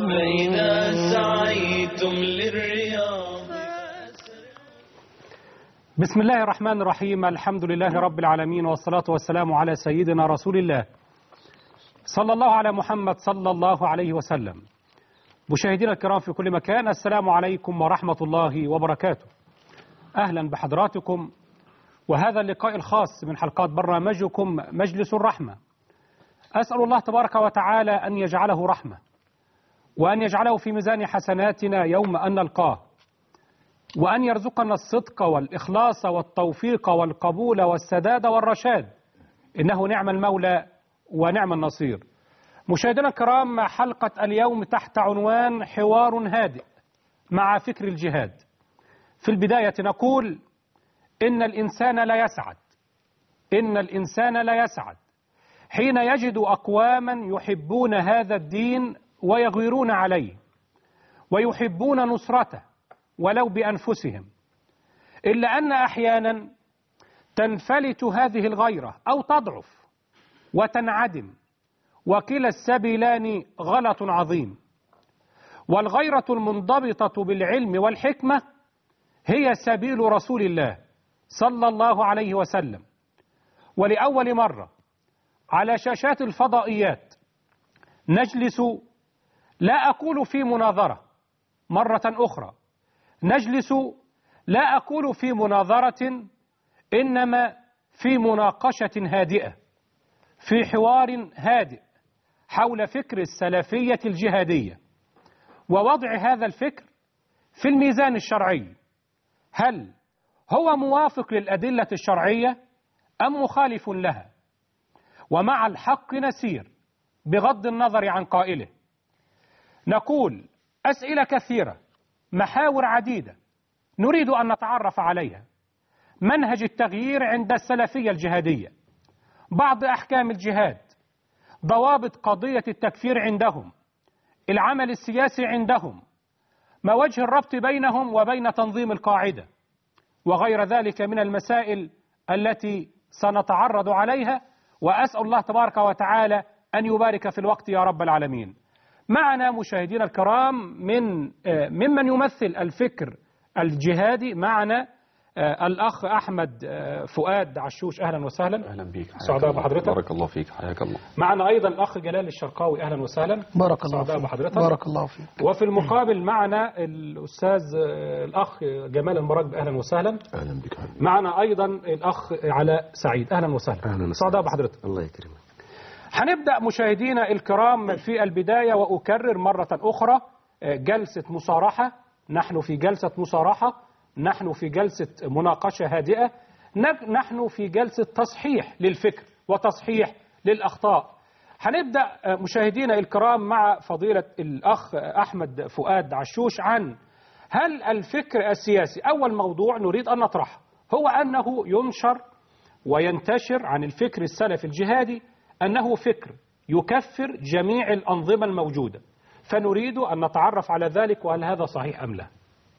فإذا سعيتم للرياض بسم الله الرحمن الرحيم الحمد لله رب العالمين والصلاة والسلام على سيدنا رسول الله صلى الله على محمد صلى الله عليه وسلم مشاهدينا الكرام في كل مكان السلام عليكم ورحمة الله وبركاته أهلا بحضراتكم وهذا اللقاء الخاص من حلقات برنامجكم مجلس الرحمة أسأل الله تبارك وتعالى أن يجعله رحمة وأن يجعله في ميزان حسناتنا يوم أن نلقاه وأن يرزقنا الصدق والإخلاص والتوفيق والقبول والسداد والرشاد إنه نعم المولى ونعم النصير مشاهدينا الكرام حلقة اليوم تحت عنوان حوار هادئ مع فكر الجهاد في البداية نقول إن الإنسان لا يسعد إن الإنسان لا يسعد حين يجد أقواما يحبون هذا الدين ويغيرون عليه ويحبون نصرته ولو بأنفسهم إلا أن أحيانا تنفلت هذه الغيرة أو تضعف وتنعدم وكلا السبيلان غلط عظيم والغيرة المنضبطة بالعلم والحكمة هي سبيل رسول الله صلى الله عليه وسلم ولأول مرة على شاشات الفضائيات نجلس لا أقول في مناظرة مرة أخرى نجلس لا أقول في مناظرة إنما في مناقشة هادئة في حوار هادئ حول فكر السلفية الجهادية ووضع هذا الفكر في الميزان الشرعي هل هو موافق للأدلة الشرعية أم مخالف لها ومع الحق نسير بغض النظر عن قائله نقول أسئلة كثيرة محاور عديدة نريد أن نتعرف عليها منهج التغيير عند السلفية الجهادية بعض أحكام الجهاد ضوابط قضية التكفير عندهم العمل السياسي عندهم ما وجه الربط بينهم وبين تنظيم القاعدة وغير ذلك من المسائل التي سنتعرض عليها وأسأل الله تبارك وتعالى أن يبارك في الوقت يا رب العالمين معنا مشاهدينا الكرام من ممن يمثل الفكر الجهادي معنا الأخ أحمد فؤاد عشوش أهلا وسهلا اهلا بيك سعداء بحضرتك بارك الله فيك حياك الله معنا أيضا الأخ جلال الشرقاوي أهلا وسهلا بارك الله سعداء فيك بحضرتك بارك الله فيك وفي المقابل معنا الأستاذ الأخ جمال المراكب أهلا وسهلا اهلا بك حبيبي معنا أيضا الأخ علاء سعيد أهلا وسهلا أهلا وسهلا. سعداء بحضرتك الله يكرمك هنبدأ مشاهدينا الكرام في البداية وأكرر مرة أخرى جلسة مصارحة نحن في جلسة مصارحة نحن في جلسة مناقشة هادئة نب- نحن في جلسة تصحيح للفكر وتصحيح للأخطاء هنبدأ مشاهدينا الكرام مع فضيلة الأخ أحمد فؤاد عشوش عن هل الفكر السياسي أول موضوع نريد أن نطرحه هو أنه ينشر وينتشر عن الفكر السلفي الجهادي أنه فكر يكفر جميع الأنظمة الموجودة فنريد أن نتعرف على ذلك وهل هذا صحيح أم لا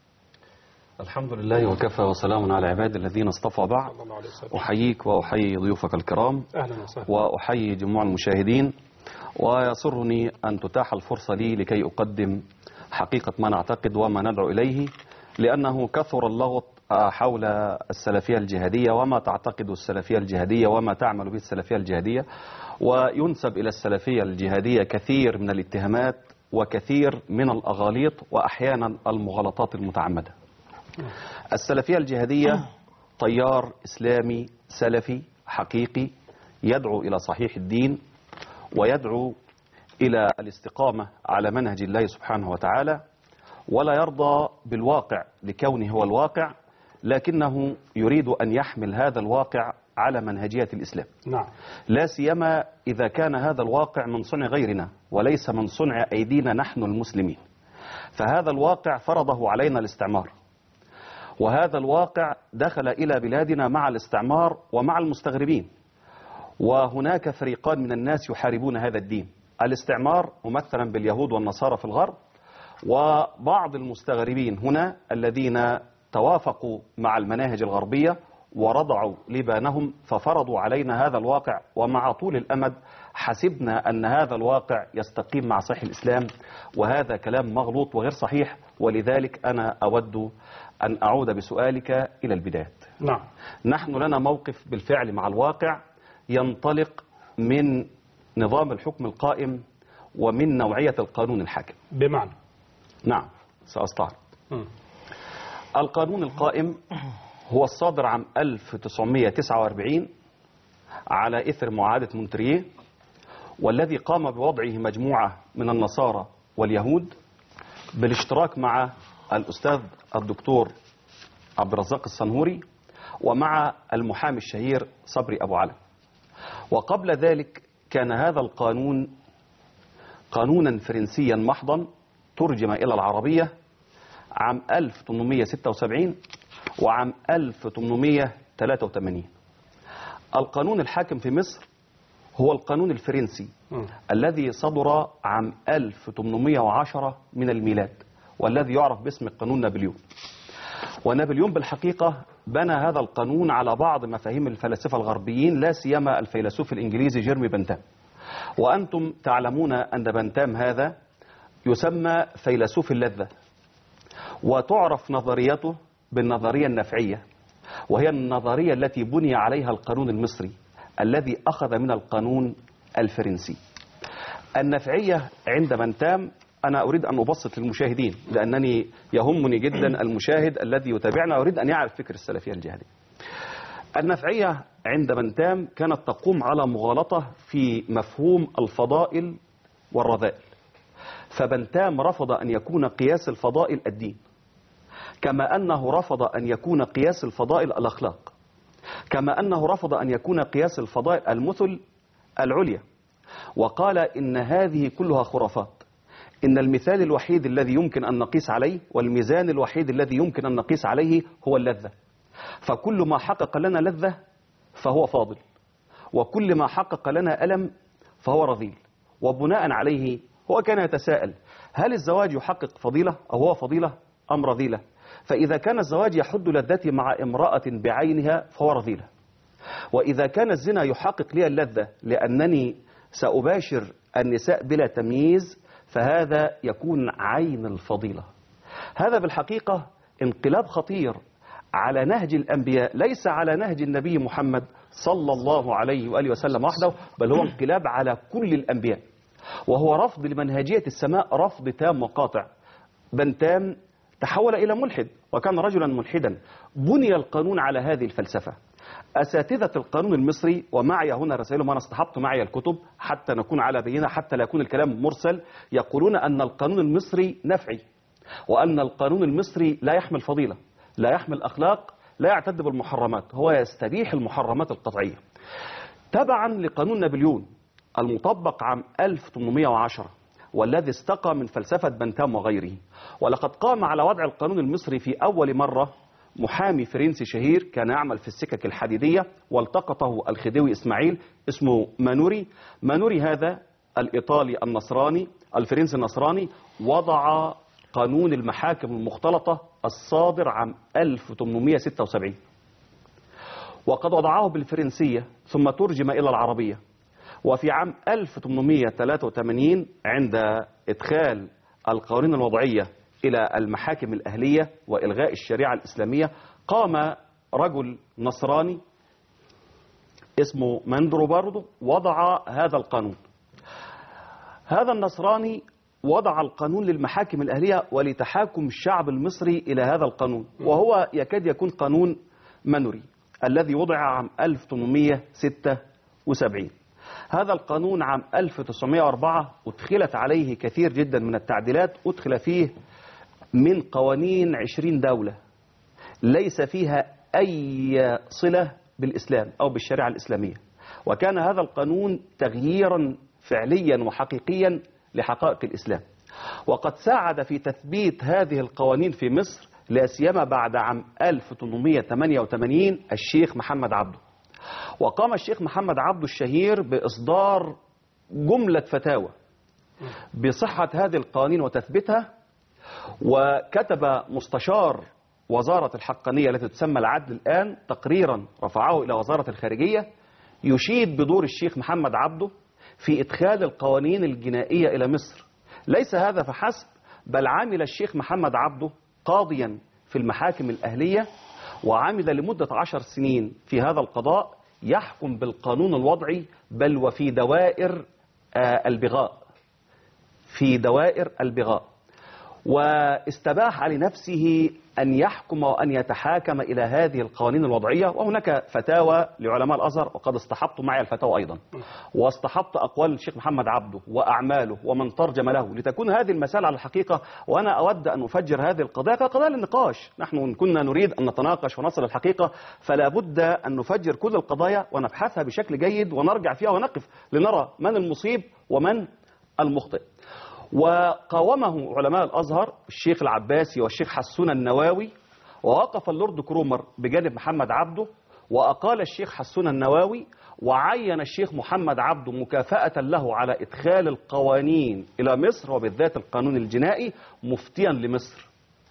الحمد لله وكفى وسلام على عباد الذين اصطفى بعد أحييك وأحيي ضيوفك الكرام أهلا وسهلا وأحيي جموع المشاهدين ويسرني أن تتاح الفرصة لي لكي أقدم حقيقة ما نعتقد وما ندعو إليه لأنه كثر اللغط حول السلفية الجهادية وما تعتقد السلفية الجهادية وما تعمل به السلفية الجهادية وينسب إلى السلفية الجهادية كثير من الاتهامات وكثير من الأغاليط وأحيانا المغالطات المتعمدة السلفية الجهادية تيار إسلامي سلفي حقيقي يدعو إلى صحيح الدين ويدعو إلى الاستقامة على منهج الله سبحانه وتعالى ولا يرضى بالواقع لكونه هو الواقع لكنه يريد أن يحمل هذا الواقع على منهجية الإسلام نعم لا سيما إذا كان هذا الواقع من صنع غيرنا وليس من صنع أيدينا نحن المسلمين فهذا الواقع فرضه علينا الاستعمار وهذا الواقع دخل إلى بلادنا مع الاستعمار ومع المستغربين وهناك فريقان من الناس يحاربون هذا الدين الاستعمار ممثلا باليهود والنصارى في الغرب وبعض المستغربين هنا الذين توافقوا مع المناهج الغربية ورضعوا لبانهم ففرضوا علينا هذا الواقع ومع طول الأمد حسبنا أن هذا الواقع يستقيم مع صحيح الإسلام وهذا كلام مغلوط وغير صحيح ولذلك أنا أود أن أعود بسؤالك إلى البداية نعم نحن لنا موقف بالفعل مع الواقع ينطلق من نظام الحكم القائم ومن نوعية القانون الحاكم بمعنى نعم سأستعرض مم. القانون القائم هو الصادر عام 1949 على إثر معاهدة مونتريه والذي قام بوضعه مجموعة من النصارى واليهود بالاشتراك مع الأستاذ الدكتور عبد الرزاق الصنهوري ومع المحامي الشهير صبري أبو علم وقبل ذلك كان هذا القانون قانونا فرنسيا محضا ترجم إلى العربية عام 1876 وعام 1883 القانون الحاكم في مصر هو القانون الفرنسي مم. الذي صدر عام 1810 من الميلاد والذي يعرف باسم قانون نابليون ونابليون بالحقيقة بنى هذا القانون على بعض مفاهيم الفلاسفة الغربيين لا سيما الفيلسوف الإنجليزي جيرمي بنتام وأنتم تعلمون أن بنتام هذا يسمى فيلسوف اللذة وتعرف نظريته بالنظرية النفعية وهي النظرية التي بني عليها القانون المصري الذي أخذ من القانون الفرنسي النفعية عند بنتام أنا أريد أن أبسط للمشاهدين لأنني يهمني جدا المشاهد الذي يتابعنا ويريد أن يعرف فكر السلفية الجهادية النفعية عند بنتام كانت تقوم على مغالطة في مفهوم الفضائل والرذائل فبنتام رفض أن يكون قياس الفضائل الدين كما أنه رفض أن يكون قياس الفضائل الأخلاق كما أنه رفض أن يكون قياس الفضائل المثل العليا وقال إن هذه كلها خرافات إن المثال الوحيد الذي يمكن أن نقيس عليه والميزان الوحيد الذي يمكن أن نقيس عليه هو اللذة فكل ما حقق لنا لذة فهو فاضل وكل ما حقق لنا ألم فهو رذيل وبناء عليه هو كان يتساءل هل الزواج يحقق فضيلة أو هو فضيلة أم رذيلة فإذا كان الزواج يحد لذتي مع امرأة بعينها فهو رذيلة وإذا كان الزنا يحقق لي اللذة لأنني سأباشر النساء بلا تمييز فهذا يكون عين الفضيلة هذا بالحقيقة انقلاب خطير على نهج الأنبياء ليس على نهج النبي محمد صلى الله عليه وآله وسلم وحده بل هو انقلاب على كل الأنبياء وهو رفض لمنهجية السماء رفض تام وقاطع بنتام تحول إلى ملحد وكان رجلا ملحدا بني القانون على هذه الفلسفة أساتذة القانون المصري ومعي هنا رسائلهم أنا اصطحبت معي الكتب حتى نكون على بينة حتى لا يكون الكلام مرسل يقولون أن القانون المصري نفعي وأن القانون المصري لا يحمل فضيلة لا يحمل أخلاق لا يعتد بالمحرمات هو يستبيح المحرمات القطعية تبعا لقانون نابليون المطبق عام 1810 والذي استقى من فلسفة بنتام وغيره ولقد قام على وضع القانون المصري في أول مرة محامي فرنسي شهير كان يعمل في السكك الحديدية والتقطه الخديوي إسماعيل اسمه مانوري مانوري هذا الإيطالي النصراني الفرنسي النصراني وضع قانون المحاكم المختلطة الصادر عام 1876 وقد وضعه بالفرنسية ثم ترجم إلى العربية وفي عام 1883 عند إدخال القوانين الوضعية إلى المحاكم الأهلية وإلغاء الشريعة الإسلامية قام رجل نصراني اسمه مندرو برضه وضع هذا القانون هذا النصراني وضع القانون للمحاكم الأهلية ولتحاكم الشعب المصري إلى هذا القانون وهو يكاد يكون قانون منوري الذي وضع عام 1876 هذا القانون عام 1904 أدخلت عليه كثير جدا من التعديلات أدخل فيه من قوانين 20 دولة ليس فيها أي صلة بالإسلام أو بالشريعة الإسلامية وكان هذا القانون تغييرا فعليا وحقيقيا لحقائق الإسلام وقد ساعد في تثبيت هذه القوانين في مصر لا سيما بعد عام 1888 الشيخ محمد عبده وقام الشيخ محمد عبده الشهير بإصدار جملة فتاوى بصحة هذه القوانين وتثبيتها وكتب مستشار وزارة الحقانية التي تسمى العدل الآن تقريرا رفعه إلى وزارة الخارجية يشيد بدور الشيخ محمد عبده في إدخال القوانين الجنائية إلى مصر ليس هذا فحسب بل عمل الشيخ محمد عبده قاضيا في المحاكم الأهلية وعمل لمدة عشر سنين في هذا القضاء يحكم بالقانون الوضعي بل وفي دوائر آه، البغاء في دوائر البغاء واستباح لنفسه أن يحكم وأن يتحاكم إلى هذه القوانين الوضعية وهناك فتاوى لعلماء الأزهر وقد اصطحبت معي الفتاوى أيضا واصطحبت أقوال الشيخ محمد عبده وأعماله ومن ترجم له لتكون هذه المسألة على الحقيقة وأنا أود أن أفجر هذه القضايا كقضايا للنقاش نحن إن كنا نريد أن نتناقش ونصل الحقيقة فلا بد أن نفجر كل القضايا ونبحثها بشكل جيد ونرجع فيها ونقف لنرى من المصيب ومن المخطئ وقاومه علماء الأزهر الشيخ العباسي والشيخ حسون النواوي ووقف اللورد كرومر بجانب محمد عبده وأقال الشيخ حسون النواوي وعين الشيخ محمد عبده مكافأة له على إدخال القوانين إلى مصر وبالذات القانون الجنائي مفتيا لمصر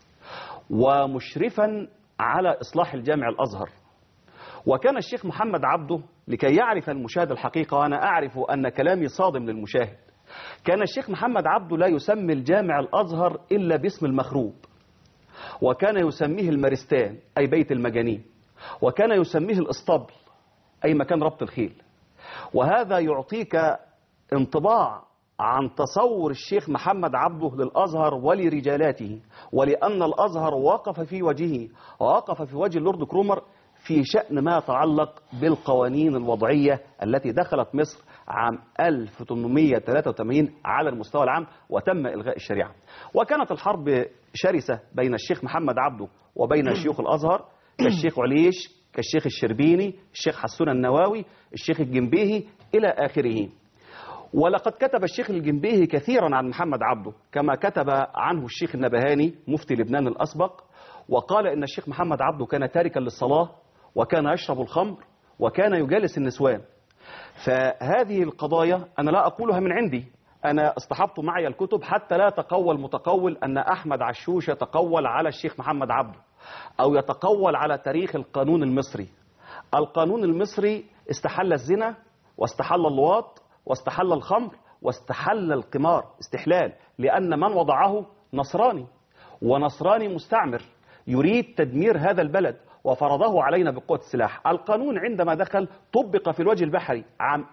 ومشرفا على إصلاح الجامع الأزهر وكان الشيخ محمد عبده لكي يعرف المشاهد الحقيقة وأنا أعرف أن كلامي صادم للمشاهد كان الشيخ محمد عبده لا يسمي الجامع الأزهر إلا باسم المخروب وكان يسميه المارستان أي بيت المجانين وكان يسميه الإسطبل أي مكان ربط الخيل وهذا يعطيك انطباع عن تصور الشيخ محمد عبده للأزهر ولرجالاته ولأن الأزهر وقف في وجهه ووقف في وجه اللورد كرومر في شأن ما يتعلق بالقوانين الوضعية التي دخلت مصر عام 1883 على المستوى العام وتم إلغاء الشريعة وكانت الحرب شرسة بين الشيخ محمد عبده وبين شيوخ الأزهر كالشيخ عليش كالشيخ الشربيني الشيخ حسون النواوي الشيخ الجنبيهي إلى آخره ولقد كتب الشيخ الجنبيهي كثيرا عن محمد عبده كما كتب عنه الشيخ النبهاني مفتي لبنان الأسبق وقال إن الشيخ محمد عبده كان تاركا للصلاة وكان يشرب الخمر وكان يجالس النسوان فهذه القضايا أنا لا أقولها من عندي أنا اصطحبت معي الكتب حتى لا تقول متقول أن أحمد عشوش يتقول على الشيخ محمد عبده أو يتقول على تاريخ القانون المصري القانون المصري استحل الزنا واستحل اللواط واستحل الخمر واستحل القمار استحلال لأن من وضعه نصراني ونصراني مستعمر يريد تدمير هذا البلد وفرضه علينا بقوة السلاح القانون عندما دخل طبق في الوجه البحري عام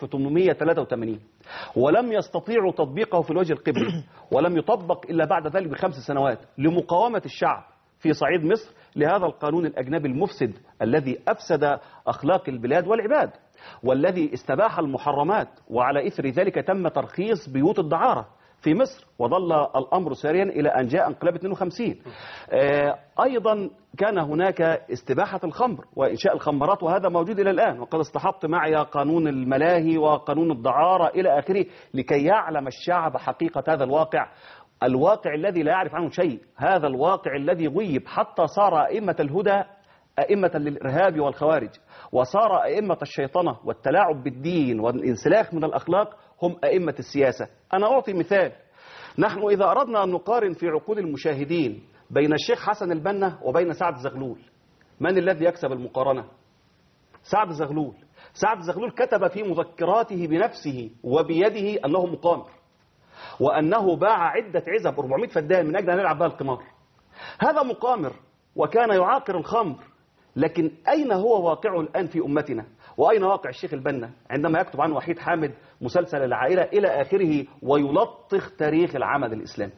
1883 ولم يستطيعوا تطبيقه في الوجه القبلي ولم يطبق إلا بعد ذلك بخمس سنوات لمقاومة الشعب في صعيد مصر لهذا القانون الأجنبي المفسد الذي أفسد أخلاق البلاد والعباد والذي استباح المحرمات وعلى إثر ذلك تم ترخيص بيوت الدعارة في مصر وظل الأمر ساريا إلى أن جاء انقلاب 52 آه، أيضا كان هناك استباحة الخمر وإنشاء الخمرات وهذا موجود إلى الآن وقد اصطحبت معي قانون الملاهي وقانون الدعارة إلى آخره لكي يعلم الشعب حقيقة هذا الواقع الواقع الذي لا يعرف عنه شيء هذا الواقع الذي غيب حتى صار أئمة الهدى أئمة للإرهاب والخوارج وصار أئمة الشيطنة والتلاعب بالدين والانسلاخ من الأخلاق هم أئمة السياسة أنا أعطي مثال نحن إذا أردنا أن نقارن في عقول المشاهدين بين الشيخ حسن البنا وبين سعد زغلول من الذي يكسب المقارنة سعد زغلول سعد زغلول كتب في مذكراته بنفسه وبيده أنه مقامر وأنه باع عدة عزب 400 فدان من أجل أن يلعب بها القمار هذا مقامر وكان يعاقر الخمر لكن أين هو واقعه الآن في أمتنا وأين واقع الشيخ البنا عندما يكتب عن وحيد حامد مسلسل العائلة إلى آخره ويلطخ تاريخ العمل الإسلامي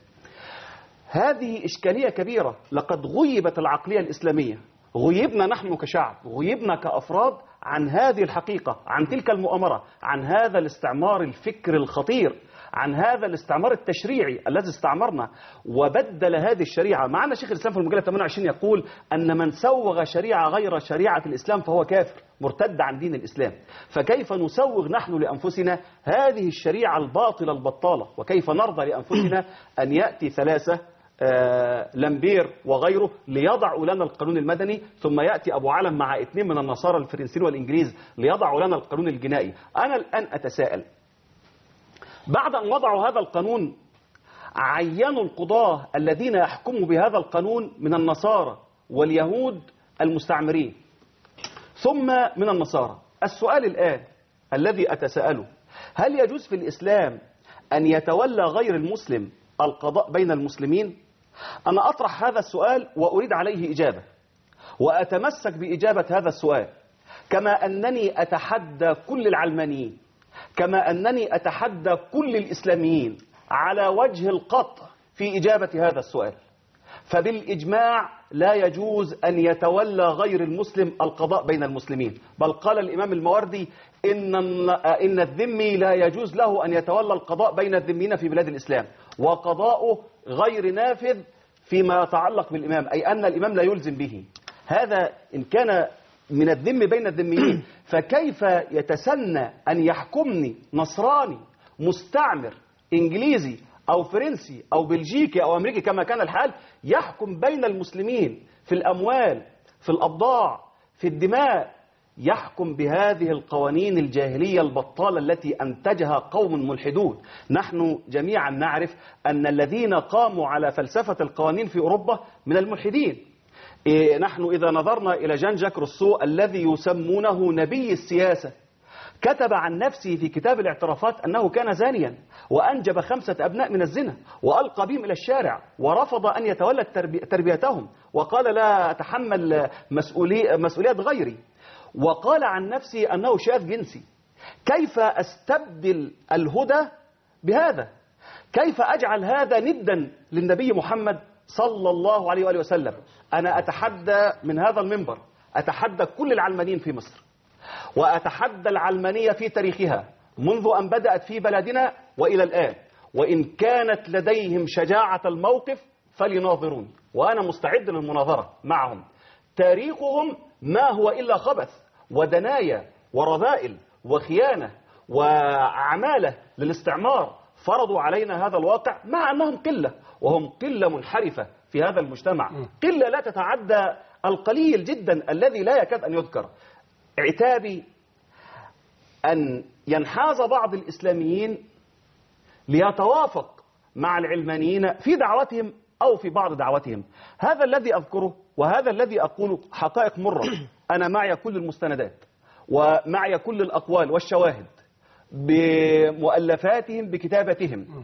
هذه إشكالية كبيرة لقد غيبت العقلية الإسلامية غيبنا نحن كشعب غيبنا كأفراد عن هذه الحقيقة عن تلك المؤامرة عن هذا الاستعمار الفكر الخطير عن هذا الاستعمار التشريعي الذي استعمرنا وبدل هذه الشريعة معنا شيخ الإسلام في المجلة 28 يقول أن من سوغ شريعة غير شريعة الإسلام فهو كافر مرتد عن دين الإسلام فكيف نسوغ نحن لأنفسنا هذه الشريعة الباطلة البطالة وكيف نرضى لأنفسنا أن يأتي ثلاثة آه، لامبير وغيره ليضعوا لنا القانون المدني ثم يأتي أبو علم مع اثنين من النصارى الفرنسيين والإنجليز ليضعوا لنا القانون الجنائي أنا الآن أتساءل بعد أن وضعوا هذا القانون عينوا القضاة الذين يحكموا بهذا القانون من النصارى واليهود المستعمرين ثم من النصارى السؤال الآن الذي أتساءله هل يجوز في الإسلام أن يتولى غير المسلم القضاء بين المسلمين أنا أطرح هذا السؤال وأريد عليه إجابة وأتمسك بإجابة هذا السؤال كما أنني أتحدى كل العلمانيين كما أنني أتحدى كل الإسلاميين على وجه القطع في إجابة هذا السؤال فبالإجماع لا يجوز أن يتولى غير المسلم القضاء بين المسلمين بل قال الإمام الموردي إن, إن الذمي لا يجوز له أن يتولى القضاء بين الذميين في بلاد الإسلام وقضاؤه غير نافذ فيما يتعلق بالإمام أي أن الإمام لا يلزم به هذا إن كان من الذم بين الذميين فكيف يتسنى أن يحكمني نصراني مستعمر إنجليزي أو فرنسي أو بلجيكي أو أمريكي كما كان الحال يحكم بين المسلمين في الأموال في الأبضاع في الدماء يحكم بهذه القوانين الجاهلية البطالة التي أنتجها قوم ملحدون نحن جميعا نعرف أن الذين قاموا على فلسفة القوانين في أوروبا من الملحدين إيه نحن إذا نظرنا إلى جان جاك روسو الذي يسمونه نبي السياسة كتب عن نفسه في كتاب الاعترافات أنه كان زانيا وأنجب خمسة أبناء من الزنا وألقى بهم إلى الشارع ورفض أن يتولى التربي- تربيتهم وقال لا أتحمل مسؤولي مسؤولية غيري وقال عن نفسه أنه شاذ جنسي كيف أستبدل الهدى بهذا كيف أجعل هذا ندا للنبي محمد صلى الله عليه وآله وسلم أنا أتحدى من هذا المنبر أتحدى كل العلمانيين في مصر وأتحدى العلمانية في تاريخها منذ أن بدأت في بلدنا وإلى الآن وإن كانت لديهم شجاعة الموقف فليناظرون وأنا مستعد للمناظرة معهم تاريخهم ما هو إلا خبث ودنايا ورذائل وخيانة وعمالة للاستعمار فرضوا علينا هذا الواقع مع أنهم قلة وهم قلة منحرفة في هذا المجتمع قلة لا تتعدى القليل جدا الذي لا يكاد أن يذكر عتابي أن ينحاز بعض الإسلاميين ليتوافق مع العلمانيين في دعوتهم أو في بعض دعوتهم هذا الذي أذكره وهذا الذي أقوله حقائق مرة أنا معي كل المستندات ومعي كل الأقوال والشواهد بمؤلفاتهم بكتابتهم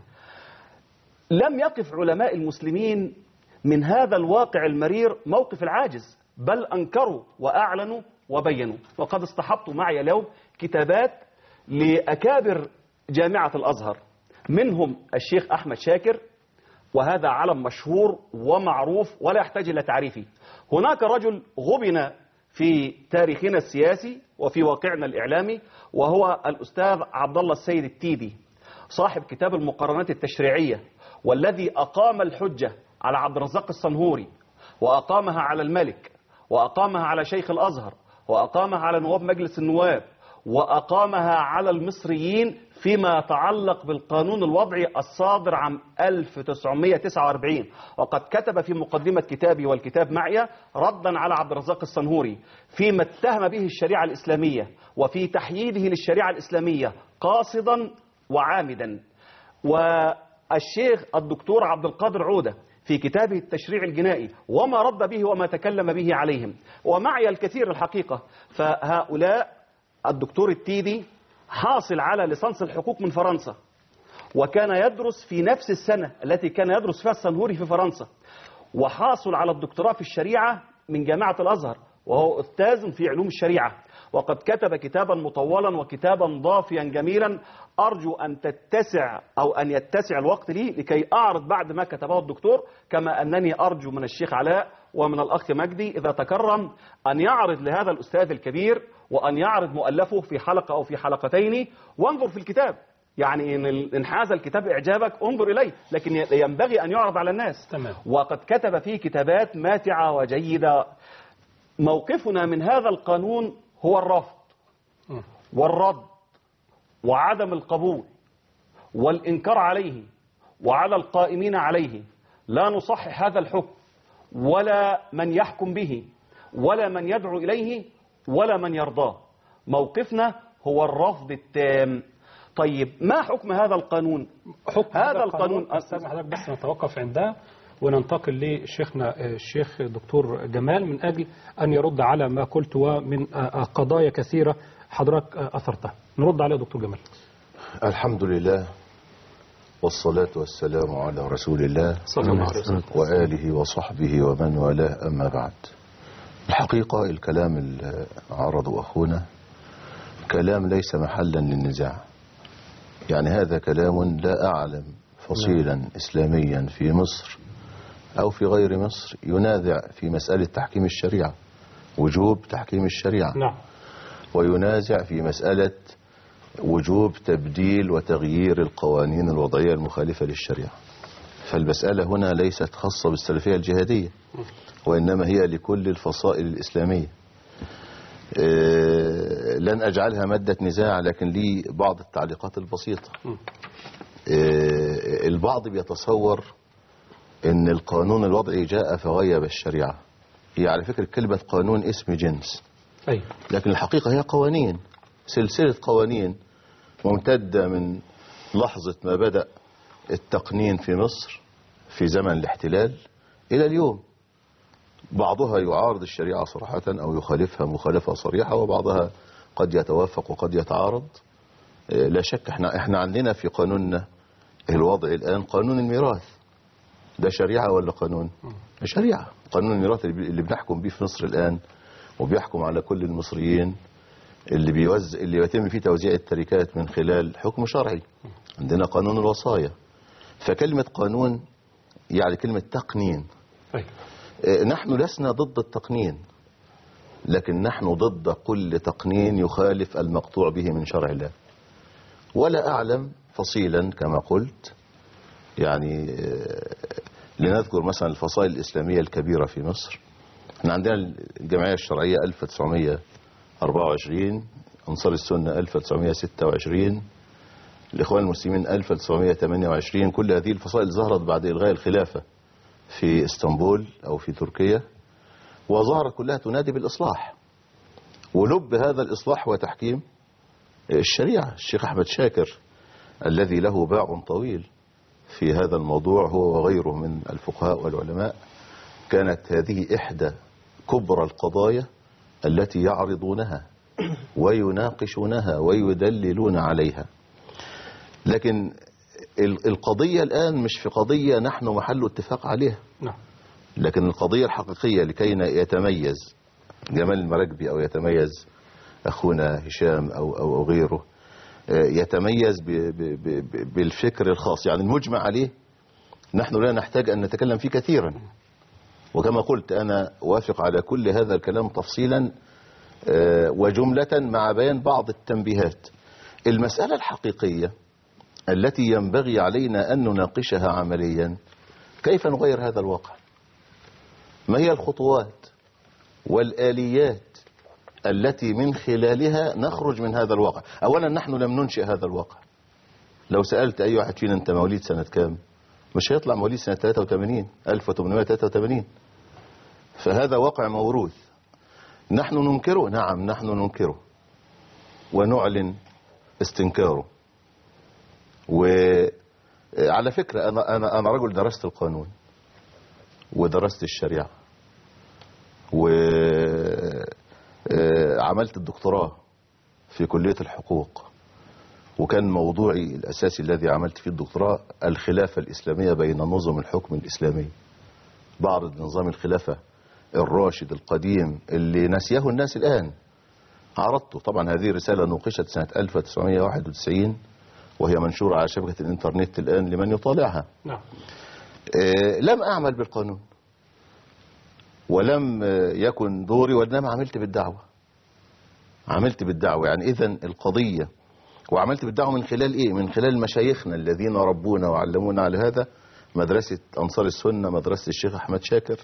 لم يقف علماء المسلمين من هذا الواقع المرير موقف العاجز بل أنكروا وأعلنوا وبينوا وقد اصطحبت معي اليوم كتابات لأكابر جامعة الأزهر منهم الشيخ أحمد شاكر وهذا علم مشهور ومعروف ولا يحتاج إلى تعريفي هناك رجل غبن في تاريخنا السياسي وفي واقعنا الإعلامي وهو الأستاذ عبد الله السيد التيبي صاحب كتاب المقارنات التشريعية والذي أقام الحجة على عبد الرزاق الصنهوري وأقامها على الملك وأقامها على شيخ الأزهر وأقامها على نواب مجلس النواب وأقامها على المصريين فيما يتعلق بالقانون الوضعي الصادر عام 1949 وقد كتب في مقدمة كتابي والكتاب معي ردا على عبد الرزاق الصنهوري فيما اتهم به الشريعة الإسلامية وفي تحييده للشريعة الإسلامية قاصدا وعامدا والشيخ الدكتور عبد القادر عودة في كتابه التشريع الجنائي وما رد به وما تكلم به عليهم ومعي الكثير الحقيقة فهؤلاء الدكتور التيدي حاصل على ليسانس الحقوق من فرنسا وكان يدرس في نفس السنة التي كان يدرس فيها السنهوري في فرنسا وحاصل على الدكتوراه في الشريعة من جامعة الأزهر وهو أستاذ في علوم الشريعة وقد كتب كتابا مطولا وكتابا ضافيا جميلا أرجو أن تتسع أو أن يتسع الوقت لي لكي أعرض بعد ما كتبه الدكتور كما أنني أرجو من الشيخ علاء ومن الأخ مجدي إذا تكرم أن يعرض لهذا الأستاذ الكبير وأن يعرض مؤلفه في حلقة أو في حلقتين وانظر في الكتاب يعني إن انحاز الكتاب إعجابك انظر إليه لكن ينبغي أن يعرض على الناس تمام. وقد كتب فيه كتابات ماتعة وجيدة موقفنا من هذا القانون هو الرفض م. والرد وعدم القبول والإنكار عليه وعلى القائمين عليه لا نصحح هذا الحكم ولا من يحكم به ولا من يدعو إليه ولا من يرضاه موقفنا هو الرفض التام طيب ما حكم هذا القانون حكم هذا القانون استاذ حضرتك بس نتوقف عندها وننتقل لشيخنا آه، الشيخ دكتور جمال من أجل أن يرد على ما قلت ومن آه، آه، قضايا كثيرة حضرتك آه، أثرتها نرد عليه يا دكتور جمال الحمد لله والصلاة والسلام على رسول الله صلى الله عليه وسلم وآله وصحبه ومن والاه أما بعد الحقيقة الكلام اللي عرضه أخونا كلام ليس محلا للنزاع يعني هذا كلام لا أعلم فصيلا إسلاميا في مصر أو في غير مصر ينازع في مسألة تحكيم الشريعة وجوب تحكيم الشريعة نعم وينازع في مسألة وجوب تبديل وتغيير القوانين الوضعية المخالفة للشريعة فالمسألة هنا ليست خاصة بالسلفية الجهادية وإنما هي لكل الفصائل الإسلامية آه، لن أجعلها مادة نزاع لكن لي بعض التعليقات البسيطة آه، البعض بيتصور ان القانون الوضعي جاء فغيب الشريعة هي على فكرة كلمة قانون اسم جنس أي لكن الحقيقة هي قوانين سلسلة قوانين ممتدة من لحظة ما بدأ التقنين في مصر في زمن الاحتلال إلى اليوم بعضها يعارض الشريعة صراحة أو يخالفها مخالفة صريحة وبعضها قد يتوافق وقد يتعارض إيه، لا شك احنا احنا عندنا في قانوننا الوضع الآن قانون الميراث ده شريعة ولا قانون شريعة قانون الميراث اللي بي- اللي بنحكم بيه في مصر الآن وبيحكم على كل المصريين اللي بيوزع اللي يتم فيه توزيع التركات من خلال حكم شرعي عندنا قانون الوصايا فكلمة قانون يعني كلمة تقنين أي آه، نحن لسنا ضد التقنين لكن نحن ضد كل تقنين يخالف المقطوع به من شرع الله ولا أعلم فصيلا كما قلت يعني آه، لنذكر مثلا الفصائل الإسلامية الكبيرة في مصر احنا عندنا الجمعية الشرعية 1924 أنصار السنة 1926 الإخوان المسلمين 1928 كل هذه الفصائل ظهرت بعد إلغاء الخلافة في اسطنبول أو في تركيا وظهرت كلها تنادي بالإصلاح ولب هذا الإصلاح وتحكيم الشريعة الشيخ أحمد شاكر الذي له باع طويل في هذا الموضوع هو وغيره من الفقهاء والعلماء كانت هذه إحدى كبرى القضايا التي يعرضونها ويناقشونها ويدللون عليها لكن ال- القضية الآن مش في قضية نحن محل اتفاق عليها نعم لكن القضية الحقيقية لكي يتميز جمال المراكبي أو يتميز أخونا هشام أو, أو, أو غيره آه، يتميز ب ب ب ب بالفكر الخاص يعني المجمع عليه نحن لا نحتاج أن نتكلم فيه كثيرا وكما قلت أنا وافق على كل هذا الكلام تفصيلا آه، وجملة مع بيان بعض التنبيهات المسألة الحقيقية التي ينبغي علينا أن نناقشها عمليا كيف نغير هذا الواقع ما هي الخطوات والآليات التي من خلالها نخرج من هذا الواقع أولا نحن لم ننشئ هذا الواقع لو سألت أي واحد فينا أنت مواليد سنة كام مش هيطلع مواليد سنة 83 1883 فهذا واقع موروث نحن ننكره نعم نحن ننكره ونعلن استنكاره وعلى فكرة أنا, أنا, أنا رجل درست القانون ودرست الشريعة وعملت الدكتوراه في كلية الحقوق وكان موضوعي الأساسي الذي عملت فيه الدكتوراه الخلافة الإسلامية بين نظم الحكم الإسلامي بعرض نظام الخلافة الراشد القديم اللي نسيه الناس الآن عرضته طبعا هذه الرسالة نوقشت سنة 1991 وهي منشورة على شبكة الإنترنت الآن لمن يطالعها نعم آه، لم أعمل بالقانون ولم آه، يكن دوري وإنما عملت بالدعوة عملت بالدعوة يعني إذا القضية وعملت بالدعوة من خلال إيه من خلال مشايخنا الذين ربونا وعلمونا على هذا مدرسة أنصار السنة مدرسة الشيخ أحمد شاكر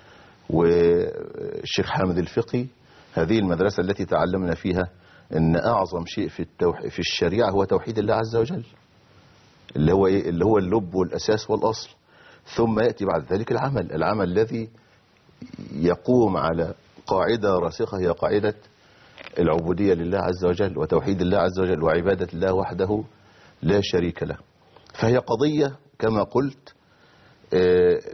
والشيخ حامد الفقي هذه المدرسة التي تعلمنا فيها أن أعظم شيء في, التوح... في الشريعة هو توحيد الله عز وجل اللي هو إيه؟ اللي هو اللب والأساس والأصل ثم يأتي بعد ذلك العمل العمل الذي يقوم على قاعدة راسخة هي قاعدة العبودية لله عز وجل وتوحيد الله عز وجل وعبادة الله وحده لا شريك له فهي قضية كما قلت آه،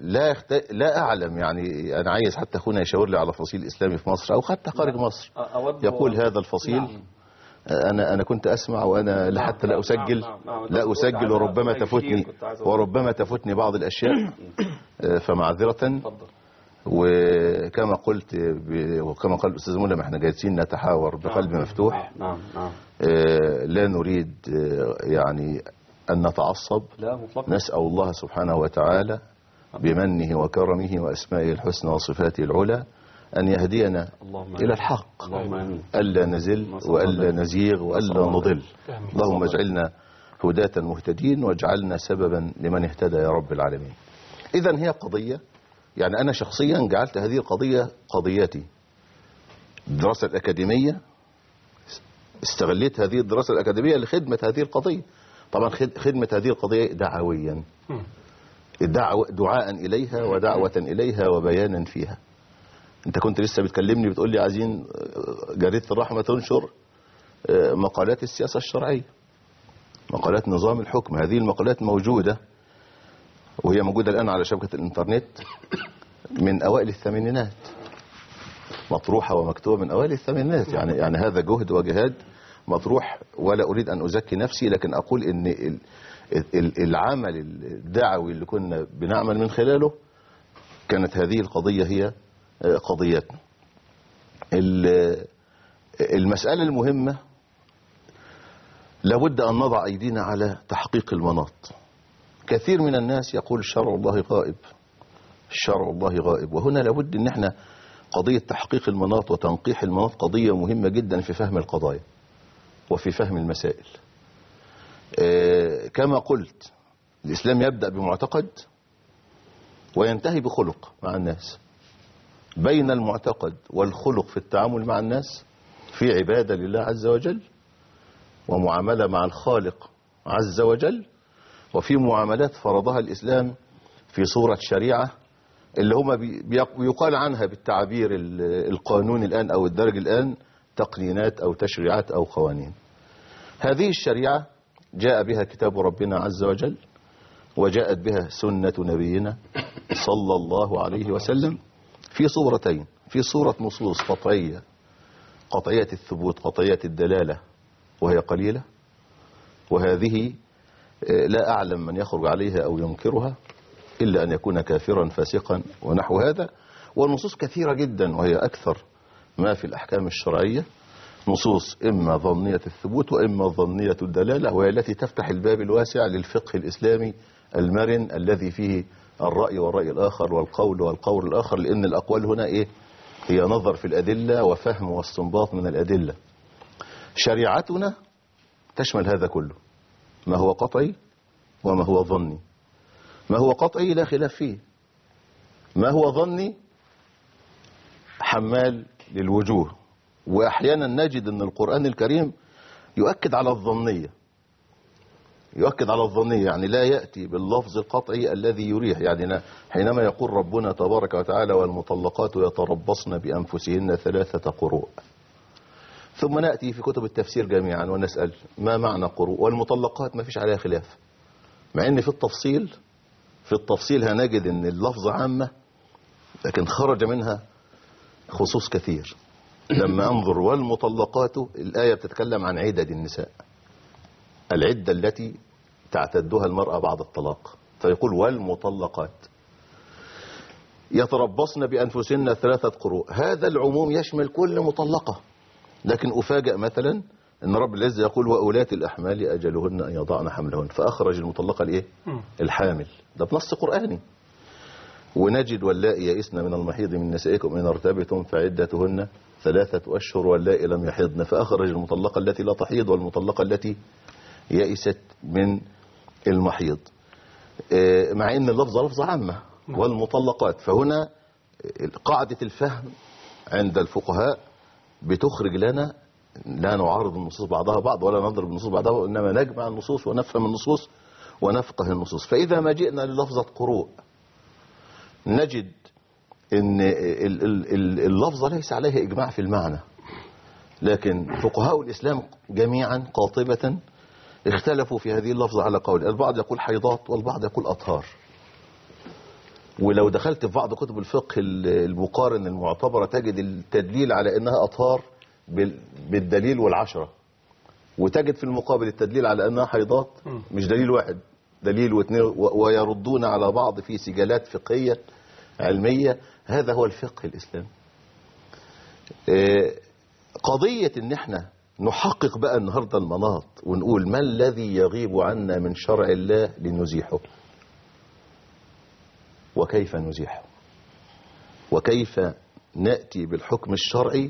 لا يخت... لا اعلم يعني انا عايز حتى اخونا يشاور لي على فصيل اسلامي في مصر او حتى خارج مصر أود يقول هذا الفصيل نعم. انا انا كنت اسمع وانا لا حتى لا اسجل نعم، نعم. لا اسجل وربما تفوتني كنت عايز أقول. وربما تفوتني بعض الاشياء آه، فمعذره اتفضل وكما قلت ب- وكما قال الاستاذ مولى ما احنا جالسين نتحاور بقلب مفتوح نعم نعم آه، لا نريد آه، يعني ان نتعصب لا مطلقا نسال الله سبحانه وتعالى بمنه وكرمه واسمائه الحسنى وصفاته العلى ان يهدينا اللهم الى الحق اللهم امين ألا نزل وألا نزيغ وألا نضل اللهم اجعلنا هداة مهتدين واجعلنا سببا لمن اهتدى يا رب العالمين إذا هي قضية يعني أنا شخصيا جعلت هذه القضية قضيتي الدراسة الأكاديمية استغليت هذه الدراسة الأكاديمية لخدمة هذه القضية طبعا خد- خدمة هذه القضية دعويا دعوة دعاء إليها ودعوة إليها وبيانا فيها انت كنت لسه بتكلمني بتقول لي عايزين آه، جريدة الرحمة تنشر آه، مقالات السياسة الشرعية مقالات نظام الحكم هذه المقالات موجودة وهي موجودة الآن على شبكة الإنترنت من أوائل الثمانينات مطروحة ومكتوبة من أوائل الثمانينات يعني يعني هذا جهد وجهاد مطروح ولا أريد أن أزكي نفسي لكن أقول إن ال- ال- العمل الدعوي اللي كنا بنعمل من خلاله كانت هذه القضية هي آه، قضيتنا ال- المسألة المهمة لابد أن نضع أيدينا على تحقيق المناط كثير من الناس يقول شرع الله غائب شرع الله غائب وهنا لابد أن احنا قضية تحقيق المناط وتنقيح المناط قضية مهمة جدا في فهم القضايا وفي فهم المسائل آه، كما قلت الإسلام يبدأ بمعتقد وينتهي بخلق مع الناس بين المعتقد والخلق في التعامل مع الناس في عبادة لله عز وجل ومعاملة مع الخالق عز وجل وفي معاملات فرضها الإسلام في صورة شريعة اللي هما بي- بيق- بيقال عنها بالتعبير ال- القانوني الآن أو الدرج الآن تقنينات أو تشريعات أو قوانين هذه الشريعة جاء بها كتاب ربنا عز وجل وجاءت بها سنة نبينا صلى الله عليه وسلم في صورتين في صورة نصوص قطعية قطعية الثبوت قطعية الدلالة وهي قليلة وهذه آه، لا أعلم من يخرج عليها أو ينكرها إلا أن يكون كافرا فاسقا ونحو هذا والنصوص كثيرة جدا وهي أكثر ما في الأحكام الشرعية نصوص إما ظنية الثبوت وإما ظنية الدلالة وهي التي تفتح الباب الواسع للفقه الإسلامي المرن الذي فيه الرأي والرأي الآخر والقول والقول الآخر لأن الأقوال هنا إيه هي نظر في الأدلة وفهم واستنباط من الأدلة شريعتنا تشمل هذا كله ما هو قطعي وما هو ظني ما هو قطعي لا خلاف فيه ما هو ظني حمال للوجوه وأحيانا نجد أن القرآن الكريم يؤكد على الظنية يؤكد على الظنية يعني لا يأتي باللفظ القطعي الذي يريح يعني نا- حينما يقول ربنا تبارك وتعالى والمطلقات يتربصن بأنفسهن ثلاثة قروء ثم نأتي في كتب التفسير جميعا ونسأل ما معنى قروء والمطلقات ما فيش عليها خلاف مع ان في التفصيل في التفصيل هنجد ان اللفظ عامة لكن خرج منها خصوص كثير لما انظر والمطلقات الآية بتتكلم عن عدد النساء العدة التي تعتدها المرأة بعد الطلاق فيقول والمطلقات يتربصن بأنفسهن ثلاثة قروء هذا العموم يشمل كل مطلقة لكن أفاجأ مثلا أن رب العزة يقول وأولات الأحمال أجلهن أن يضعن حملهن فأخرج المطلقة الإيه؟ الحامل ده بنص قرآني ونجد واللائي يئسن من المحيض من نسائكم إن ارتبتم فعدتهن ثلاثة أشهر واللائي لم يحضن فأخرج المطلقة التي لا تحيض والمطلقة التي يئست من المحيض آه، مع ان اللفظ لفظة عامة والمطلقات فهنا قاعدة الفهم عند الفقهاء بتخرج لنا لا نعارض النصوص بعضها بعض ولا نضرب النصوص بعضها انما نجمع النصوص ونفهم النصوص ونفقه النصوص فاذا ما جئنا للفظة قروء نجد ان ال- ال- ال- اللفظة ليس عليها اجماع في المعنى لكن فقهاء الاسلام جميعا قاطبة اختلفوا في هذه اللفظة على قول البعض يقول حيضات والبعض يقول أطهار ولو دخلت في بعض كتب الفقه ال- المقارن المعتبرة تجد التدليل على أنها أطهار بال- بالدليل والعشرة وتجد في المقابل التدليل على أنها حيضات مش دليل واحد دليل واثنين و- ويردون على بعض في سجالات فقهية علمية هذا هو الفقه الإسلامي آه، قضية ان احنا نحقق بقى النهاردة المناط ونقول ما الذي يغيب عنا من شرع الله لنزيحه وكيف نزيحه وكيف نأتي بالحكم الشرعي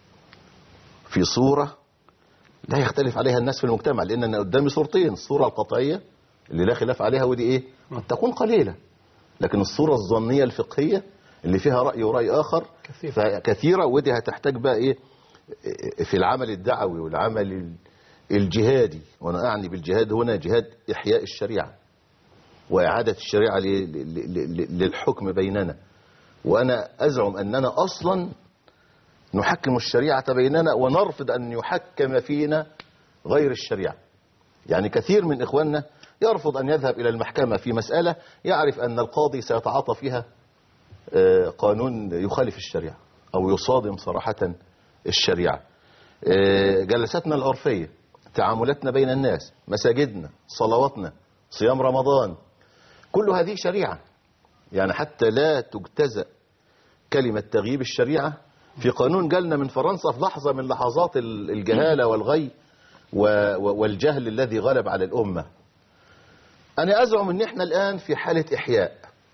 في صورة لا يختلف عليها الناس في المجتمع لأن أنا قدامي صورتين الصورة القطعية اللي لا خلاف عليها ودي إيه قد تكون قليلة لكن الصورة الظنية الفقهية اللي فيها رأي ورأي آخر كثير. فكثيرة ودي هتحتاج بقى إيه في العمل الدعوي والعمل ال- الجهادي وأنا أعني بالجهاد هنا جهاد إحياء الشريعة وإعادة الشريعة ل- ل- ل- للحكم بيننا وأنا أزعم أننا أصلا نحكم الشريعة بيننا ونرفض أن يحكم فينا غير الشريعة يعني كثير من إخواننا يرفض أن يذهب إلى المحكمة في مسألة يعرف أن القاضي سيتعاطى فيها آه، قانون يخالف الشريعة أو يصادم صراحة الشريعة آه، جلساتنا العرفية تعاملاتنا بين الناس مساجدنا صلواتنا صيام رمضان كل هذه شريعة يعني حتى لا تجتزأ كلمة تغييب الشريعة في قانون جالنا من فرنسا في لحظة من لحظات ال- الجهالة والغي و- و- والجهل الذي غلب على الأمة أنا أزعم أن إحنا الآن في حالة إحياء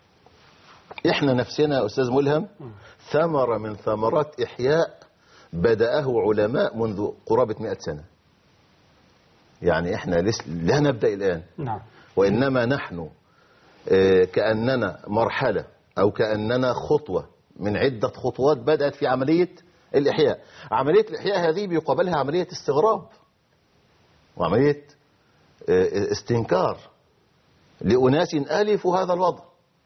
إحنا نفسنا يا أستاذ ملهم ثمرة من ثمرات إحياء بدأه علماء منذ قرابة مئة سنة يعني إحنا لس- لا نبدأ الآن نعم وإنما نحن آه، كأننا مرحلة أو كأننا خطوة من عدة خطوات بدأت في عملية الإحياء عملية الإحياء هذه بيقابلها عملية استغراب وعملية آه، استنكار لأناس ألفوا هذا الوضع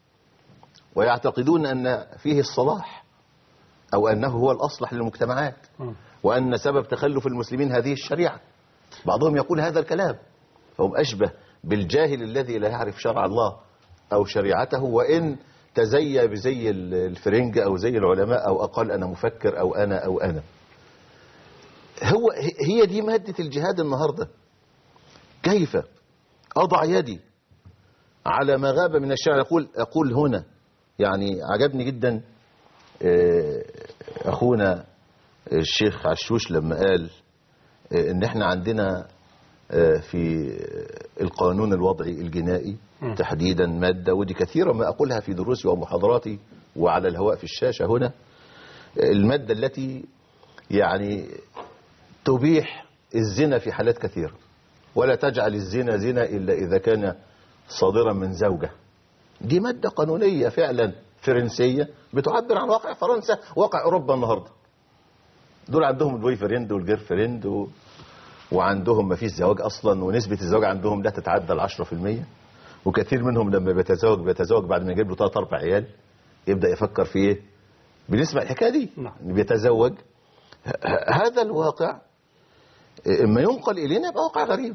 ويعتقدون أن فيه الصلاح أو أنه هو الأصلح للمجتمعات مم. وأن سبب تخلف المسلمين هذه الشريعة بعضهم يقول هذا الكلام فهم أشبه بالجاهل الذي لا يعرف شرع الله أو شريعته وإن تزي بزي الفرنج أو زي العلماء أو أقل أنا مفكر أو أنا أو أنا هو هي دي مادة الجهاد النهاردة كيف أضع يدي على ما غاب من الشرع أقول, أقول هنا يعني عجبني جدا آه، أخونا الشيخ عشوش لما قال آه، ان احنا عندنا آه، في القانون الوضعي الجنائي مم. تحديدا مادة ودي كثيرا ما أقولها في دروسي ومحاضراتي وعلى الهواء في الشاشة هنا آه، المادة التي يعني تبيح الزنا في حالات كثيرة ولا تجعل الزنا زنا إلا إذا كان صادرا من زوجة دي مادة قانونية فعلا فرنسية بتعبر عن واقع فرنسا واقع أوروبا النهاردة دول عندهم البوي فريند والجير فريند و... وعندهم ما فيش زواج اصلا ونسبه الزواج عندهم لا تتعدى ال 10% وكثير منهم لما بيتزوج بيتزوج بعد ما يجيب له ثلاث اربع عيال يبدا يفكر في ايه بنسمع الحكايه دي نعم. إنه بيتزوج ه- هذا الواقع اما ينقل الينا يبقى واقع غريب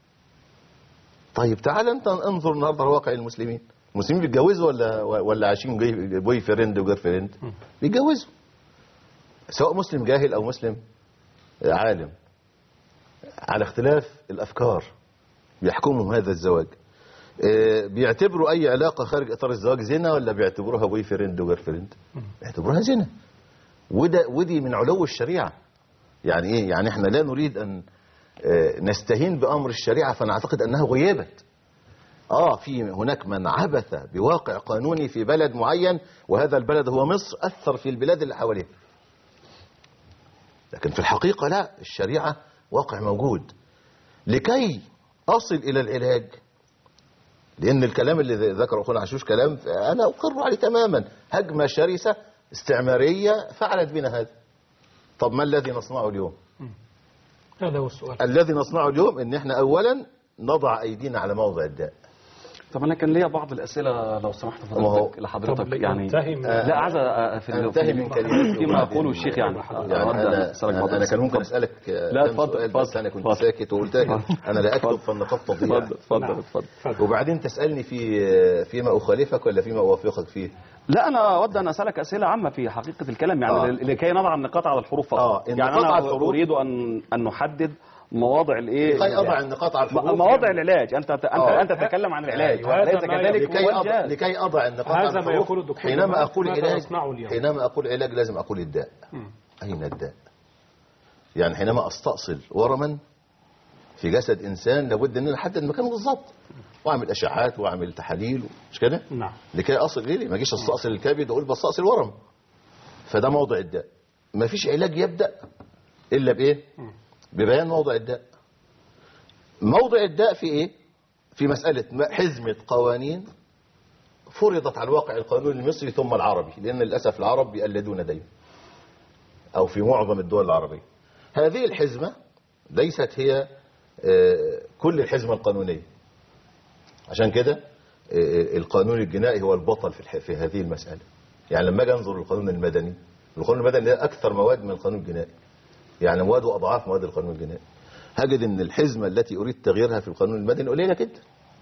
طيب تعال انت انظر النهارده لواقع المسلمين المسلمين بيتجوزوا ولا ولا عايشين جي- بوي فريند وجير فريند بيتجوزوا سواء مسلم جاهل او مسلم عالم على اختلاف الافكار بيحكمهم هذا الزواج آه، بيعتبروا اي علاقه خارج اطار الزواج زنا ولا بيعتبروها بوي فريند وجير فريند بيعتبروها زنا وده ودي من علو الشريعه يعني ايه يعني احنا لا نريد ان آه، نستهين بامر الشريعه فنعتقد انها غيبت اه في هناك من عبث بواقع قانوني في بلد معين وهذا البلد هو مصر اثر في البلاد اللي حواليه لكن في الحقيقة لا الشريعة واقع موجود لكي أصل إلى العلاج لأن الكلام اللي ذكره أخونا عشوش كلام أنا أقر عليه تماما هجمة شرسة استعمارية فعلت بنا هذا طب ما الذي نصنعه اليوم هذا هو السؤال الذي نصنعه اليوم ان احنا اولا نضع ايدينا على موضع الداء طب انا كان ليا بعض الاسئله لو سمحت ما هو- فضيلتك لحضرتك يعني ينتهي من- لا عايز أ- في ال- انتهي من كلماتي فيما وبعدين- يقوله الشيخ يعني يعني أود أن انا أسألك بعض انا كان ممكن الأسئلة. اسالك آه، لا، كم اتفضل، سؤال بس اتفضل، انا كنت اتفضل. ساكت وقلت لك انا لا اكتب فالنقاط تضيع اتفضل اتفضل نعم. اتفضل وبعدين تسالني في فيما اخالفك ولا فيما اوافقك فيه لا انا اود ان اسالك اسئله عامه في حقيقه الكلام يعني آه. لكي نضع النقاط على الحروف فقط آه، يعني النقاط انا على الحروف. اريد ان ان نحدد مواضع الايه لكي اضع النقاط على الحروف مواضع العلاج انت انت آه. انت تتكلم عن العلاج أيوة. وليس هذا ما كذلك لكي هو أضع, الجهاز. لكي اضع النقاط هذا على ما الحروف يقول الدكتور حينما جمال اقول ماذا علاج نصنعه اليوم؟ حينما اقول علاج لازم اقول الداء مم. اين الداء يعني حينما استأصل ورما في جسد انسان لابد ان انا احدد مكانه بالظبط واعمل اشعاعات واعمل تحاليل مش كده نعم لكي اصل غيري ما اجيش استأصل الكبد واقول بستأصل ورم فده موضع الداء ما فيش علاج يبدا الا بايه ببيان موضع الداء موضع الداء في ايه في مسألة ما- حزمة قوانين فرضت على الواقع القانوني المصري ثم العربي لأن للأسف العرب بيقلدون دايما أو في معظم الدول العربية هذه الحزمة ليست هي آه، كل الحزمة القانونية عشان كده آه، القانون الجنائي هو البطل في الح- في هذه المسألة يعني لما اجي انظر للقانون المدني القانون المدني ده أكثر مواد من القانون الجنائي يعني مواده أضعاف مواد القانون الجنائي هجد ان الحزمة التي اريد تغييرها في القانون المدني قليلة جدا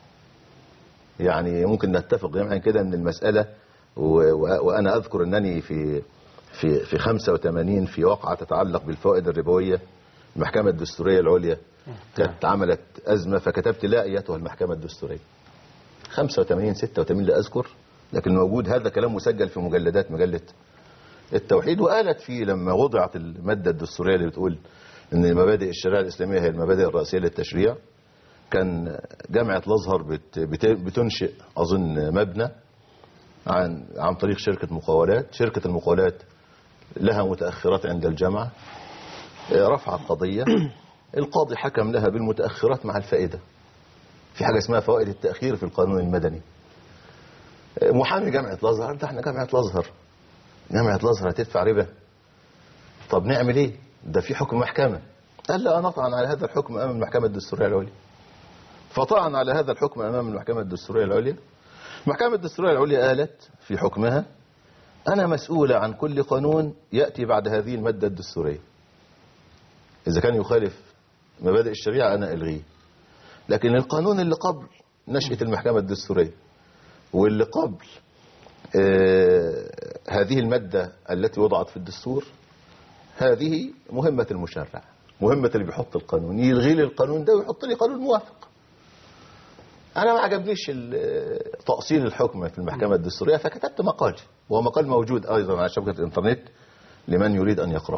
يعني ممكن نتفق جميعا كده ان المسألة و... و... وانا اذكر انني في في في 85 في واقعة تتعلق بالفوائد الربوية المحكمة الدستورية العليا كانت عملت أزمة فكتبت لا أيتها المحكمة الدستورية 85 86 لا أذكر لكن موجود هذا كلام مسجل في مجلدات مجلة التوحيد وقالت فيه لما وضعت المادة الدستورية اللي بتقول ان مبادئ الشريعة الإسلامية هي المبادئ الرئيسية للتشريع كان جامعة الأزهر بت بت بتنشئ أظن مبنى عن عن طريق شركة مقاولات شركة المقاولات لها متأخرات عند الجامعة رفعت قضية القاضي حكم لها بالمتأخرات مع الفائدة في حاجة اسمها فوائد التأخير في القانون المدني محامي جامعة الأزهر ده احنا جامعة الأزهر جامعة الأزهر هتدفع ربا طب نعمل ايه ده في حكم محكمة قال لا نطعن على هذا الحكم أمام المحكمة الدستورية العليا فطعن على هذا الحكم أمام المحكمة الدستورية العليا المحكمة الدستورية العليا قالت في حكمها أنا مسؤولة عن كل قانون يأتي بعد هذه المادة الدستورية إذا كان يخالف مبادئ الشريعة أنا ألغيه لكن القانون اللي قبل نشأة المحكمة الدستورية واللي قبل آه هذه المادة التي وضعت في الدستور هذه مهمة المشرع مهمة اللي بيحط القانون يلغي لي القانون ده ويحط لي قانون موافق أنا ما عجبنيش ال- تأصيل الحكم في المحكمة الدستورية فكتبت مقال وهو مقال موجود أيضا على شبكة الإنترنت لمن يريد أن يقرأه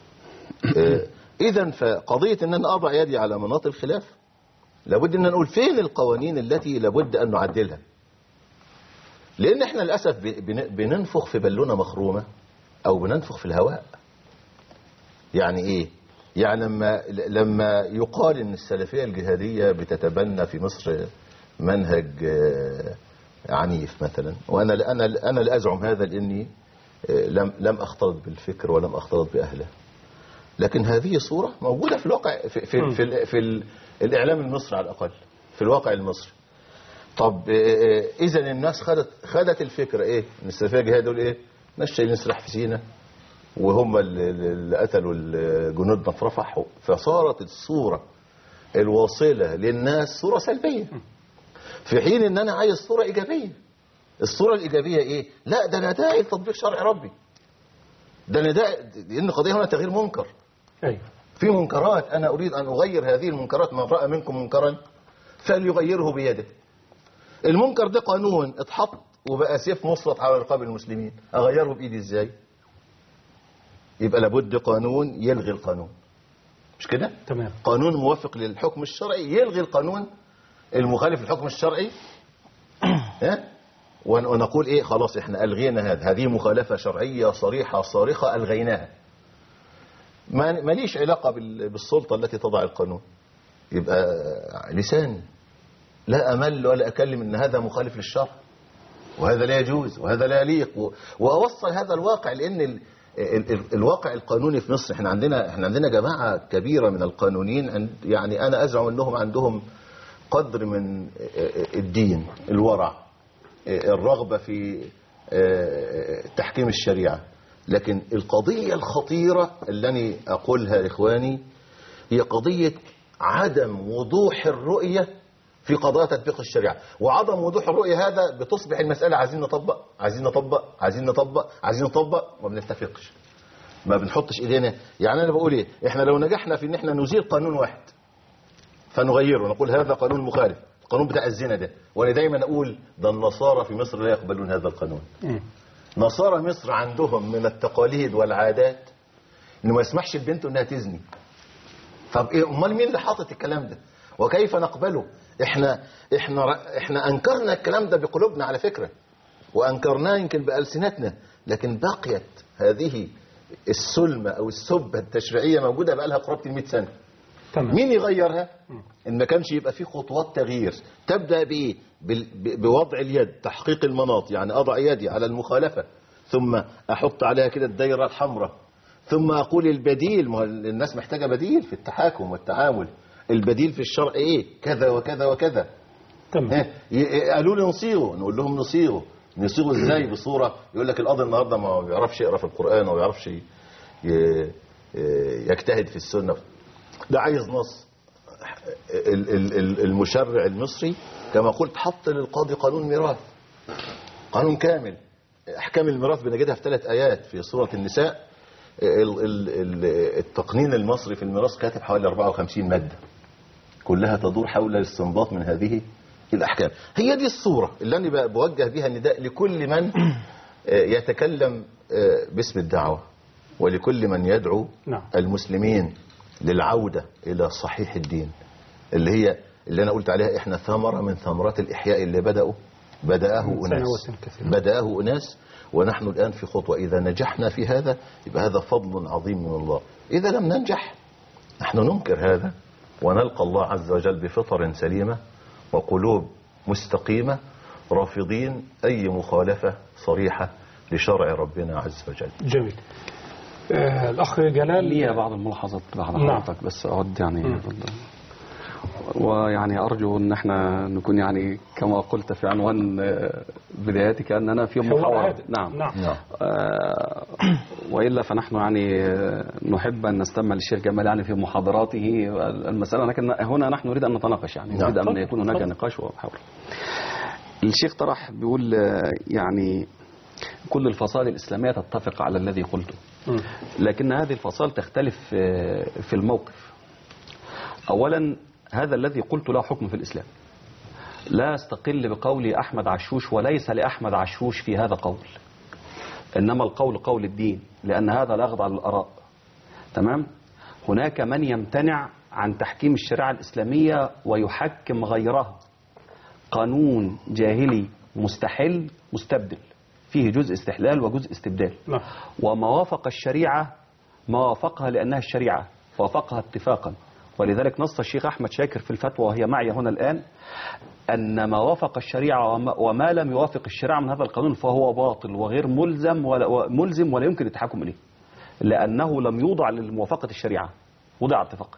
إذا فقضية أن أنا أضع يدي على مناط الخلاف لابد أن نقول فين القوانين التي لابد أن نعدلها لأن احنا للأسف ب- بن- بننفخ في بالونة مخرومة أو بننفخ في الهواء يعني إيه يعني لما لما يقال ان السلفيه الجهاديه بتتبنى في مصر منهج آه، عنيف مثلا وانا انا انا لا ازعم هذا لاني آه، لم لم اختلط بالفكر ولم اختلط باهله لكن هذه صوره موجوده في الواقع في في في, ال- في ال- الاعلام المصري على الاقل في الواقع المصري طب اذا الناس خدت خدت الفكره ايه ان السلفيه الجهاديه دول ايه ناس شايلين سلاح في سينا وهم اللي اللي قتلوا جنودنا في رفح فصارت الصورة الواصلة للناس صورة سلبية في حين ان انا عايز صورة ايجابية الصورة الايجابية ايه لا ده انا داعي لتطبيق شرع ربي ده انا داعي لان القضية هنا تغيير منكر أيوة في منكرات انا اريد ان اغير هذه المنكرات من راى منكم منكرا فليغيره بيده المنكر ده قانون اتحط وبقى سيف مسلط على رقاب المسلمين اغيره بايدي ازاي يبقى لابد قانون يلغي القانون مش كده تمام قانون موافق للحكم الشرعي يلغي القانون المخالف للحكم الشرعي ها ون- ونقول ايه خلاص احنا الغينا هذا هذه مخالفه شرعيه صريحه صارخه الغيناها ما ماليش علاقه بال- بالسلطه التي تضع القانون يبقى لساني لا امل ولا اكلم ان هذا مخالف للشرع وهذا لا يجوز وهذا لا يليق و- واوصل هذا الواقع لان ال ال ال الواقع القانوني في مصر احنا عندنا احنا عندنا جماعه كبيره من القانونيين عند يعني انا ازعم انهم عندهم قدر من الدين الورع الرغبة في تحكيم الشريعة لكن القضية الخطيرة اللي أنا أقولها لإخواني هي قضية عدم وضوح الرؤية في قضايا تطبيق الشريعة وعدم وضوح الرؤية هذا بتصبح المسألة عايزين نطبق عايزين نطبق عايزين نطبق عايزين نطبق وما بنتفقش ما بنحطش ايدينا يعني انا بقول ايه احنا لو نجحنا في ان احنا نزيل قانون واحد فنغيره نقول هذا قانون مخالف القانون بتاع الزنا ده وانا دايما اقول ده النصارى في مصر لا يقبلون هذا القانون مم. نصارى مصر عندهم من التقاليد والعادات انه ما يسمحش لبنته انها تزني طب ايه امال مين اللي حاطط الكلام ده وكيف نقبله احنا احنا احنا انكرنا الكلام ده بقلوبنا على فكره وانكرناه يمكن بالسنتنا لكن بقيت هذه السلمه او السبه التشريعيه موجوده بقى لها قرابه 100 سنه تمام مين يغيرها ان ما كانش يبقى في خطوات تغيير تبدا بايه بال- ب- بوضع اليد تحقيق المناط يعني اضع يدي على المخالفه ثم احط عليها كده الدايره الحمراء ثم اقول البديل ما هو الناس محتاجه بديل في التحاكم والتعامل البديل في الشرع ايه كذا وكذا وكذا تمام ها، ي- قالوا لي نصيغه نقول لهم نصيغه نصيغه ازاي بصوره يقول لك القاضي النهارده ما بيعرفش يقرا في القران وما بيعرفش ي- ي- يجتهد في السنه ده عايز نص ال- ال- ال- المشرع المصري كما قلت حط للقاضي قانون ميراث قانون كامل احكام الميراث بنجدها في ثلاث ايات في سوره النساء ال- ال- ال- التقنين المصري في الميراث كاتب حوالي 54 ماده كلها تدور حول الاستنباط من هذه الأحكام هي دي الصورة اللي أنا بقى بوجه بها النداء لكل من آه، يتكلم آه، باسم الدعوة ولكل من يدعو نعم. المسلمين للعودة إلى صحيح الدين اللي هي اللي أنا قلت عليها إحنا ثمرة من ثمرات الإحياء اللي بدأوا بدأه من أناس سنوات كثيرة. بدأه أناس ونحن الآن في خطوة إذا نجحنا في هذا يبقى هذا فضل عظيم من الله إذا لم ننجح نحن ننكر هذا ونلقى الله عز وجل بفطر سليمة وقلوب مستقيمة رافضين أي مخالفة صريحة لشرع ربنا عز وجل جميل آه الأخ جلال لي بعض الملاحظات بعد نعم. حضرتك بس أود يعني ويعني أرجو أن احنا نكون يعني كما قلت في عنوان آه، بداياتك أننا في حوار محاورة هادئ. نعم نعم نعم آه، وإلا فنحن يعني آه، نحب أن نستمع للشيخ جمال يعني في محاضراته المسألة لكن هنا نحن نريد أن نتناقش يعني نعم. نريد أن اتفضل، يكون هناك اتفضل. نقاش وحوار الشيخ طرح بيقول آه، يعني كل الفصائل الإسلامية تتفق على الذي قلته مم. لكن هذه الفصائل تختلف آه، في الموقف أولا هذا الذي قلت له حكم في الإسلام لا استقل بقول أحمد عشوش وليس لأحمد عشوش في هذا قول إنما القول قول الدين لأن هذا لا يخضع للآراء تمام هناك من يمتنع عن تحكيم الشريعة الإسلامية ويحكم غيرها قانون جاهلي مستحل مستبدل فيه جزء استحلال وجزء استبدال نعم وما وافق الشريعة ما وافقها لأنها الشريعة وافقها اتفاقا ولذلك نص الشيخ أحمد شاكر في الفتوى وهي معي هنا الآن أن ما وافق الشريعة وما, وما لم يوافق الشريعة من هذا القانون فهو باطل وغير ملزم ولا ملزم ولا يمكن التحكم إليه لأنه لم يوضع لموافقة الشريعة وضع اتفاقا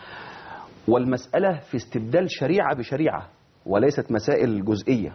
والمسألة في استبدال شريعة بشريعة وليست مسائل جزئية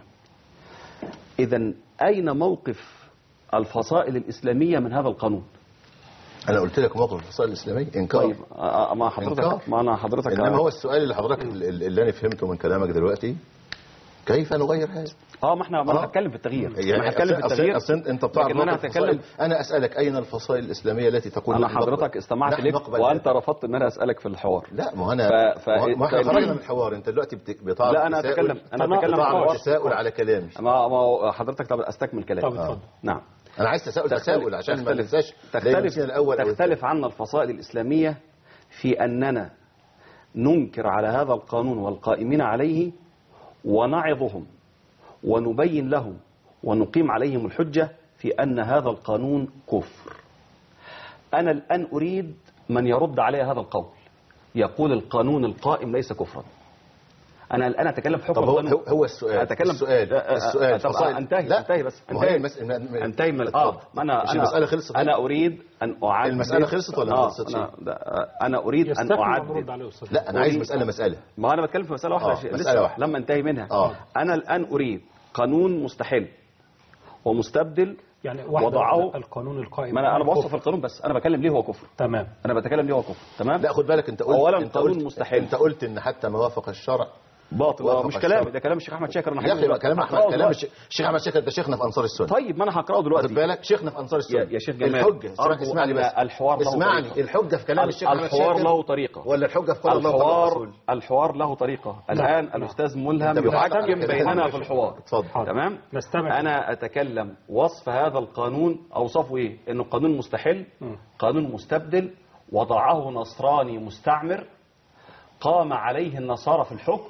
إذا أين موقف الفصائل الإسلامية من هذا القانون أنا قلت لك موقف الفصائل الإسلامية إنكار طيب آه، ما حضرتك إنكار. ما أنا حضرتك إنما هو السؤال اللي حضرتك اللي أنا فهمته من كلامك دلوقتي كيف نغير هذا؟ اه ما احنا ما آه. انا هتكلم في التغيير يعني انا هتكلم في أصل- التغيير أصل أنت بتعرف لكن انا موقف هتكلم الفصائل. أنا أسألك أين الفصائل الإسلامية التي تقول انا نحن نقبل- حضرتك استمعت نحن لك نقبل وانت هذا؟ رفضت ان انا اسالك في الحوار لا ما هو انا ف- ف- ما احنا ف- خرجنا من الحوار انت دلوقتي بت- بتعرض لا، أنا تساؤل- أتكلم- أنا أتكلم بتعرض حوار. تساؤل على كلامي ما ما حضرتك طب استكمل طب كلامي اتفضل نعم انا عايز تساؤل تساؤل عشان ما تختلف ننساش لا تختلف يمكن الاول أو تختلف عنا الفصائل الإسلامية في أننا ننكر على هذا القانون والقائمين عليه ونعظهم ونبين لهم ونقيم عليهم الحجة في أن هذا القانون كفر أنا الآن أريد من يرد علي هذا القول يقول القانون القائم ليس كفرا انا الان اتكلم في حكم طب هو القانون. هو, هو السؤال اتكلم السؤال آه، آه، السؤال طب فصائل- انتهي لا انتهي بس ما هي انتهي المس... ما- ما- انتهي من اتفضل. اه ما انا مش انا المسألة خلصت انا اريد ان اعدل المسألة خلصت ولا ما آه، خلصتش؟ انا ده- انا اريد ان يستكمل اعدل ونرد عليه أستاذ لا انا عايز أريد- مسألة مسألة ما انا بتكلم في مساله واحده آه، يا شيخ. مسألة لسه واحدة. لما انتهي منها آه. انا الان اريد قانون مستحل ومستبدل يعني واحدة وضعه القانون القائم ما انا انا كفر. بوصف القانون بس انا بتكلم ليه هو كفر تمام انا بتكلم ليه هو كفر تمام لا خد بالك انت قلت أولاً انت قانون قلت مستحيل. انت قلت ان حتى ما وافق الشرع باطل وافق آه، مش الشرع. كلامي ده كلام الشيخ احمد شاكر انا يا اخي هجيبه بقى كلام احمد هقرأه كلام دلوقتي. الش- الشيخ احمد شاكر ده شيخنا في انصار السنه طيب ما انا هقراه واخد دلوقتي بالك شيخنا في انصار السنه يا- يا شيخ جمال، الحجه اسمع- أرجو اسمعني أن بس الحوار له اسمعني طريقة. الحجه في كلام الشيخ احمد الحوار شاكر له طريقه ولا الحجه في قول الله وقول الحوار الرسول الحوار له طريقه الان الاستاذ ملهم أنت بتعلق على يحكم كده. بيننا في الحوار اتفضل تمام نستمع. انا اتكلم وصف هذا القانون اوصفه ايه انه قانون مستحل قانون مستبدل وضعه نصراني مستعمر قام عليه النصارى في الحكم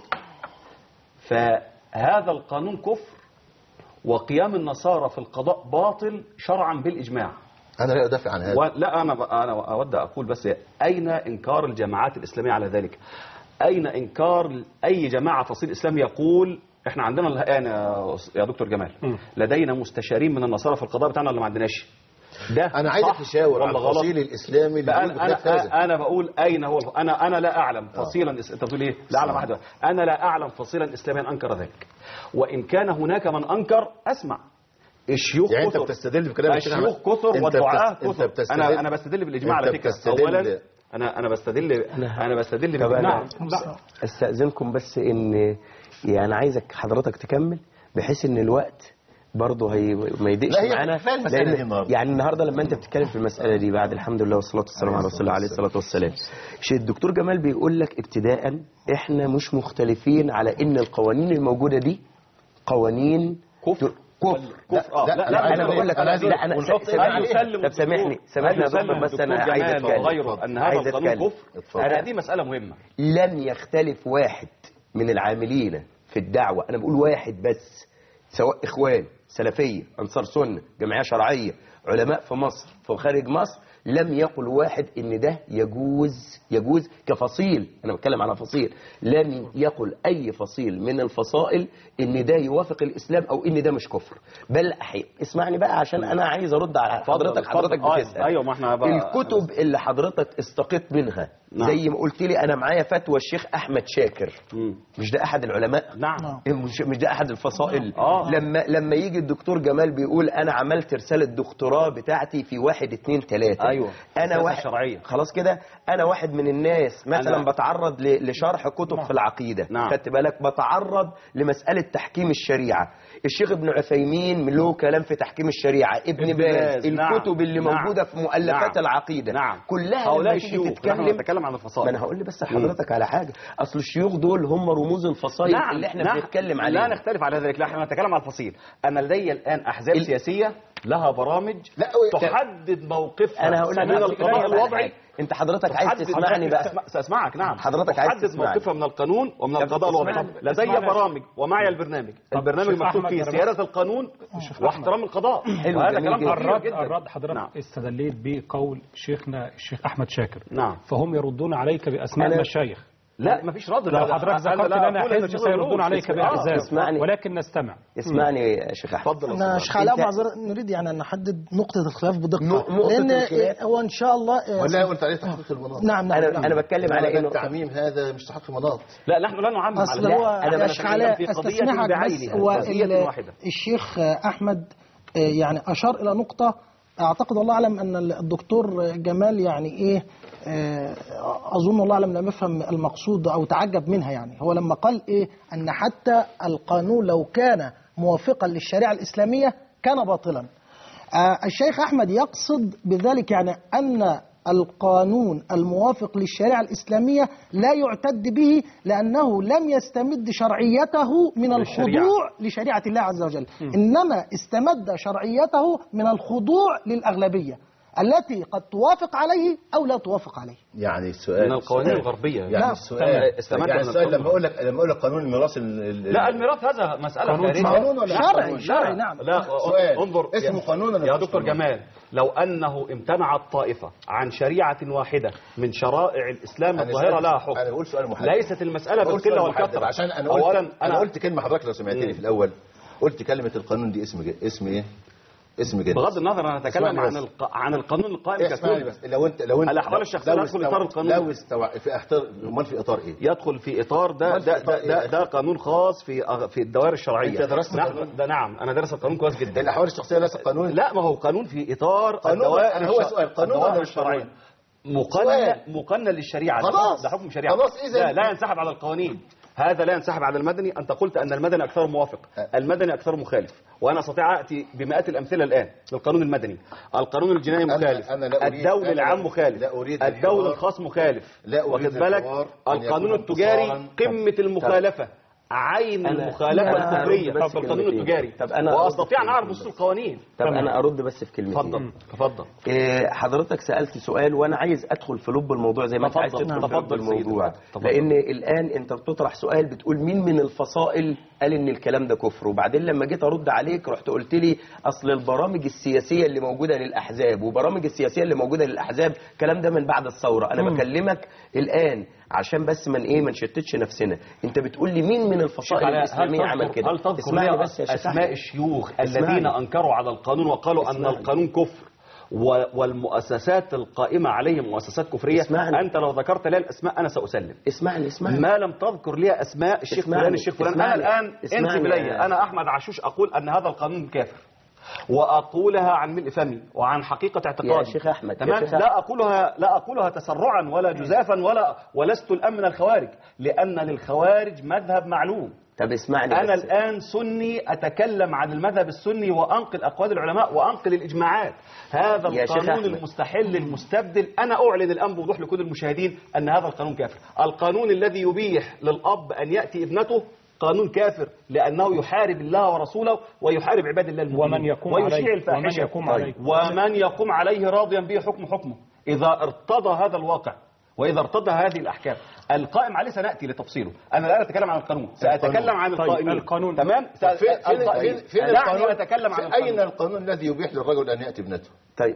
فهذا القانون كفر وقيام النصارى في القضاء باطل شرعا بالاجماع انا لا ادافع عن هذا لا انا ب- انا اود اقول بس اين انكار الجماعات الاسلاميه على ذلك؟ اين انكار اي جماعه فصيل اسلامي يقول احنا عندنا الان يا أس- يا دكتور جمال لدينا مستشارين من النصارى في القضاء بتاعنا اللي ما عندناش ده انا عايزك صح تشاور على ولا غلط؟ الفصيل الاسلامي اللي بقى بيقول انا بخلاف هذا انا انا بقول اين هو الف... انا انا لا اعلم فصيلا إس... انت بتقول ايه؟ لا اعلم احد انا لا اعلم فصيلا اسلاميا انكر ذلك وان كان هناك من انكر اسمع الشيوخ يعني انت كثر. بتستدل بكلام الشيخ الشيوخ أحمد؟ كثر انت والدعاة بتست- انت كثر بتستدل انا انا بستدل بالاجماع انت على فكره بتستدل- اولا انا انا بستدل انا بستدل طب بالاجماع أنا استأذنكم بس ان يعني عايزك حضرتك تكمل بحيث ان الوقت برضه هي ما يضيقش لا، هي معانا كفاية المسألة لأن دي النهاردة. يعني النهارده لما انت بتتكلم في المساله دي بعد الحمد لله والصلاه والسلام على رسول الله عليه الصلاه والسلام شيء الدكتور جمال بيقول لك ابتداء احنا مش مختلفين على ان القوانين الموجوده دي قوانين كفر كفر كفر اه لا، لا لا، لا انا بقول لك أنا عايز لا انا ونحط سامحني هل يسلم طب سامحني الدكتور- سامحني يا هل يسلم دكتور بس انا الدكتور عايز جمال اتكلم وغيره ان هذا عايز القانون أتكلم. كفر اتفضل. انا دي مساله مهمه لم يختلف واحد من العاملين في الدعوة أنا بقول واحد بس سواء إخوان سلفية أنصار سنة جمعية شرعية علماء في مصر في خارج مصر لم يقل واحد ان ده يجوز يجوز كفصيل انا بتكلم على فصيل لم يقل اي فصيل من الفصائل ان ده يوافق الاسلام او ان ده مش كفر بل أحي... اسمعني بقى عشان انا عايز ارد على حضرتك اتفضل. حضرتك آه، بتسال ايوه ما احنا بقى الكتب اللي حضرتك استقيت منها نعم. زي ما قلت لي انا معايا فتوى الشيخ احمد شاكر مم. مش ده احد العلماء نعم مش مش ده احد الفصائل آه. لما لما يجي الدكتور جمال بيقول انا عملت رساله دكتوراه بتاعتي في واحد اتنين تلاته أيوة. انا رسالة واحد شرعية. خلاص كده انا واحد من الناس مثلا أنا- بتعرض ل- لشرح كتب في العقيده نعم. خدت بالك بتعرض لمساله تحكيم الشريعه الشيخ ابن عثيمين له كلام في تحكيم الشريعه ابن ابن باز باز، نعم. الكتب اللي نعم. موجوده في مؤلفات نعم. العقيده نعم كلها لما هؤلاء تيجي شيوخ نحن تتكلم نتكلم عن ما الفصائل انا هقول لي بس حضرتك على حاجه اصل الشيوخ دول هم رموز الفصائل نعم اللي احنا نعم. بنتكلم لا عليها نختلف على ذلك لا احنا نتكلم عن الفصيل انا لدي الان احزاب ال- سياسيه لها برامج لا، و- تحدد موقفها انا هقول لك من على القضاء حاجة. الوضعي انت حضرتك عايز تحدد- تسمعني بقى سأسمع- سأسمعك نعم حضرتك عايز تحدد تسمعني. موقفها من القانون ومن طب القضاء الوضعي اسمعني. لدي اسمعني يا برامج ومعي البرنامج البرنامج شيخ مكتوب أحمد، فيه أنا سيادة القانون واحترام القضاء حلو، وهذا جميل كلام جدا. خطير الرد جدا الرد حضرتك نعم. استدليت بقول شيخنا الشيخ احمد شاكر نعم. فهم يردون عليك باسماء أنا- المشايخ لا مفيش رد لو لا، حضرتك أنا ذكرت لا لنا أقول أن حزب الشيخ سيردون يردون. عليك آه. باحزاب اسمعني. ولكن نستمع اسمعني يا شيخ احمد اتفضل يا انا أستاذ. شيخ علاء أنت- معذرة نريد يعني ان نحدد نقطة الخلاف بدقة نق- نقطة لان الخلاف. هو ان شاء الله ولا قلت عليه تحقيق المناط نعم نعم انا نعم. انا بتكلم على هذا انه التعميم هذا مش تحقيق مناط لا نحن لا نعمم اصل على هو لا، أنا يا بس شيخ أتكلم علاء في قضية استسمحك بس بعينها، هو قضية ال- واحدة. الشيخ احمد آه، يعني اشار الى نقطة اعتقد والله اعلم ان الدكتور جمال يعني ايه آه، اظن الله اعلم لم يفهم المقصود او تعجب منها يعني هو لما قال ايه ان حتى القانون لو كان موافقا للشريعه الاسلاميه كان باطلا آه، الشيخ احمد يقصد بذلك يعني ان القانون الموافق للشريعه الاسلاميه لا يعتد به لانه لم يستمد شرعيته من للشريعة. الخضوع لشريعه الله عز وجل انما استمد شرعيته من الخضوع للاغلبيه التي قد توافق عليه او لا توافق عليه يعني السؤال من القوانين السؤال- الغربية يعني نعم. السؤال استمد يعني من السؤال القانون. لما اقول لك لما اقول لك قانون الميراث ال- ال- لا الميراث هذا مسألة قانون خارجية قانون ولا لا، شرعي، قانون. شرعي، لا، نعم. لا سؤال. انظر اسمه يا- قانون ولا يا مش دكتور قانون؟ جمال لو انه امتنعت طائفه عن شريعه واحده من شرائع الاسلام أنا الظاهره سألت- لها حكم أنا بقول سؤال محدد. ليست المساله بقول بالقله سؤال محدد، والكثره عشان انا قلت اولا انا قلت كلمه حضرتك لو سمعتني مم. في الاول قلت كلمه القانون دي اسم ج- اسم ايه اسم جنس بغض النظر انا اتكلم اسمعني عن بس. الق... عن القانون القائم اسمعني ككل بس لو انت لو انت الأحوال الشخصية لو تدخل استوى- إطار القانون. لو استوى في اطار امال في اطار ايه يدخل في اطار ده أمال في ده إطار ده, ده, إيه؟ ده قانون خاص في أغ- في الدوائر الشرعيه أنت درست نعم القانون؟ ده نعم انا دارس القانون كويس جدا الاحوال الشخصيه ليس قانون لا ما هو قانون في اطار قانون- الدوائر أنا هو الش- سؤال، قانون الدوائر ولا مش الشرعيه قانون؟ مقنن سؤال. مقنن للشريعه ده- خلاص. ده حكم شريعه خلاص، إذا- لا لا ينسحب على القوانين هذا لا ينسحب على المدني انت قلت ان المدني اكثر موافق المدني اكثر مخالف وانا استطيع اتي بمئات الامثله الان للقانون المدني القانون الجنائي أنا- مخالف أنا لا أريد- الدولي أنا العام لا- مخالف لا أريد الدولي الحوار. الخاص مخالف لا أريد واخد بالك الحوار أن القانون يكون التجاري انتصاراً. قمه المخالفه عين أنا- المخالفه أنا أرد الكفريه بس في القانون كلمتين. التجاري طب أنا أرد واستطيع ان كلمتين اعرف بس. نصوص القوانين طب انا ارد بس في كلمتين اتفضل تفضل إيه، حضرتك سألت سؤال وانا عايز ادخل في لب الموضوع زي ما انت عايز تفضل. تدخل نعم. في لب تفضل سيدي. الموضوع تفضل. لان الان انت بتطرح سؤال بتقول مين من الفصائل قال ان الكلام ده كفر وبعدين لما جيت ارد عليك رحت قلت لي اصل البرامج السياسيه اللي موجوده للاحزاب وبرامج السياسيه اللي موجوده للاحزاب الكلام ده من بعد الثوره انا بكلمك الان عشان بس من ايه ما نشتتش نفسنا انت بتقول لي مين من الفصائل علاء، الاسلاميه هل عمل تذكر, كده هل تذكر اسمعني لي بس يا شيخ اسماء أحمد. الشيوخ اسمعني. الذين انكروا على القانون وقالوا ان اسمعني. القانون كفر و- والمؤسسات القائمة عليه مؤسسات كفرية اسمعني. أنت لو ذكرت لي الأسماء أنا سأسلم اسمعني اسمعني ما لم تذكر لي أسماء الشيخ اسمعني. فلان الشيخ فلان أنا اسمعني. الآن اسمعني انسب إلي يا- أنا أحمد عشوش أقول أن هذا القانون كافر وأقولها عن ملء فمي وعن حقيقة اعتقادي يا شيخ أحمد، يا تمام شيخ أحمد. لا أقولها لا أقولها تسرعا ولا جزافا ولا ولست الآن من الخوارج لأن للخوارج مذهب معلوم طب اسمعني أنا بس. الآن سني أتكلم عن المذهب السني وأنقل أقوال العلماء وأنقل الإجماعات هذا يا شيخ القانون أحمد. المستحل المستبدل أنا أعلن الآن بوضوح لكل المشاهدين أن هذا القانون كافر القانون الذي يبيح للأب أن يأتي ابنته قانون كافر لأنه يحارب الله ورسوله ويحارب عباد الله المؤمنين ومن يقوم ويشيع عليه الفاحشة ومن يقوم عليه. ومن يقوم عليه راضيا به حكم حكمه إذا ارتضى هذا الواقع وإذا ارتضى هذه الأحكام القائم عليه سنأتي لتفصيله أنا لا أتكلم عن القانون سأتكلم عن طيب، القائمين القانون. تمام فين فين القائمين. فين, فين دعني القانون أتكلم عن في أين القانون القانون الذي يبيح للرجل أن يأتي ابنته طيب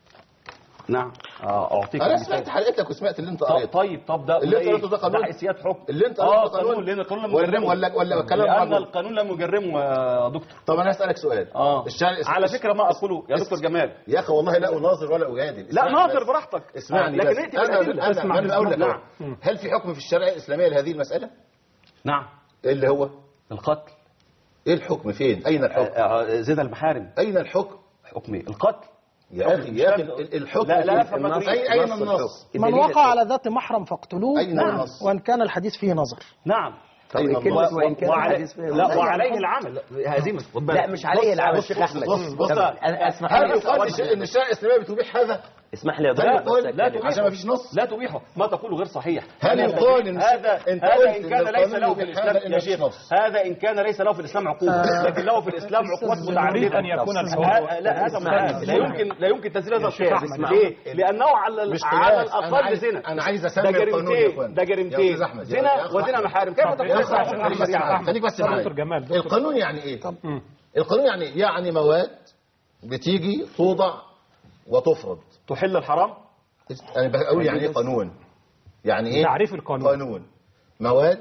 نعم آه، أعطيك أنا مثال. سمعت حلقتك وسمعت اللي أنت طب قريته طيب طب ده اللي ده انت إيه؟ قلته ده قانون؟ ده حيثيات حكم اللي انت اه قلته قانون لان القانون لم ولا يجرمه ولا ولا كلام لان رجل. القانون لم يجرمه يا دكتور طب أنا هسألك سؤال اه الشارع على فكره ما اقوله يا دكتور جمال يا أخي والله لا أناظر ولا أجادل لا اسمعني ناظر بس. براحتك اسمعني لكن بس. ائتي أنا بالادله أنا اسمع، أنا بقول لك اسمع. أهو. هل في حكم في الشريعة الإسلامية لهذه المسألة؟ نعم إيه اللي هو؟ القتل إيه الحكم فين؟ أين الحكم؟ آه، آه، زنا المحارم أين الحكم؟ حكمي القتل يا أخي يا أخي ال- الحكم لا، لا فين؟ أفهم ما تريد. أين أين نص النص؟ من الدليل وقع على ذات محرم فاقتلوه أين النص؟ وان كان الحديث فيه نظر نعم طب أين كلمة النص؟ وإن كان وعلي... الحديث فيه لا نظر. وعليه العمل هزيمه خد بالك. لا مش عليه بص- العمل بص- شيخ بص- احمد بص بص طب أنا- اسمح هل لي بس يقال أوضح. ان الشريعه الاسلاميه بتبيح هذا؟ اسمح لي يا هل دكتور يقال بس لا أتكلم. تبيحه عشان ما فيش نص؟ لا تبيحه ما تقوله غير صحيح هل هذا يقال إن هذا أنت هذا قلت ان إن كان ليس القانون له في يبيح هذا الاسلام إن يا مفيش شيخ نص. هذا ان كان ليس له في الاسلام عقوبه لكن له في الاسلام عقوبات نريد متعدده أن يكون ه- الحوار لا هذا اسمعني، مختلف لا يمكن لا يمكن تنزيل هذا شيخ القياس أحمد. ليه؟ لانه على مش على قياس. أنا الاقل عايز- زنا أنا عايز ده أسمي القانون يا جريمتين إخوان. ده يا جريمتين أستاذ أحمد، يا- زنا يا أخ وزنا أحمد. محارم كيف طب تقول يا يا أخ أخي هذا أحمد، عشان خليك بس يا معايا أحمد. خليك بس دكتور معايا جمال، دكتور. القانون يعني ايه؟ مم. القانون يعني إيه؟ يعني مواد بتيجي توضع وتفرض تحل الحرام انا بقول يعني ايه قانون يعني ايه تعريف القانون. قانون مواد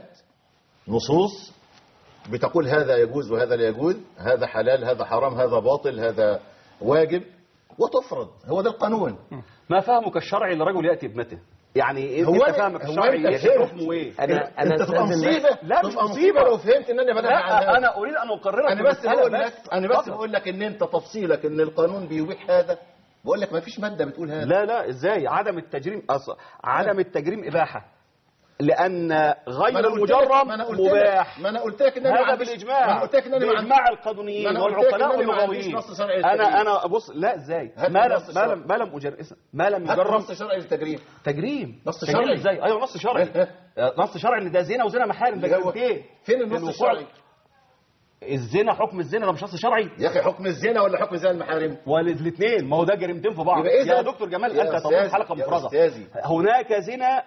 نصوص بتقول هذا يجوز وهذا لا يجوز هذا حلال هذا حرام هذا باطل هذا واجب وتفرض هو ده القانون ما فهمك الشرعي لرجل ياتي ابنته يعني هو انت أنا- فهمك هو الشرعي أنت يا فهمت. حكمه ايه انا انا انت تبقى أستاذن- مصيبه لا، مش تبقى مصيبة. لو فهمت ان انا بدافع عن لا هذا انا اريد ان اقررك انا بس المسألة بقول لك انا بس اتفضل. بقول لك ان انت تفصيلك ان القانون بيبيح هذا بقول لك ما فيش ماده بتقول هذا لا لا ازاي عدم التجريم أص... عدم التجريم اباحه لان ما غير أنا قلت لك- المجرم ما أنا قلت لك- مباح ما انا قلت لك ان انا ما هذا عنديش- بالاجماع ما انا قلت لك ان انا ما عنديش- باجماع ما القانونيين أنا قلت لك إن والعقلاء أنا ما عنديش واللغويين نص شرعي للتجريم. انا انا بص لا ازاي هات ما لي لم نص ما شرعي. لم ما لم أجر... ما لم هات يجرم نص شرعي للتجريم تجريم نص تجريم شرعي. ازاي ايوه نص شرعي إيه؟ نص شرعي ان ده زنا وزنا محارم ده اللي هو- جريمتين فين النص الوقوع- الشرعي الزنا حكم الزنا ده مش نص شرعي يا اخي حكم الزنا ولا حكم زنا المحارم والاثنين ما هو ده جريمتين في بعض يبقى إذا- يا دكتور جمال يا انت أستاذ- تقول حلقه يا مفرغه أستاذي. هناك زنا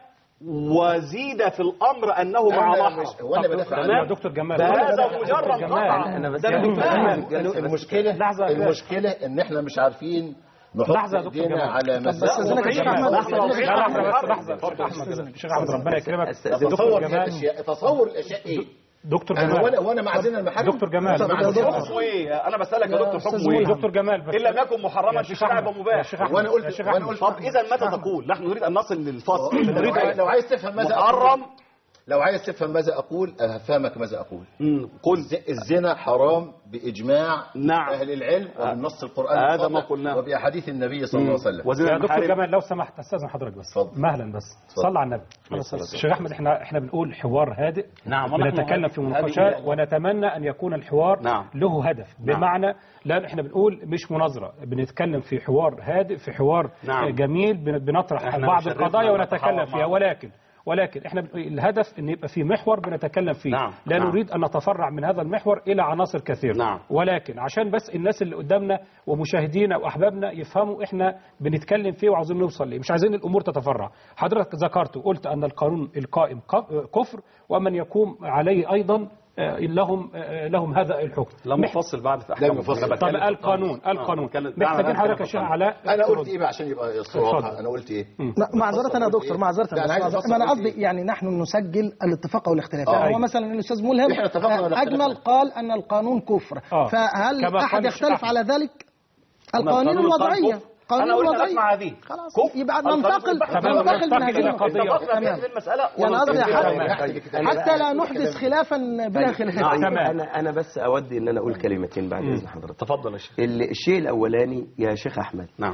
وزيد في الامر انه مع أنا محرم مش- هو أنا بدافع عنه. يا دكتور جمال فهذا دكتور مجرم جمال. قطعا أنا بس- ده يا دكتور بالفعل. جمال. المشكلة لحظة. المشكلة ان احنا مش عارفين نحط لحظة يا دكتور ايدينا جمال. على طب بس مساء استاذنك يا شيخ احمد لحظة استاذنك يا شيخ لا، احمد لحظة بس لحظة شيخ أحمد شيخ أحمد ربنا يكرمك أستأذن. دكتور تصور جمال الاشياء تصور الاشياء ايه دكتور أنا جمال وانا وانا معزين المحارم دكتور جمال طب دكتور يا دكتور. حكمه ايه انا بسالك يا يا دكتور أستاذ حكمه ايه ملهم. دكتور جمال بس ان لم يكن محرما يا في شيخ الشرع أحمد، يبقى مباح يا شيخ أحمد، وانا قلت يا شيخ وانا أحمد. قلت طب اذا ماذا تقول نحن نريد ان نصل للفصل لو عايز- لو عايز تفهم ماذا أقول- محرم لو عايز تفهم ماذا اقول افهمك ماذا اقول مم، قل الز- الزنا حرام باجماع نعم. اهل العلم وبالنص القران هذا الصحيح ما قلناه. وباحاديث النبي صلى الله عليه وسلم وزنا يا دكتور المحارم جمال لو سمحت استاذن حضرتك بس اتفضل. مهلا بس صلى على النبي شيخ احمد احنا احنا بنقول حوار هادئ نعم، ونحن بنتكلم في هذه- مناقشات هذه- ونتمنى ان يكون الحوار نعم. له هدف بمعنى لا احنا بنقول مش مناظره بنتكلم في حوار هادئ في حوار نعم. جميل بن- بنطرح احنا بعض مشرفنا القضايا أن ونتكلم نتحاور فيها معه. ولكن ولكن احنا بن- الهدف ان يبقى في محور بنتكلم فيه نعم، لا نعم. نريد ان نتفرع من هذا المحور الى عناصر كثيره نعم. ولكن عشان بس الناس اللي قدامنا ومشاهدينا واحبابنا يفهموا احنا بنتكلم فيه وعاوزين نوصل ليه مش عايزين الامور تتفرع حضرتك ذكرت وقلت ان القانون القائم ق- كفر ومن يقوم عليه ايضا آه، لهم آه، لهم هذا الحكم لم نفصل بعد في احكام نفصل. أنا طب بتكلم في القانون القانون بتكلم- محتاجين دعنا حضرتك نتكلم يا في شيخ القانون. علاء انا قلت ايه بقى عشان يبقى الصوره اتفضل. واضحة؟ انا قلت ايه لا، معذرة أنا يا دكتور معذرة لا، أنا عايز بس أفصل أنا قلت قصدي إيه؟ يعني نحن نسجل الاتفاق أو الاختلاف آه. يعني هو مثلا الأستاذ ملهم إحنا اتفقنا ولا أجمل اختلفنا؟ قال أن القانون كفر آه. فهل كما أحد قال الشيخ يختلف أحمد. على ذلك؟ أن القوانين القانون قال الوضعية كفر. قانون أنا أريد أن الوضعية أسمع هذه. خلاص كفر. يبقى القانون ننتقل البحث. تمام، ننتقل من ننتقل هذه إلى النقطة. قضية. اتفقنا في تمام. هذه المسألة يعني قصدي وننتهي حتى- بها. حتى لا نحدث خلافا بلا خلاف طيب، تمام. انا انا بس اودي ان انا اقول كلمتين بعد اذن حضرتك تفضل يا شيخ ال- الشيء الاولاني يا شيخ احمد نعم.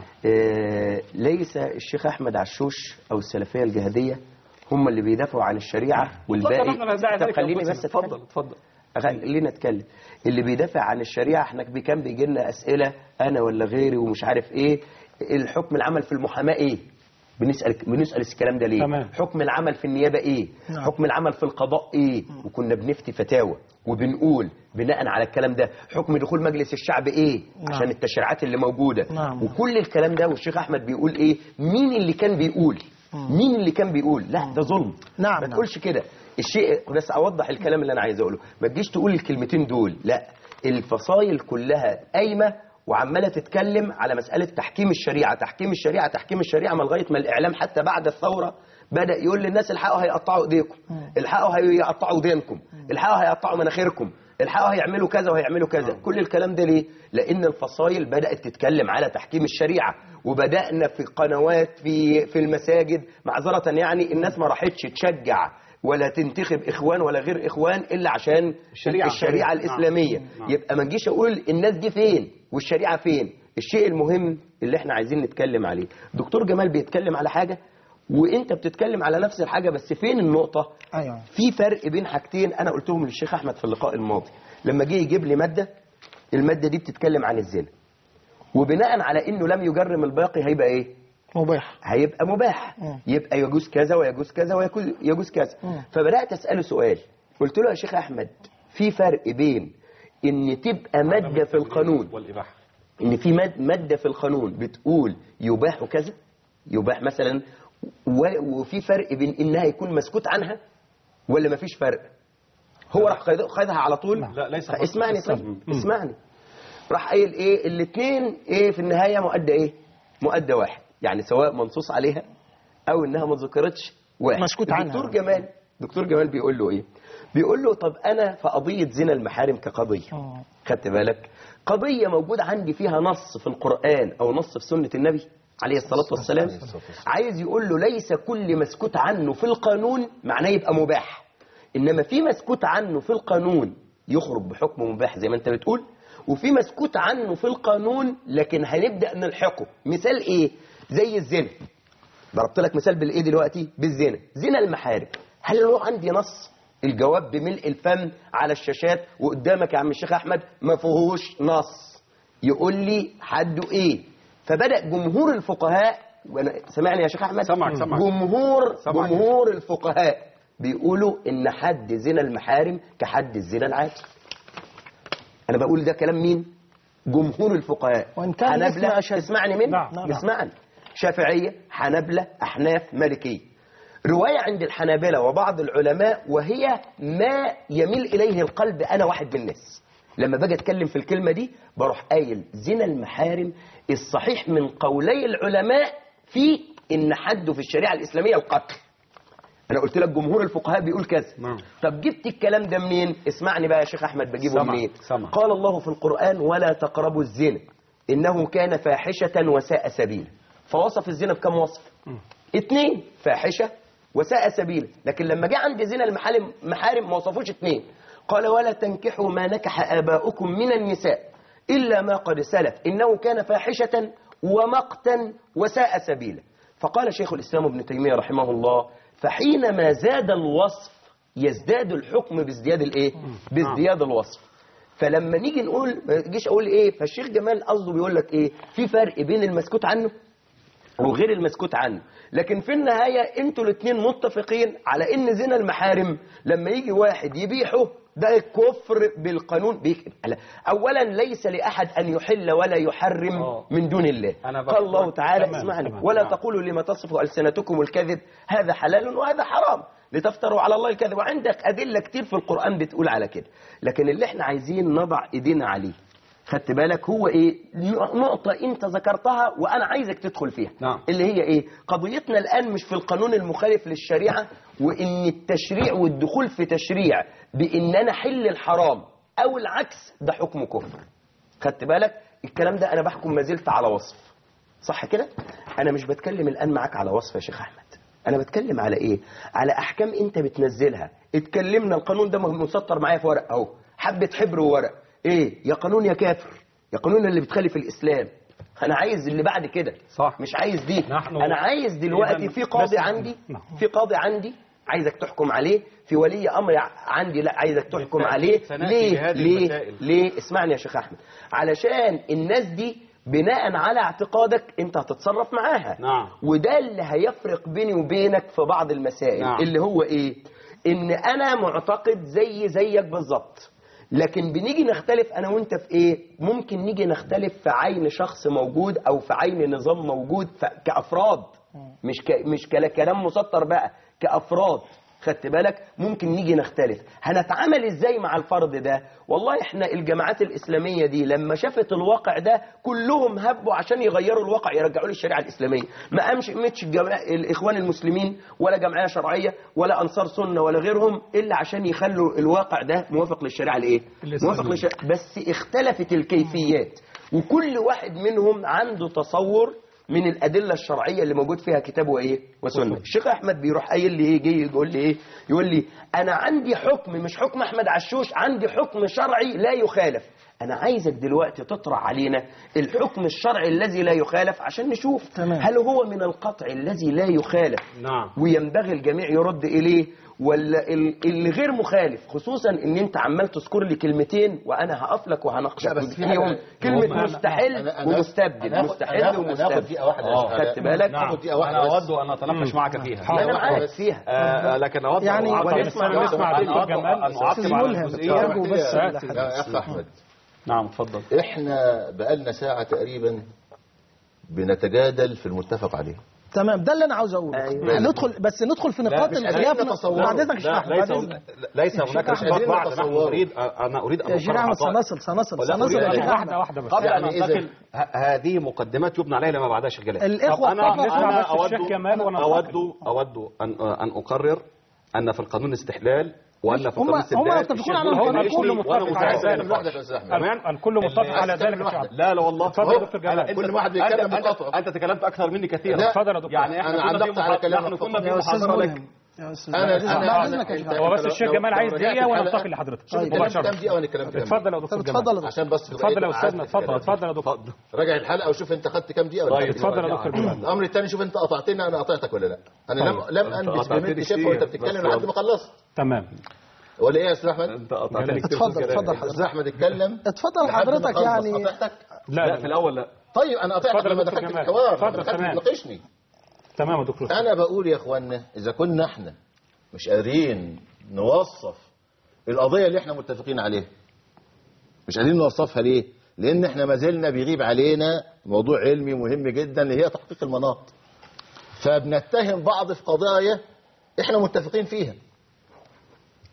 آه ليس الشيخ احمد عشوش او السلفيه الجهاديه هم اللي بيدافعوا عن الشريعه والباقي نحن لا داعي طب ذلك خليني أنفسنا. بس اتفضل أتكلم. اتفضل خلينا نتكلم اللي بيدافع عن الشريعه احنا بي- كان بيجي لنا اسئله انا ولا غيري ومش عارف ايه الحكم العمل في المحاماه ايه بنسال بنسال الكلام ده ليه تمام. حكم العمل في النيابه ايه نعم. حكم العمل في القضاء ايه وكنا بنفتي فتاوى وبنقول بناء على الكلام ده حكم دخول مجلس الشعب ايه نعم. عشان التشريعات اللي موجوده نعم. وكل الكلام ده والشيخ احمد بيقول ايه مين اللي كان بيقول مين اللي كان بيقول لا ده ظلم نعم، ما نعم. تقولش كده الشيء بس اوضح الكلام اللي انا عايز اقوله ما تجيش تقول الكلمتين دول لا الفصائل كلها قايمه وعماله تتكلم على مساله تحكيم الشريعه تحكيم الشريعه تحكيم الشريعه ما لغايه ما الاعلام حتى بعد الثوره بدا يقول للناس الحقوا هيقطعوا ايديكم الحقوا هيقطعوا ودينكم الحقوا هيقطعوا مناخيركم الحقوا هيعملوا كذا وهيعملوا كذا كل الكلام ده ليه لان الفصائل بدات تتكلم على تحكيم الشريعه وبدانا في قنوات في في المساجد معذره يعني الناس ما راحتش تشجع ولا تنتخب اخوان ولا غير اخوان الا عشان الشريعة. الشريعه نعم. الاسلاميه نعم. يبقى ما نجيش اقول الناس دي فين والشريعه فين الشيء المهم اللي احنا عايزين نتكلم عليه دكتور جمال بيتكلم على حاجه وانت بتتكلم على نفس الحاجه بس فين النقطه أيوة. في فرق بين حاجتين انا قلتهم للشيخ احمد في اللقاء الماضي لما جه يجيب لي ماده الماده دي بتتكلم عن الزنا وبناء على انه لم يجرم الباقي هيبقى ايه مباح هيبقى مباح مم. يبقى يجوز كذا ويجوز كذا ويجوز يجوز كذا مم. فبدات اساله سؤال قلت له يا شيخ احمد في فرق بين ان تبقى ماده في القانون والإباحة ان في ماد- ماده في القانون بتقول يباح كذا يباح مثلا و- وفي فرق بين انها يكون مسكوت عنها ولا مفيش فرق هو راح خد- خدها على طول لا، ليس فرق. اسمعني طيب مم. اسمعني راح قايل ايه الاثنين ايه في النهايه مؤدى ايه مؤدى واحد يعني سواء منصوص عليها او انها ما ذكرتش واحد مسكوت عنها. دكتور جمال دكتور جمال بيقول له ايه بيقول له طب انا في قضيه زنا المحارم كقضيه آه. خدت بالك قضيه موجود عندي فيها نص في القران او نص في سنه النبي عليه الصلاه والسلام عايز يقول له ليس كل مسكوت عنه في القانون معناه يبقى مباح انما في مسكوت عنه في القانون يخرج بحكم مباح زي ما انت بتقول وفي مسكوت عنه في القانون لكن هنبدا نلحقه مثال ايه زي الزنا ضربت لك مثال بالايه دلوقتي بالزنا زنا المحارم هل له عندي نص الجواب بملء الفم على الشاشات وقدامك يا عم الشيخ احمد ما فيهوش نص يقول لي حده ايه فبدا جمهور الفقهاء وانا سامعني يا شيخ احمد سامعك، سامعك. جمهور سامعك. جمهور الفقهاء بيقولوا ان حد زنا المحارم كحد الزنا العادي انا بقول ده كلام مين جمهور الفقهاء وإن كان الاسم حنابلة أشد. اسمعني مني نعم، نعم. اسمعني شافعية حنبلة أحناف مالكية رواية عند الحنابلة وبعض العلماء وهي ما يميل إليه القلب أنا واحد من الناس لما باجي اتكلم في الكلمه دي بروح قايل زنا المحارم الصحيح من قولي العلماء في ان حده في الشريعه الاسلاميه القتل انا قلت لك جمهور الفقهاء بيقول كذا نعم. طب جبت الكلام ده منين اسمعني بقى يا شيخ احمد بجيبه سمع، منين سمع. قال الله في القران ولا تقربوا الزنا انه كان فاحشه وساء سبيلا فوصف الزنا بكم وصف اتنين فاحشه وساء سبيلا لكن لما جه عند زنا المحارم محارم ما وصفوش اتنين قال ولا تنكحوا ما نكح اباؤكم من النساء الا ما قد سلف انه كان فاحشه ومقتا وساء سبيلا فقال شيخ الاسلام ابن تيميه رحمه الله فحينما زاد الوصف يزداد الحكم بازدياد الايه بازدياد الوصف فلما نيجي نقول ما تجيش اقول ايه فالشيخ جمال قصده بيقول لك ايه في فرق بين المسكوت عنه وغير المسكوت عنه لكن في النهاية انتوا الاثنين متفقين على ان زنا المحارم لما يجي واحد يبيحه ده كفر بالقانون بيك... لا. اولا ليس لاحد ان يحل ولا يحرم آه. من دون الله أنا قال الله بقول- تعالى تمام، اسمعني تمام. ولا نعم. تقولوا لما تصف السنتكم الكذب هذا حلال وهذا حرام لتفتروا على الله الكذب وعندك ادله كتير في القران بتقول على كده لكن اللي احنا عايزين نضع ايدينا عليه خدت بالك هو ايه نقطة انت ذكرتها وانا عايزك تدخل فيها نعم. اللي هي ايه قضيتنا الان مش في القانون المخالف للشريعة وان التشريع والدخول في تشريع بان انا حل الحرام او العكس ده حكم كفر خدت بالك الكلام ده انا بحكم ما زلت على وصف صح كده انا مش بتكلم الان معاك على وصف يا شيخ احمد انا بتكلم على ايه على احكام انت بتنزلها اتكلمنا القانون ده مسطر معايا في ورق اهو حبه حبر وورق ايه يا قانون يا كافر يا قانون اللي بتخالف الاسلام انا عايز اللي بعد كده صح. مش عايز دي نحن انا عايز دلوقتي إذن في قاضي بس- عندي نعم. في قاضي عندي عايزك تحكم عليه في ولي امر عندي لا عايزك تحكم بالتأكيد عليه سنأتي ليه بهذه ليه المسائل. ليه اسمعني يا شيخ احمد علشان الناس دي بناء على اعتقادك انت هتتصرف معاها نعم. وده اللي هيفرق بيني وبينك في بعض المسائل نعم. اللي هو ايه ان انا معتقد زي زيك بالظبط لكن بنيجي نختلف انا وانت في ايه ممكن نيجي نختلف في عين شخص موجود او في عين نظام موجود ف- كافراد مش ك... مش كلا- كلام مسطر بقى كافراد خدت بالك ممكن نيجي نختلف هنتعامل ازاي مع الفرد ده والله احنا الجماعات الاسلاميه دي لما شافت الواقع ده كلهم هبوا عشان يغيروا الواقع يرجعوا للشريعه الاسلاميه ما قامش قامتش الجماعة- الاخوان المسلمين ولا جمعيه شرعيه ولا انصار سنه ولا غيرهم الا عشان يخلوا الواقع ده موافق للشريعه الايه الإسلامية. موافق للشريعة بس اختلفت الكيفيات وكل واحد منهم عنده تصور من الادله الشرعيه اللي موجود فيها كتاب وايه وسنه الشيخ احمد بيروح قايل لي ايه جاي يقول لي ايه يقول لي انا عندي حكم مش حكم احمد عشوش عندي حكم شرعي لا يخالف انا عايزك دلوقتي تطرح علينا الحكم الشرعي الذي لا يخالف عشان نشوف تمام. هل هو من القطع الذي لا يخالف نعم. وينبغي الجميع يرد اليه ولا ال- اللي غير مخالف خصوصا ان انت عمال تذكر لي كلمتين وانا هقف لك وهناقشك لا، بس في فيهم حاجة- كلمه هم- مستحل أنا- أنا- ومستبدل أنا هاخد- مستحل أنا هاخد- أنا هاخد ومستبدل دقيقة واحدة آه، يا شيخ. خدت بالك نعم. هاخد دقيقة واحدة أنا بس. أود أن أتناقش معك فيها انا معاك بس. فيها آه، لكن أود يعني- أن أعقب- طيب، نسمع- أن نسمع أعقب- دكتور جمال. أن أعقب أستاذ على ملهم. الجزئية أرجو بس يا لحد- يا أخ أحمد نعم تفضل احنا بقالنا ساعة تقريبا بنتجادل في المتفق عليه تمام ده اللي انا عاوز اقوله أيوة. ندخل بس ندخل في نقاط مش الخلاف قادرين نتصوره. بعد اذنك يا شيخ لا أحمد، بعد ليس اذنك ليس هناك مش قادرين بعد نحن نتصوره. نريد أنا أريد أن يا شيخ أقرر احمد حقائق. سنصل سنصل ولا سنصل يا أريد- شيخ واحدة احمد واحدة بس قبل يعني أن إذا- أنتقل ه- هذه مقدمات يبنى عليها لما بعدها الجلال الإخوة طب أنا فقط نسمع أنا بس الشيخ أود جمال وننتقل. أود أود أن أن أقرر أن في القانون استحلال وأن في هم- القانون هم استبداد متفقون الشيخ على ممكن القانون. يشتري الكل وأنا متفق على مساعد ذلك. ذلك. لوحدك يا أستاذ أحمد ال- الكل متفق على ذلك يا شيخ أحمد. لا لا والله اتفضل يا دكتور جلال. أنت- كل واحد أنت- بيتكلم أنت- بقطعه. أنت تكلمت أكثر مني كثيرا لا. اتفضل يا دكتور. يعني احنا أنا كنا في علقت على محاضرة كلامك نحن كنا فقط. في يا استاذ محاضرة لك ملهم يا استاذ أنا- بعد أنا- بعد اذنك يا شيخ أنت- أحمد. هو بس لو- الشيخ لو- جمال لو عايز رجعت دقيقة الحلقة- وننتقل لحضرتك طيب، مباشرة. كام دقيقة وأنا الكلام كام اتفضل يا دكتور طب اتفضل جمال يا عشان بس تبقى اتفضل يا إيه، استاذنا عارف اتفضل الكلام. اتفضل يا دكتور راجع الحلقة وشوف أنت خدت كام دقيقة ولا طيب، خدت كام اتفضل يا دقيقة. دكتور جمال الأمر الثاني شوف أنت قطعتني أنا قطعتك ولا لا أنا لم طيب. لم أنت أنبس قطعتني بمد شفة كتير، وأنت بس بتتكلم يلا. لحد ما خلصت تمام ولا إيه يا أستاذ أحمد؟ أنت قطعتني كتير اتفضل في اتفضل كلامي. حضرتك أستاذ أحمد اتكلم اتفضل لحد ما حضرتك خلص. يعني قطعتك لا لا في الأول لا طيب أنا قطعتك اتفضل يا لما دكتور دخلت في جمال. الحوار اتفضل، لما دخلت تمام. تناقشني تمام يا دكتور أنا بقول يا إخوانا إذا كنا إحنا مش قادرين نوصف القضية اللي إحنا متفقين عليها مش قادرين نوصفها ليه؟ لأن إحنا ما زلنا بيغيب علينا موضوع علمي مهم جدا اللي هي تحقيق المناط فبنتهم بعض في قضايا إحنا متفقين فيها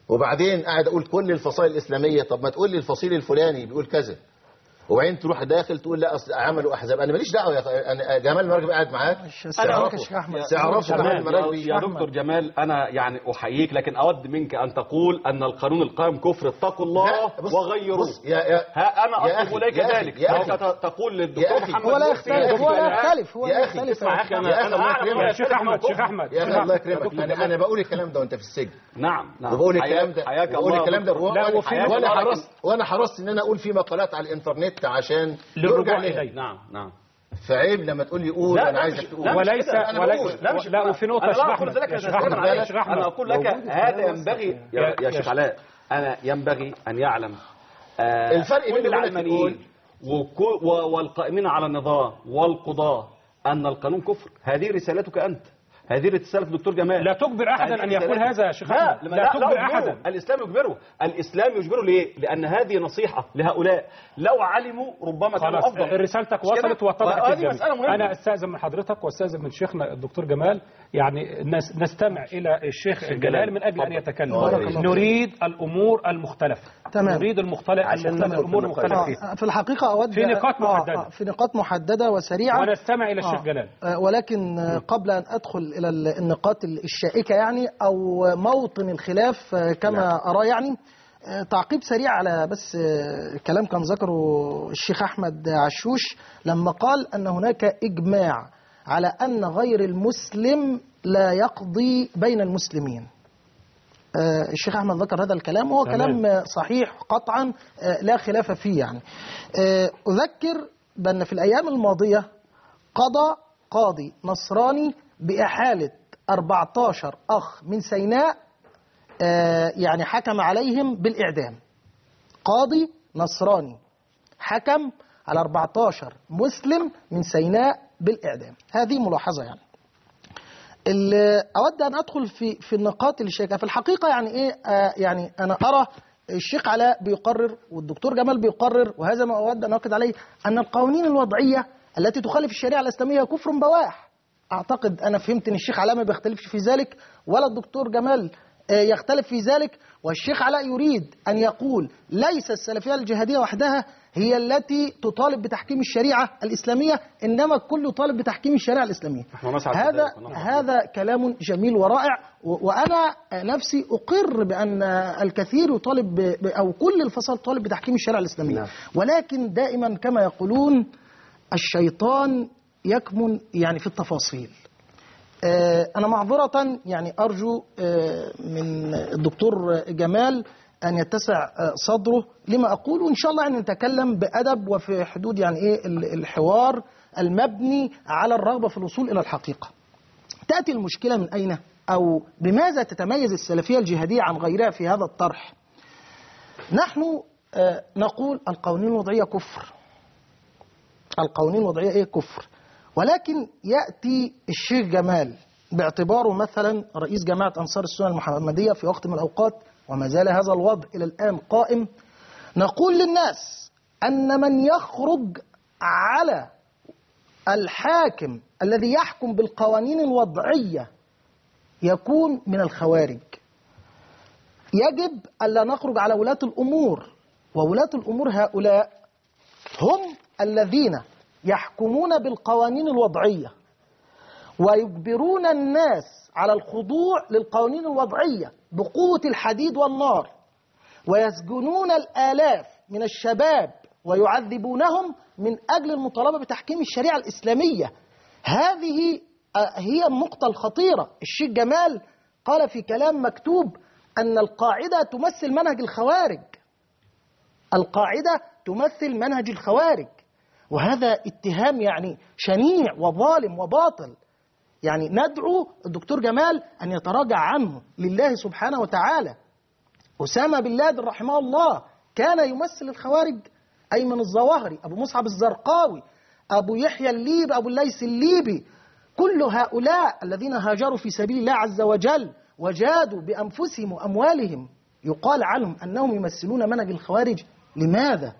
وبعدين قاعد اقول كل الفصائل الاسلاميه طب ما تقول لي الفصيل الفلاني بيقول كذا وبعدين تروح داخل تقول لا اصل عملوا احزاب انا ماليش دعوه يا أخي. انا جمال المراكب قاعد معاك أنا- يا شيخ أحمد. تعرفوا جمال جمال المراكبي يا, يا دكتور جمال انا يعني احييك لكن اود منك ان تقول ان القانون القائم كفر اتقوا الله لا، بص- وغيروه بص يا يا ها انا يا اطلب أخي، اليك يا أخي، ذلك يا لو أخي. تت- تقول يا للدكتور أخي. محمد هو لا مرسي يختلف هو لا يا أخي، يختلف هو يا لا أخي، يختلف اسمع يا اخي يا انا أخي، انا الله اعلم يكرمك. ما يا شيخ يختلف احمد عنه شيخ احمد يا شيخ اخي الله أحمد. يكرمك انا انا بقول الكلام ده وانت في السجن نعم نعم وبقول حياك- الكلام ده حياك بقول الله الكلام ده دكتور. لا، وانا وفي حياك وانا الله، حرصت وانا حرصت ان انا اقول في مقالات على الانترنت عشان للرجوع يرجع لها إليه. نعم نعم فعيب لما تقول لي قول لا، انا لا، عايزك مش- تقول لا، مش وليس كده. أنا وليس بقول. لا، مش لا كده. وفي نقطة أنا يا شيخ لا أحمد أقول لك يا يا شيخ شيخ أحمد أحمد. يا شيخ أحمد أنا أقول لك هذا ينبغي يا يا شيخ علاء أنا ينبغي أن يعلم آه، الفرق بين كل اللي بقولك العلمانيين وكو- و- والقائمين على النظام والقضاة أن القانون كفر هذه رسالتك أنت هذه رسالة الدكتور جمال لا تجبر أحدا هذه أن يقول رسالتك. هذا يا شيخ لا أحمد لا, لا لا تجبر يجبره. أحدا الإسلام يجبره الإسلام يجبره ليه لأن هذه نصيحة لهؤلاء لو علموا ربما كانوا خلاص أفضل رسالتك مش كده؟ وصلت واتضحت وهذه للجميع. مسألة مهمة انا استاذن من حضرتك واستاذن من شيخنا الدكتور جمال يعني نس- نستمع الى الشيخ جلال من اجل ان يتكلم بارك الله نريد الامور المختلفه تمام. نريد المختلف عشان المختلف ندخل في الامور النقاش. المختلف فيها آه، في الحقيقة أود في نقاط آه، محددة. آه، في نقاط محددة وسريعة ونستمع الى الشيخ آه. جلال آه، ولكن آه، قبل أن أدخل إلى ال- النقاط ال- الشائكة يعني أو موطن الخلاف آه، كما أرى يعني آه، تعقيب سريع على بس آه، كلام كان ذكره الشيخ أحمد عشوش لما قال أن هناك إجماع على أن غير المسلم لا يقضي بين المسلمين آه، الشيخ احمد ذكر هذا الكلام وهو تمام. كلام آه، صحيح قطعا آه، لا خلاف فيه يعني آه، اذكر بان في الايام الماضيه قضى قاضي نصراني باحاله 14 اخ من سيناء آه، يعني حكم عليهم بالاعدام قاضي نصراني حكم على 14 مسلم من سيناء بالاعدام هذه ملاحظه يعني اللي اود ان ادخل في في النقاط الشائكه في الحقيقه يعني ايه آه يعني انا ارى الشيخ علاء بيقرر والدكتور جمال بيقرر وهذا ما اود ان اؤكد عليه ان القوانين الوضعيه التي تخالف الشريعه الاسلاميه كفر بواح اعتقد انا فهمت ان الشيخ علاء ما بيختلفش في ذلك ولا الدكتور جمال آه، يختلف في ذلك والشيخ علاء يريد ان يقول ليس السلفيه الجهاديه وحدها هي التي تطالب بتحكيم الشريعه الاسلاميه انما الكل يطالب بتحكيم الشريعه الاسلاميه نحن نسعد هذا بذلك ونرحب هذا كلام جميل ورائع و- وانا نفسي اقر بان الكثير يطالب ب- ب- او كل الفصائل تطالب بتحكيم الشريعه الاسلاميه نعم. ولكن دائما كما يقولون الشيطان يكمن يعني في التفاصيل آه، أنا معذرة يعني أرجو آه، من الدكتور جمال أن يتسع آه، صدره لما أقول وإن شاء الله يعني نتكلم بأدب وفي حدود يعني إيه ال- الحوار المبني على الرغبة في الوصول إلى الحقيقة تأتي المشكلة من أين؟ أو بماذا تتميز السلفية الجهادية عن غيرها في هذا الطرح؟ نحن آه، نقول القوانين الوضعية كفر القوانين الوضعية إيه كفر ولكن يأتي الشيخ جمال باعتباره مثلا رئيس جماعة أنصار السنة المحمدية في وقت من الأوقات وما زال هذا الوضع إلى الآن قائم نقول للناس أن من يخرج على الحاكم الذي يحكم بالقوانين الوضعية يكون من الخوارج يجب ألا نخرج على ولاة الأمور وولاة الأمور هؤلاء هم الذين يحكمون بالقوانين الوضعية ويجبرون الناس على الخضوع للقوانين الوضعية بقوة الحديد والنار ويسجنون الآلاف من الشباب ويعذبونهم من أجل المطالبة بتحكيم الشريعة الإسلامية هذه آه، هي النقطة الخطيرة الشيخ جمال قال في كلام مكتوب أن القاعدة تمثل منهج الخوارج القاعدة تمثل منهج الخوارج وهذا اتهام يعني شنيع وظالم وباطل يعني ندعو الدكتور جمال أن يتراجع عنه لله سبحانه وتعالى أسامة بن لادن رحمه الله كان يمثل الخوارج أيمن الظواهري أبو مصعب الزرقاوي أبو يحيى الليبي أبو الليث الليبي كل هؤلاء الذين هاجروا في سبيل الله عز وجل وجادوا بأنفسهم وأموالهم يقال عنهم أنهم يمثلون منهج الخوارج لماذا؟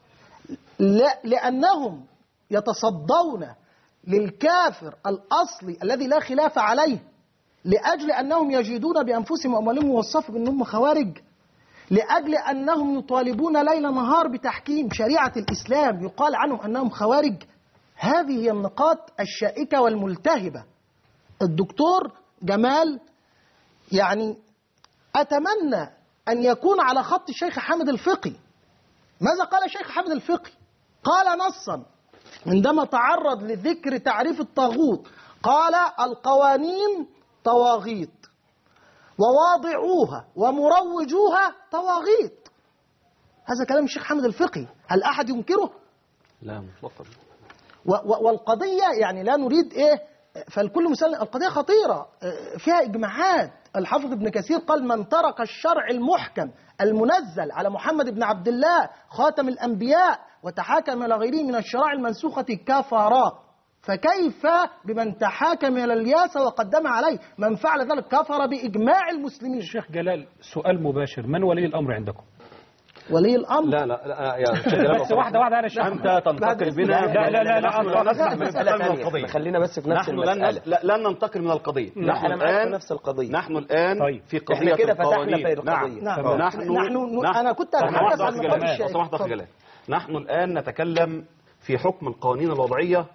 لا لأنهم يتصدون للكافر الأصلي الذي لا خلاف عليه لأجل أنهم يجدون بأنفسهم وأموالهم وصفوا بأنهم خوارج لأجل أنهم يطالبون ليل نهار بتحكيم شريعة الإسلام يقال عنهم أنهم خوارج هذه هي النقاط الشائكة والملتهبة الدكتور جمال يعني أتمنى أن يكون على خط الشيخ حامد الفقي ماذا قال الشيخ حامد الفقي قال نصا عندما تعرض لذكر تعريف الطاغوت قال القوانين طواغيت وواضعوها ومروجوها طواغيت هذا كلام الشيخ حامد الفقي هل أحد ينكره لا مطلقا و- و- والقضية يعني لا نريد إيه فالكل مسلم القضية خطيرة آه، فيها إجماعات الحافظ ابن كثير قال من ترك الشرع المحكم المنزل على محمد بن عبد الله خاتم الأنبياء وتحاكم إلى غيره من الشرائع المنسوخة كفر فكيف بمن تحاكم إلى الياس وقدم عليه من فعل ذلك كفر بإجماع المسلمين الشيخ جلال سؤال مباشر من ولي الأمر عندكم ولي الأمر لا لا, لا يا شيخ جلال بس واحدة واحدة أنا الشيخ أنت تنتقل بنا لا لا لا لا نحن لا لا نسمح لا، من مسألة الانتقال من تانية. القضية خلينا بس في نفس نحن لن المسألة لا- لن ننتقل من القضية نحن أنا معاك في الآن نفس القضية. نحن الآن طيب. في قضية إحنا كده فتحنا القوانين. في القضية. نعم نعم. نحن نحن- أنا كنت لحظة أتحدث واحدة عن بس نقاط جلال. الشيء. لحظة واحدة بس اتفضل. جلال. نحن الآن نتكلم في حكم القوانين الوضعية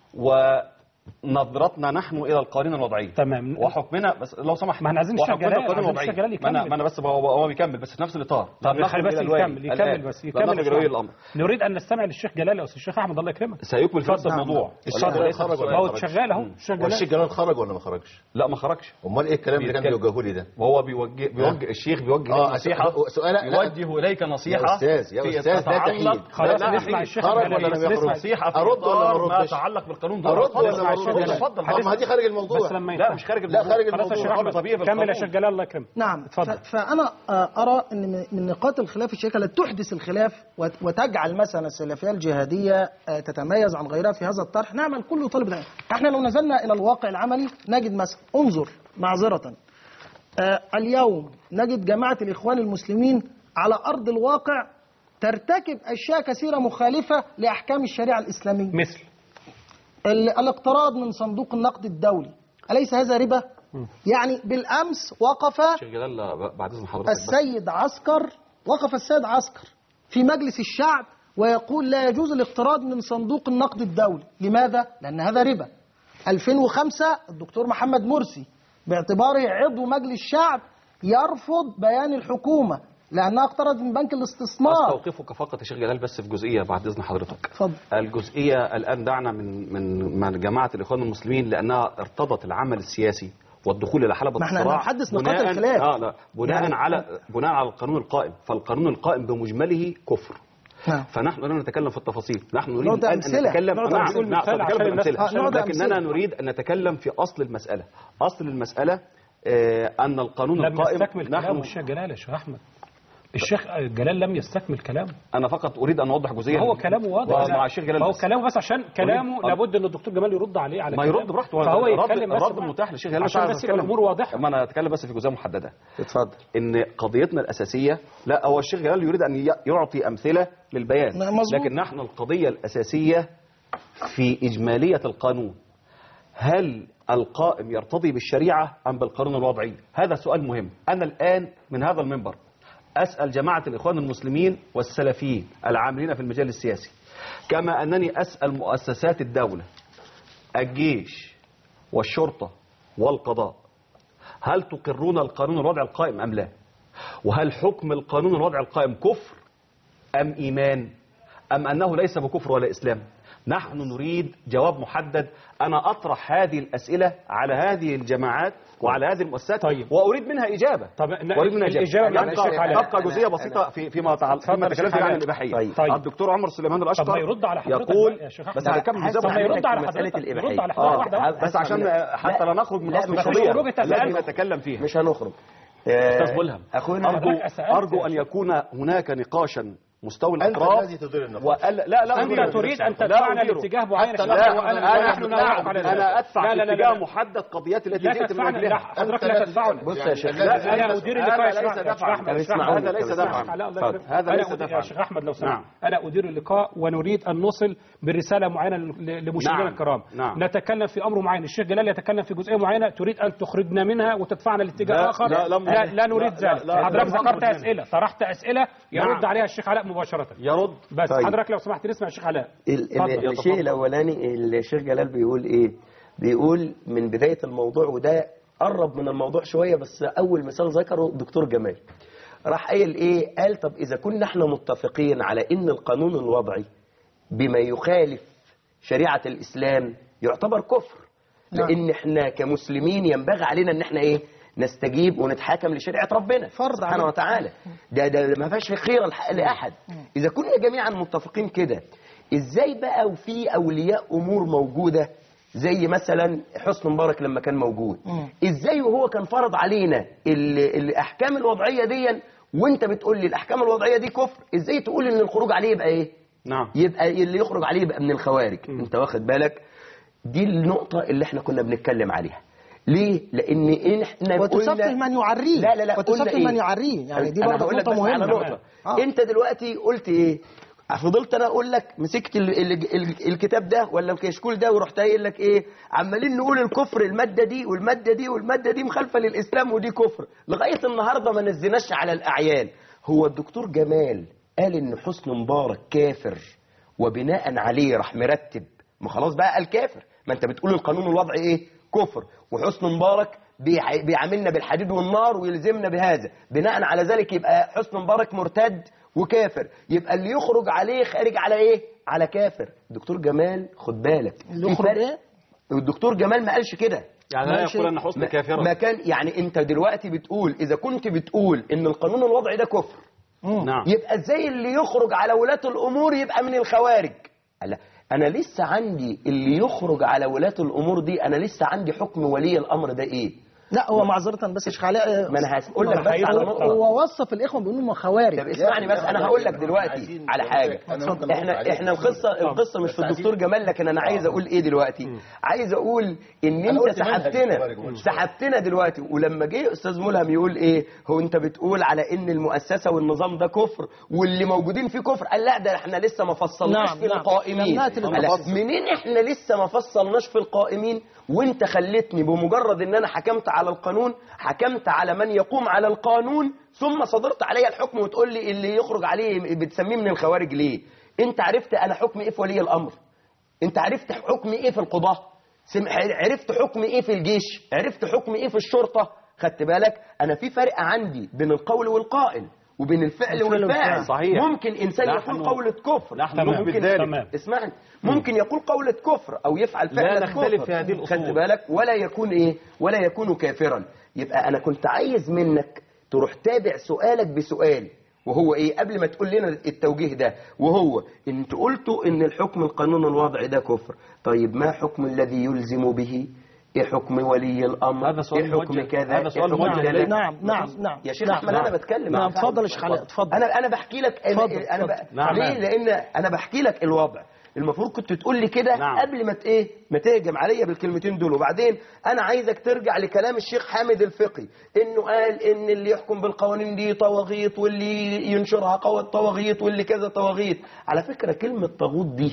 ونظرتنا نحن إلى القوانين الوضعية تمام. وحكمنا بس لو سمحت ما احنا عايزين الشيخ وحكمنا جلال، القوانين عايزين الوضعية الشيخ جلال ما أنا يكمل. ما أنا بس هو هو بيكمل بس في نفس الإطار طب لن خلي نخرج بس إلى الواجب يكمل الآن. يكمل بس لن يكمل نخرج يا إلى ولي شيخ. الأمر نريد أن نستمع للشيخ جلال يا أستاذ الشيخ أحمد الله يكرمك سيكمل في نفس نعم. الموضوع الشيخ جلال خرج ولا ما هو ما خرجش؟ شغال أهو الشيخ هو الشيخ جلال جلال خرج ولا ما خرجش؟ لا ما خرجش امال ايه الكلام اللي كان بيتكلم. بيوجهه لي ده؟ وهو بيوجه بيوجه الشيخ بيوجه آه، إليك نصيحة سؤال- سؤال- لا. يوجه إليك نصيحة يا أستاذ، يا في أستاذ، لا تتعلق- تحييد. خلاص لا، نسمع لا، الشيخ خرج جلال. ولا لم نسمع يخرج؟ نصيحة في أرد ولا ما إطار ما أردش؟ يتعلق بالقانون ده ارد ولا اتفضل ما يا شيخ اردش؟ جلال. اتفضل طب ما دي خارج الموضوع بس لما لا ينفع. مش خارج لا، الموضوع. خارج خلاص يا شيخ الموضوع. أحمد طبيعي كمل يا بالقانون. شيخ جلال الله يكرمك نعم اتفضل. ف- فأنا آه، أرى أن من- من نقاط الخلاف الشيكة التي تحدث الخلاف وت- وتجعل مثلا السلفية الجهادية آه، تتميز عن غيرها في هذا الطرح نعم الكل يطالب ذلك احنا لو نزلنا إلى الواقع العملي نجد مثلا انظر معذرة آه، اليوم نجد جماعة الإخوان المسلمين على أرض الواقع ترتكب أشياء كثيرة مخالفة لأحكام الشريعة الإسلامية مثل ال- الاقتراض من صندوق النقد الدولي أليس هذا ربا؟ يعني بالأمس وقف شيخ جلال لا، بعد إذن حضرتك بس. السيد عسكر وقف السيد عسكر في مجلس الشعب ويقول لا يجوز الاقتراض من صندوق النقد الدولي لماذا؟ لأن هذا ربا 2005 الدكتور محمد مرسي باعتباره عضو مجلس الشعب يرفض بيان الحكومة لأنها اقترضت من بنك الاستثمار استوقفك فقط يا شيخ جلال بس في جزئيه بعد اذن حضرتك اتفضل الجزئيه الان دعنا من من من جماعه الاخوان المسلمين لانها ارتضت العمل السياسي والدخول الى حلبة ما احنا الصراع هنحدث نقاط بناء- الخلاف. اه لا بناء يعني- على بناء على القانون القائم فالقانون القائم بمجمله كفر نعم فنحن لا نتكلم في التفاصيل نحن نريد نقعد الان ان أمثلة. نتكلم نقعد نعم نقول نعم مثال نتكلم عشان الناس- بأمثلة. آه، نقعد لكننا أمثلة. نريد ان نتكلم في اصل المساله اصل المساله آه، ان القانون لم القائم يستكمل كلامه الشيخ جلال يا شيخ أحمد الشيخ جلال لم يستكمل كلامه انا فقط اريد ان اوضح جزئيه ما هو كلامه واضح مع الشيخ جلال ما هو بس. كلامه بس عشان كلامه أريد- لابد ان الدكتور جمال يرد عليه على ما كلامه. يرد براحته فهو الرد- يتكلم بس الرد المتاح للشيخ جلال عشان عايز بس يبقى أتكلم. الامور واضحه ما انا اتكلم بس في جزئيه محدده اتفضل ان قضيتنا الاساسيه لا هو الشيخ جلال يريد ان ي- يعطي امثله للبيان نعم، مظبوط. لكن نحن القضيه الاساسيه في اجماليه القانون هل القائم يرتضي بالشريعه ام بالقانون الوضعي هذا سؤال مهم انا الان من هذا المنبر اسال جماعه الاخوان المسلمين والسلفيين العاملين في المجال السياسي كما انني اسال مؤسسات الدوله الجيش والشرطه والقضاء هل تقرون القانون الوضع القائم أم لا وهل حكم القانون الوضع القائم كفر أم إيمان أم أنه ليس بكفر ولا إسلام نحن نريد جواب محدد أنا أطرح هذه الأسئلة على هذه الجماعات وعلى هذه المؤسسات طيب. وأريد منها إجابة طب ن- وأريد منها الإجابة إجابة من يبقى, الشيخ علاء. تبقى جزئية بسيطة في فيما تعل... اتفضل فيما يا شيخ تكلمت عن علاء. الإباحية طيب. طيب. الدكتور عمر سليمان الأشقر طب ما يرد على حضرتك يقول بقى يا شيخ بس أحمد. أنا كمل طب ما يرد على مسألة حضرتك الإباحية. يرد على حضرتك آه واحدة واحدة بس عشان حتى لا نخرج من لا، أصل مش القضية هنخرج. أنت التي سألت. نتكلم فيها مش هنخرج أستاذ ملهم اخونا أرجو, حضرتك سألت أرجو يا أن شيخ. يكون هناك نقاشا مستوي أنت الاطراف الذي تدير النقاش. وقال لا لا أنت أديره. تريد أن لا تدفعنا أديره. لاتجاه معين حتى يا لا شيخ، وأنا- أنا ونحن لا نوافق على ذلك. أنا أدفع لا، لا، في لا، اتجاه لا. محدد قضيتي التي لا جئت من تدفعني لا أجلها حضرتك أنت لا لا تدفعني بص يا شيخ لا لا، انا هذا- ادير هذا اللقاء يا ليس شيخ- يا شيخ دفعاً. احمد يا شيخ اسمعوني. أحمد. هذا ليس دفعاً. لا، الله اتفضل. يكرمك. هذا أنا ليس أدير- يا دفعاً. شيخ احمد لو نعم. سمحت انا ادير اللقاء ونريد ان نصل برساله معينه ل- لمشاهدينا نعم. الكرام نعم. نتكلم في امر معين الشيخ جلال يتكلم في جزئيه معينه تريد ان تخرجنا منها وتدفعنا لاتجاه لا، اخر لا، لم- لا, لا نريد لا، ذلك لا، حضرتك لا، ذكرت لا. اسئله طرحت اسئله يرد نعم. عليها الشيخ علاء مباشره يرد بس طيب. حضرتك لو سمحت نسمع الشيخ علاء ال- اتفضل. ال- الشيء يتفضل. الاولاني الشيخ جلال بيقول ايه بيقول من بدايه الموضوع وده قرب من الموضوع شويه بس اول مثال ذكره الدكتور جمال راح قايل ايه قال طب اذا كنا احنا متفقين على ان القانون الوضعي بما يخالف شريعه الاسلام يعتبر كفر نعم. لان احنا كمسلمين ينبغي علينا ان احنا ايه نستجيب ونتحاكم لشريعه ربنا فرض سبحانه علينا. وتعالى ده ده ما فيهاش خير الحق لاحد اذا كنا جميعا متفقين كده ازاي بقى وفي اولياء امور موجوده زي مثلا حسن مبارك لما كان موجود مم. ازاي وهو كان فرض علينا ال- الاحكام الوضعيه دي وانت بتقول لي الاحكام الوضعيه دي كفر ازاي تقول ان الخروج عليه يبقى ايه نعم يبقى اللي يخرج عليه يبقى من الخوارج انت واخد بالك دي النقطه اللي احنا كنا بنتكلم عليها ليه لان احنا وتسفه قلنا من يعريه لا لا لا وتسفه قلنا إيه؟ من يعريه يعني دي أنا برضه هقول لك نقطه بس على مهمه نقطة. آه. انت دلوقتي قلت ايه فضلت انا اقول لك مسكت ال ال ال الكتاب ده ولا الكشكول ده ورحت قايل لك ايه عمالين نقول الكفر الماده دي والماده دي والماده دي مخالفه للاسلام ودي كفر لغايه النهارده ما نزلناش على الاعيان هو الدكتور جمال قال ان حسن مبارك كافر وبناء عليه راح مرتب ما خلاص بقى قال كافر ما انت بتقول القانون الوضعي ايه كفر وحسن مبارك بيع- بيعاملنا بالحديد والنار ويلزمنا بهذا بناء على ذلك يبقى حسن مبارك مرتد وكافر يبقى اللي يخرج عليه خارج على ايه على كافر الدكتور جمال خد بالك اللي في يخرج فرق. ايه الدكتور جمال ما قالش كده يعني لا ماشي. يقول أن حسن ما- كافرا ما كان يعني انت دلوقتي بتقول اذا كنت بتقول ان القانون الوضعي ده كفر نعم يبقى ازاي اللي يخرج على ولاة الامور يبقى من الخوارج لا انا لسه عندي اللي يخرج على ولاة الامور دي انا لسه عندي حكم ولي الامر ده ايه لا هو معذره بس يا شيخ علاء ما انا هقول لك بس على هو- نقطه هو وصف الاخوه بيقولوا هم خوارج طب اسمعني بس انا هقول لك دلوقتي عايزين- على حاجه أنا ممكن أرد احنا عليك. احنا القصه القصه مش في الدكتور جمال لكن انا عايز اقول ايه دلوقتي عايز اقول ان أنا انت قلت منهج سحبتنا الخوارج ومش سحبتنا دلوقتي ولما جه استاذ ملهم يقول ايه هو انت بتقول على ان المؤسسه والنظام ده كفر واللي موجودين فيه كفر قال لا ده احنا لسه ما فصلناش نعم، في نعم. القائمين لم نأتي قال للتفصيل. منين احنا لسه ما فصلناش في القائمين وانت خلتني بمجرد ان انا حكمت على القانون حكمت على من يقوم على القانون ثم صدرت علي الحكم وتقول لي اللي يخرج عليه بتسميه من الخوارج ليه انت عرفت انا حكم ايه في ولي الامر انت عرفت حكم ايه في القضاة سم- عرفت حكم ايه في الجيش عرفت حكم ايه في الشرطة خدت بالك انا في فرق عندي بين القول والقائل وبين الفعل الفعل والفاعل والفعل. صحيح. ممكن انسان نحن- يقول قولة كفر نحن تمام. نثبت ممكن ذلك تمام. اسمعني ممكن يقول قولة كفر او يفعل فعل نختلف في هذه الأصول. خدت بالك ولا يكون ايه ولا يكون كافرا يبقى انا كنت عايز منك تروح تابع سؤالك بسؤال وهو ايه قبل ما تقول لنا التوجيه ده وهو انت قلتوا ان الحكم القانون الوضعي ده كفر طيب ما حكم الذي يلزم به ايه حكم ولي الامر هذا سؤال ايه حكم موجه. كذا هذا سؤال إيه حكم موجه كذا؟ إليك. نعم نعم نعم يا شيخ نعم. احمد انا بتكلم نعم معاك. اتفضل يا شيخ علاء اتفضل انا انا بحكي لك انا اتفضل، انا ب... اتفضل. نعم. ليه لان انا بحكي لك الوضع المفروض كنت تقول لي كده نعم. قبل ما ت- ايه ما تهجم عليا بالكلمتين دول وبعدين انا عايزك ترجع لكلام الشيخ حامد الفقي انه قال ان اللي يحكم بالقوانين دي طواغيت واللي ينشرها قوى طواغيت واللي كذا طواغيت على فكره كلمه طاغوت دي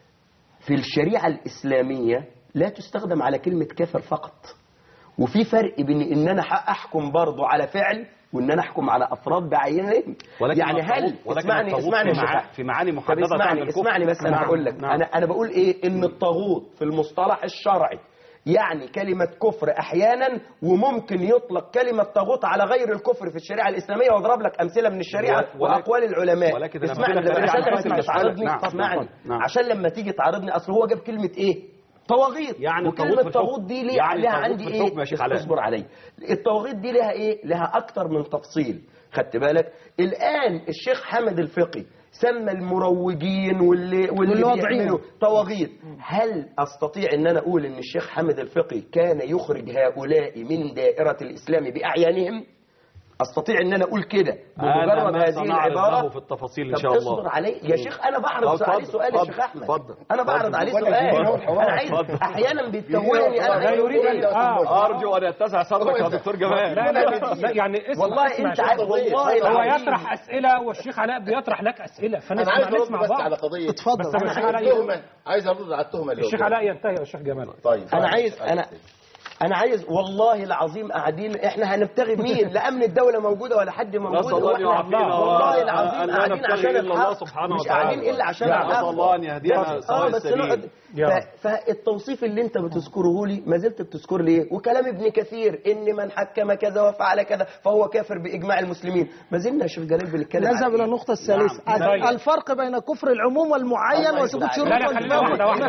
في الشريعه الاسلاميه لا تستخدم على كلمه كافر فقط وفي فرق بين ان انا ح- احكم برضه على فعل وان انا احكم على افراد بعينهم ولكن يعني هل الطاغوت- ولكن اسمعني الطاغوت اسمعني يا في شيخ معا- أحمد. في معاني طب محددة تعمل اسمعني الكفر. اسمعني بس انا نعم، هقول لك نعم. انا انا بقول ايه ان الطاغوت في المصطلح الشرعي يعني كلمة كفر أحيانا وممكن يطلق كلمة طاغوت على غير الكفر في الشريعة الإسلامية وأضرب لك أمثلة من الشريعة ولكن- وأقوال العلماء ولكن اسمعني الأمثلة لما- ترجع عشان عن لما حسن تيجي الأشعار. تعارضني نعم، اسمعني نعم. عشان لما تيجي تعارضني أصل هو جاب كلمة إيه طواغيت يعني وكلمة الطاغوت في طاغوت الحكم. دي ليه يعني لها الطاغوت عندي في ايه الحكم يا شيخ علاء. اصبر علي الطواغيت دي لها ايه لها اكتر من تفصيل خدت بالك الان الشيخ حمد الفقي سمى المروجين واللي واللي واللي واضعين. بيعملوا طواغيت هل استطيع ان انا اقول ان الشيخ حمد الفقي كان يخرج هؤلاء من دائرة الاسلام باعيانهم استطيع ان انا اقول كده هذا بمجرد ما هذه سنعرض العباره له في التفاصيل ان طب شاء الله اصبر علي يا شيخ انا بعرض اتفضل، عليه سؤال يا اتفضل، شيخ احمد اتفضل، انا بعرض اتفضل. عليه بقول لك سؤال يجيني هو الحوار. انا عايز اتفضل. احيانا بيتوهني انا لا عايز يريد أقول أن- آه. ارجو ان يتسع صدرك يا دكتور جمال لا لا لا, لا يعني اسمع والله اسمع انت شيخ. عارف والله هو العظيم. يطرح اسئله والشيخ علاء بيطرح لك اسئله انا عايز فنسمع ارد نسمع بس على بعض قضيه اتفضل. بس أنا الشيخ عايز علاء التهمه عايز ارد على التهمه اللي الشيخ هو علاء ينتهي يا شيخ جمال طيب انا عايز انا انا عايز والله العظيم قاعدين احنا هنبتغي مين لا امن الدوله موجوده ولا حد موجود نسأل الله أن هو إحنا- يعافينا والله وأن العظيم لا قاعدين نبتغي عشان إلا الله الحق سبحانه مش وتعالى. قاعدين الا عشان يا الحق نسأل الله أن يهدينا اه سواء بس السبيل. نقعد يا رب. ف- فالتوصيف اللي انت بتذكره لي ما زلت بتذكر لي ايه وكلام ابن كثير ان من حكم كذا وفعل كذا فهو كافر باجماع المسلمين ما زلنا يا شيخ جلال بنتكلم عن نذهب إيه؟ الى النقطه الثالثه نعم. الفرق بين كفر العموم والمعين الله وسقوط يفتح شروط لا لا خلينا واحده واحده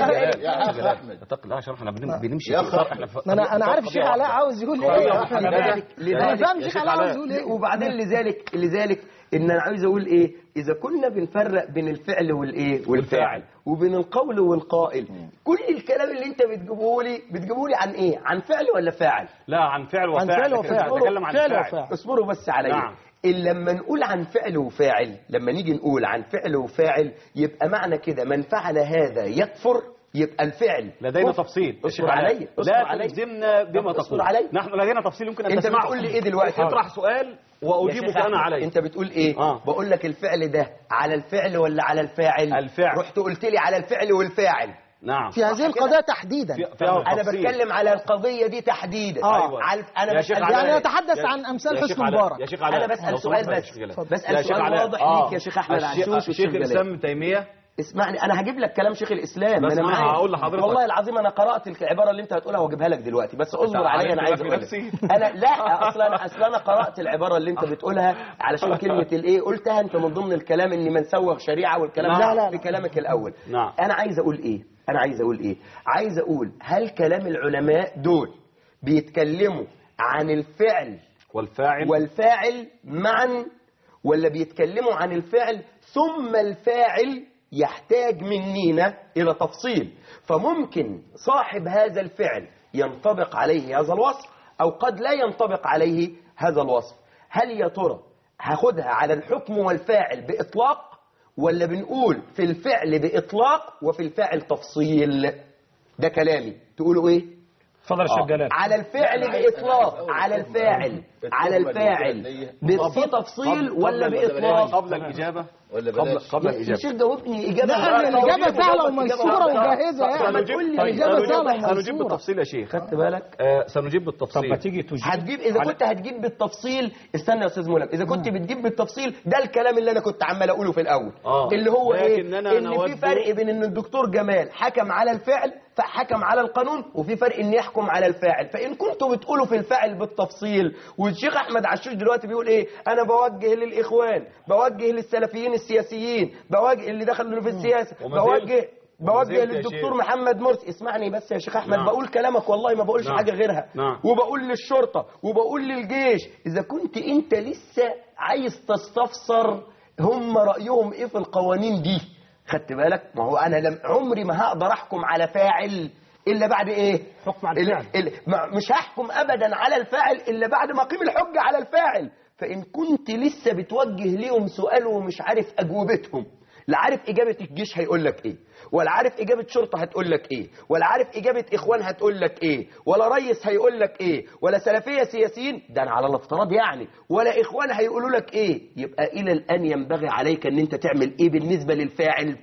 يا اخ احمد اتق الله عشان احنا بنم- بنمشي يا في أخي. إطار- احنا في- ما انا انا عارف قضية الشيخ علاء واحدة. عاوز يقول قضية ايه واحدة. لذلك انا لذلك فاهم الشيخ علاء عاوز يقول ايه وبعدين لذلك لذلك ان انا عايز اقول ايه اذا كنا بنفرق بين الفعل والايه والفاعل وبين القول والقائل كل الكلام اللي انت بتجيبه لي بتجيبه لي عن ايه عن فعل ولا فاعل لا عن فعل وفاعل عن فعل لكن وفاعل. نتكلم عن فعل فاعل وفاعل. اصبروا بس عليا نعم. إن لما نقول عن فعل وفاعل لما نيجي نقول عن فعل وفاعل يبقى معنى كده من فعل هذا يكفر يبقى الفعل لدينا كفر. تفصيل يا شيخ اصبر علاء. عليا اصبر لا عليا تلزمنا بما طب اصبر تقول عليا. نحن لدينا تفصيل يمكن ان انت تسمعه بتقول لي ايه دلوقتي اطرح سؤال يا واجيبك شيخ انا أحمد، عليه انت بتقول ايه آه. بقول لك الفعل ده على الفعل ولا على الفاعل الفعل. رحت قلت لي على الفعل والفاعل نعم في هذه القضيه تحديدا في- فيها انا تفصيل. بتكلم على القضيه دي تحديدا آه. على انا يا شيخ بسأل علاء. يعني نتحدث يا- عن أمثال يا حسني شيخ علاء. مبارك. يا شيخ علاء أنا بسأل لو سؤال سمحت يا بس. شيخ جلال. بسأل يا شيخ سؤال علاء. واضح آه. ليك يا شيخ أحمد الشيخ- عشوش الشيخ والشيخ الاسلام جلال. ابن تيميه اسمعني انا هجيب لك كلام شيخ الاسلام بس انا أنا معاك هقول لحضرتك. والله العظيم انا قرات العباره اللي انت هتقولها واجيبها لك دلوقتي بس اصبر أنت عليا انا عارف عايز في اقول نفسي؟ لك. انا لا اصلا انا اصلا انا قرات العباره اللي انت بتقولها علشان كلمه الايه قلتها انت من ضمن الكلام ان من سوغ شريعه والكلام نعم. ده لا، لا، في لا. كلامك الاول نعم. انا عايز اقول ايه انا عايز اقول ايه عايز اقول هل كلام العلماء دول بيتكلموا عن الفعل والفاعل والفاعل معا ولا بيتكلموا عن الفعل ثم الفاعل يحتاج منينا إلى تفصيل فممكن صاحب هذا الفعل ينطبق عليه هذا الوصف أو قد لا ينطبق عليه هذا الوصف هل يا ترى هاخدها على الحكم والفاعل بإطلاق ولا بنقول في الفعل بإطلاق وفي الفاعل تفصيل ده كلامي تقولوا ايه اتفضل يا شيخ جلال على الفعل بإطلاق على الفاعل على الفاعل في تفصيل ولا بإطلاق قبل الاجابه ولا قبل بلاش قبل يا الاجابه شيخ جاوبني إجابة لا الإجابة سهلة وميسورة وجاهزة يعني سنجيب الإجابة سهلة سنجيب وميسورة بالتفصيل يا شيخ خدت بالك آه سنجيب طب بالتفصيل ما تيجي تجيب هتجيب اذا على- كنت هتجيب بالتفصيل استنى يا استاذ ملهم اذا كنت بتجيب بالتفصيل ده الكلام اللي انا كنت عمال اقوله في الاول آه. اللي هو ايه لكننا ان نود- في فرق بين ان الدكتور جمال حكم على الفعل فحكم على القانون وفي فرق ان يحكم على الفاعل فان كنتوا بتقولوا في الفاعل بالتفصيل والشيخ احمد عشوش دلوقتي بيقول ايه انا بوجه للاخوان بوجه للسلفيين السياسيين بوجه اللي دخلوا في السياسه وما زلت- بوجه وما بوجه زلت يا للدكتور شيخ. محمد مرسي اسمعني بس يا شيخ احمد نعم. بقول كلامك والله ما بقولش نعم. حاجه غيرها نعم. وبقول للشرطة وبقول للجيش إذا كنت أنت لسه عايز تستفسر هم رأيهم إيه في القوانين دي خدت بالك ما هو أنا لم عمري ما هقدر أحكم على فاعل إلا بعد إيه حكم على ال- الفعل. ال- ما- مش هحكم أبدا على الفاعل إلا بعد ما أقيم الحجة على الفاعل فإن كنت لسه بتوجه ليهم سؤال ومش عارف أجوبتهم لا عارف إجابة الجيش هيقول لك إيه ولا عارف إجابة شرطة هتقول لك إيه ولا عارف إجابة إخوان هتقول لك إيه ولا ريس هيقول لك إيه ولا سلفية سياسيين ده أنا على الافتراض يعني ولا إخوان هيقولوا لك إيه يبقى إلى الآن ينبغي عليك أن أنت تعمل إيه بالنسبة للفاعل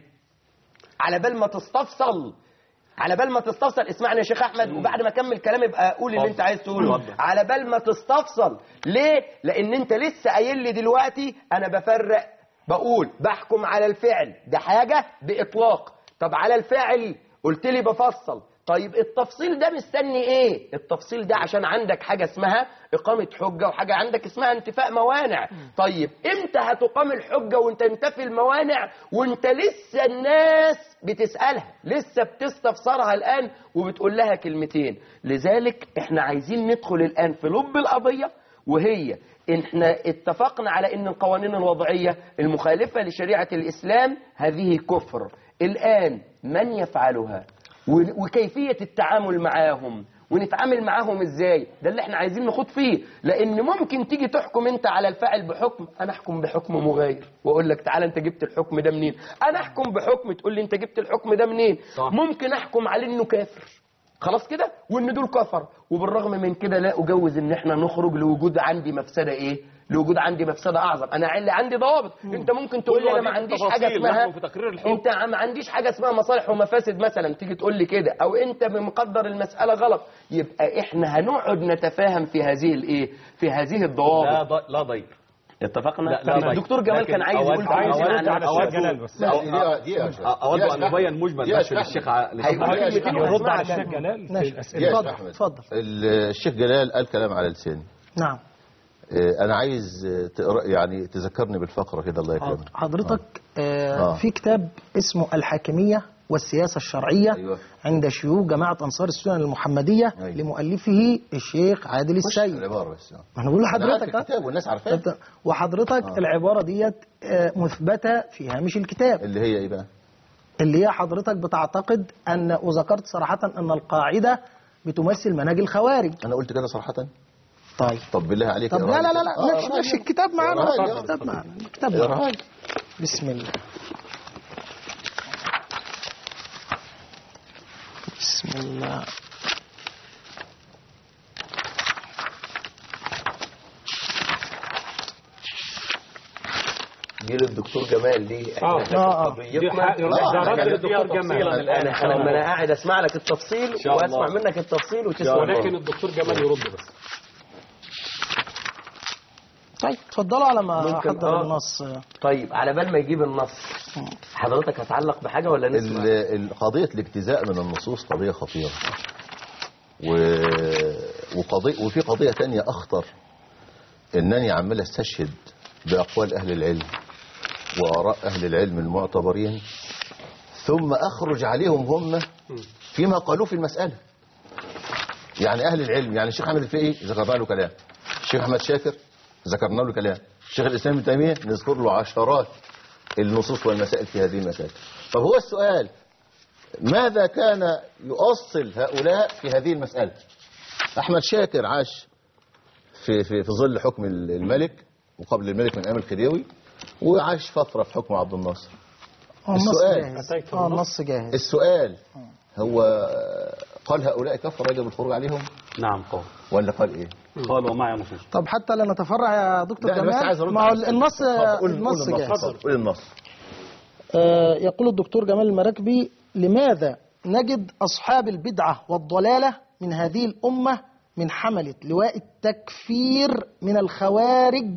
على بال ما تستفصل على بال ما تستفصل اسمعني يا شيخ احمد وبعد ما اكمل كلام يبقى قول اللي انت عايز تقوله اتفضل. على بال ما تستفصل ليه لان انت لسه قايل لي دلوقتي انا بفرق بقول بحكم على الفعل ده حاجه باطلاق طب على الفاعل قلت لي بفصل طيب التفصيل ده مستني ايه التفصيل ده عشان عندك حاجه اسمها اقامه حجه وحاجه عندك اسمها انتفاء موانع طيب امتى هتقام الحجه وانت انتفي الموانع وانت لسه الناس بتسالها لسه بتستفسرها الان وبتقول لها كلمتين لذلك احنا عايزين ندخل الان في لب القضيه وهي احنا اتفقنا على ان القوانين الوضعيه المخالفه لشريعه الاسلام هذه كفر الان من يفعلها و- وكيفية التعامل معاهم ونتعامل معاهم ازاي ده اللي احنا عايزين نخوض فيه لان ممكن تيجي تحكم انت على الفاعل بحكم انا احكم بحكم مغاير واقول لك تعالى انت جبت الحكم ده منين انا احكم بحكم تقول لي انت جبت الحكم ده منين صح. ممكن احكم عليه انه كافر خلاص كده وان دول كفر وبالرغم من كده لا اجوز ان احنا نخرج لوجود عندي مفسده ايه لوجود عندي مفسده اعظم انا اللي عندي ضوابط انت ممكن تقول لي انا ما وهذه عنديش التفاصيل حاجه اسمها نحن في تقرير الحكم. انت ما عنديش حاجه اسمها مصالح ومفاسد مثلا تيجي تقول لي كده او انت مقدر المساله غلط يبقى احنا هنقعد نتفاهم في هذه الايه في هذه لا الضوابط ض- لا ضير اتفقنا لا، لا، طب ضير. الدكتور جمال لكن كان عايز أود- يقول عايز كلمتين يرد عن على الأول. الشيخ جلال بس لا دقيقة دقيقة يا شيخ. أود يا أن شيخ أبين أحمد. مجمل يا بس شيخ للشيخ أحمد. ع- للشيخ هيقول علي. كلمتين نرد ونسمعها على الشيخ كمان. جلال في ماشي. الأسئلة يا اتفضل أحمد. اتفضل ال- الشيخ جلال قال كلام على لساني نعم آه، انا عايز آه، تقرا يعني تذكرني بالفقره كده الله حاضر. يكرمك حضرتك آه آه. في كتاب اسمه الحاكمية والسياسة الشرعية أيوة. عند شيوخ جماعة أنصار السنن المحمدية أيوة. لمؤلفه الشيخ عادل مش السيد العباره بس آه. ما انا بقول أنا عارف لحضرتك الكتاب والناس عارفاه أنت- وحضرتك آه. العبارة ديت آه، مثبتة في هامش الكتاب اللي هي ايه بقى اللي هي حضرتك بتعتقد أن وذكرت صراحة أن القاعدة بتمثل منهج الخوارج انا قلت كده صراحه طيب طب بالله عليك طب اقرأ لا لا لي لا كده. لا آه، ماشي اقرأ ماشي لي. الكتاب معانا اقرأ لي. الكتاب معانا الكتاب اقرأ معانا لي. بسم الله بسم الله دي للدكتور جمال دي آه. احنا آه، آه. دي قضيتنا حق- ده آه، رد أنا- للدكتور جمال انا الآن إن شاء انا الله. أنا قاعد اسمع لك التفصيل شاء واسمع الله. منك التفصيل وتسمع ولكن مني. الدكتور جمال يرد بس طيب اتفضلوا على ما ممكن، احضر آه. النص طيب على بال ما يجيب النص حضرتك هتعلق بحاجه ولا نسمع ال- ال- قضيه الاجتزاء من النصوص قضيه خطيره و... وقضية وفي قضيه تانية اخطر انني عمال استشهد باقوال اهل العلم واراء اهل العلم المعتبرين ثم اخرج عليهم هم فيما قالوه في المساله يعني اهل العلم يعني الشيخ احمد الفقي ذكرنا له كلام الشيخ احمد شاكر ذكرنا له كلام الشيخ الاسلام ابن تيميه نذكر له عشرات النصوص والمسائل في هذه المسائل طب هو السؤال ماذا كان يؤصل هؤلاء في هذه المسألة أحمد شاكر عاش في, في, في ظل حكم الملك وقبل الملك من أيام الخديوي وعاش فترة في حكم عبد الناصر اه النص السؤال. جاهز أتيت اه بالنص. النص جاهز السؤال هو قال هؤلاء كفر يجب الخروج عليهم نعم قال ولا قال إيه قال ومعي نصوص طب حتى لا نتفرع يا دكتور لا، أنا بس عايز جمال أرد ما هو على السؤال. النص اتفضل، قول- النص قول جاهز قول النص آه، يقول الدكتور جمال المراكبي لماذا نجد أصحاب البدعة والضلالة من هذه الأمة من حملة لواء التكفير من الخوارج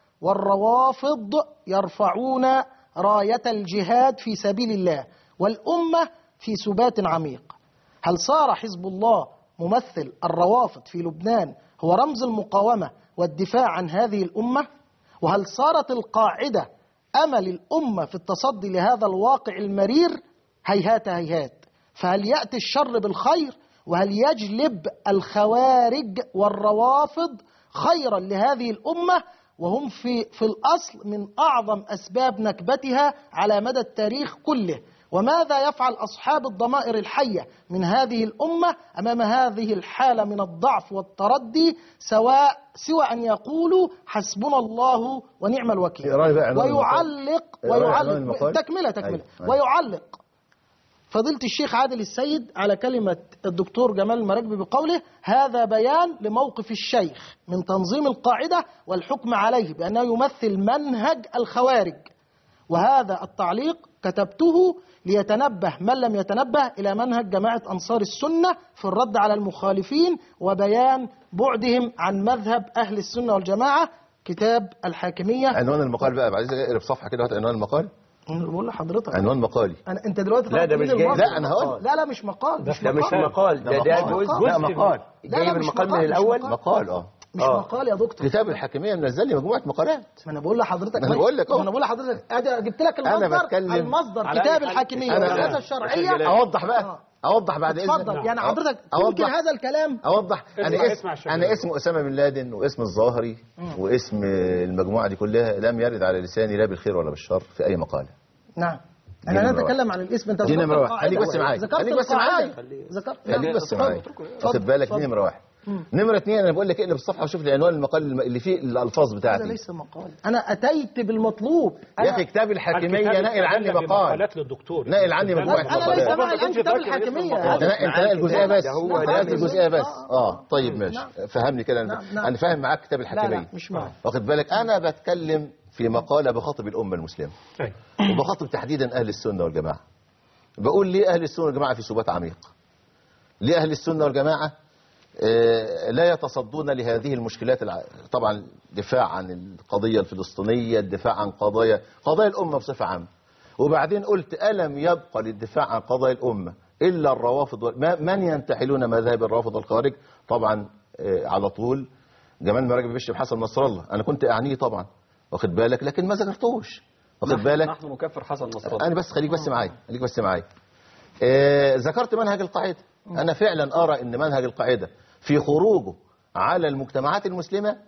والروافض يرفعون راية الجهاد في سبيل الله والأمة في سبات عميق هل صار حزب الله ممثل الروافض في لبنان هو رمز المقاومة والدفاع عن هذه الأمة وهل صارت القاعدة أمل الأمة في التصدي لهذا الواقع المرير هيهات هيهات فهل يأتي الشر بالخير وهل يجلب الخوارج والروافض خيرا لهذه الأمة وهم في, في الأصل من أعظم أسباب نكبتها على مدى التاريخ كله وماذا يفعل أصحاب الضمائر الحية من هذه الأمة أمام هذه الحالة من الضعف والتردي سواء سوى أن يقولوا حسبنا الله ونعم الوكيل اقرأي بقى عنوان ويعلق اقرأي عنوان ويعلق المقال. تكملة تكملة أيوة، أيوة. ويعلق فضيلة الشيخ عادل السيد على كلمة الدكتور جمال المراكبي بقوله هذا بيان لموقف الشيخ من تنظيم القاعدة والحكم عليه بأنه يمثل منهج الخوارج وهذا التعليق كتبته ليتنبه من لم يتنبه إلى منهج جماعة أنصار السنة في الرد على المخالفين وبيان بعدهم عن مذهب أهل السنة والجماعة كتاب الحاكمية عنوان المقال بقى بعد إذنك اقلب صفحة كده هات عنوان المقال أنا بقول لحضرتك عنوان مقالي أنا أنت دلوقتي لا، ده طلبت مش مني جاي. المصدر. لا، أنا هقول. لا لا مش مقال مش ده مش مقال مقال ده ده مقال. جزء لا مقال لا، لا، جايب مش المقال مقال، من مش الاول مقال. مقال اه مش آه. مقال يا دكتور كتاب الحاكمية منزل لي مجموعة مقالات ما انا بقول لحضرتك ما أنا بقول لك أهو. ما انا بقول لحضرتك ادي جبت لك أنا المصدر بتكلم المصدر على كتاب أي حال. الحاكميه أنا- والسياسه الشرعيه اوضح آه. بقى اوضح بعد اذنك اتفضل يعني أو- حضرتك أوضح. ممكن هذا الكلام اوضح انا اسمع- اسم اسمع الشيخ انا جمال. اسم اسامه بن لادن واسم الظاهري واسم المجموعه دي كلها لم يرد على لساني لا بالخير ولا بالشر في اي مقاله نعم انا لا نمرة اتكلم عن الاسم انت دي ذكرت نمرة واحد. القاعدة. خليك بس معايا. ذكرت خليك بس معايا. القاعدة. ذكرت خليك نعم، بس اتفضل. معايا اتفضل. واخد بالك دي اتفضل. نمره واحد نمره اثنين انا بقول لك اقلب الصفحه وشوف العنوان المقال اللي فيه الالفاظ هذا بتاعتي ليس مقال انا اتيت بالمطلوب يا أنا- اخي كتاب الحاكميه الكتاب ناقل عني يتكلم مقال بمقالات للدكتور ناقل عني مجموعه انا ليس مقالات معي الان كتاب الحاكميه انت نا- انت ناقل جزئيه بس ده هو انت ده ناقل بالظبط. جزئيه بس آه. اه طيب ماشي نعم. فهمني كده نعم، انا نعم. انا فاهم معاك كتاب لا الحاكميه لا مش معي واخد بالك انا بتكلم في مقاله بخاطب الامه المسلمه أيوة. وبخاطب تحديدا اهل السنه والجماعه بقول ليه اهل السنه والجماعه في سبات عميق ليه اهل السنه والجماعه آه، لا يتصدون لهذه المشكلات الع... طبعا دفاع عن القضيه الفلسطينيه الدفاع عن قضايا قضايا الامه بصفه عامه وبعدين قلت الم يبقى للدفاع عن قضايا الامه الا الروافض وال... ما- من ينتحلون مذاهب الروافض والخوارج طبعا آه، على طول جمال مراجب بشر حسن نصر الله انا كنت اعنيه طبعا واخد بالك لكن ما ذكرتوش واخد نحن- بالك نحن نكفر حسن نصر الله انا بس خليك بس معايا خليك بس معايا آه ذكرت منهج القاعده انا فعلا ارى ان منهج القاعده في خروجه على المجتمعات المسلمه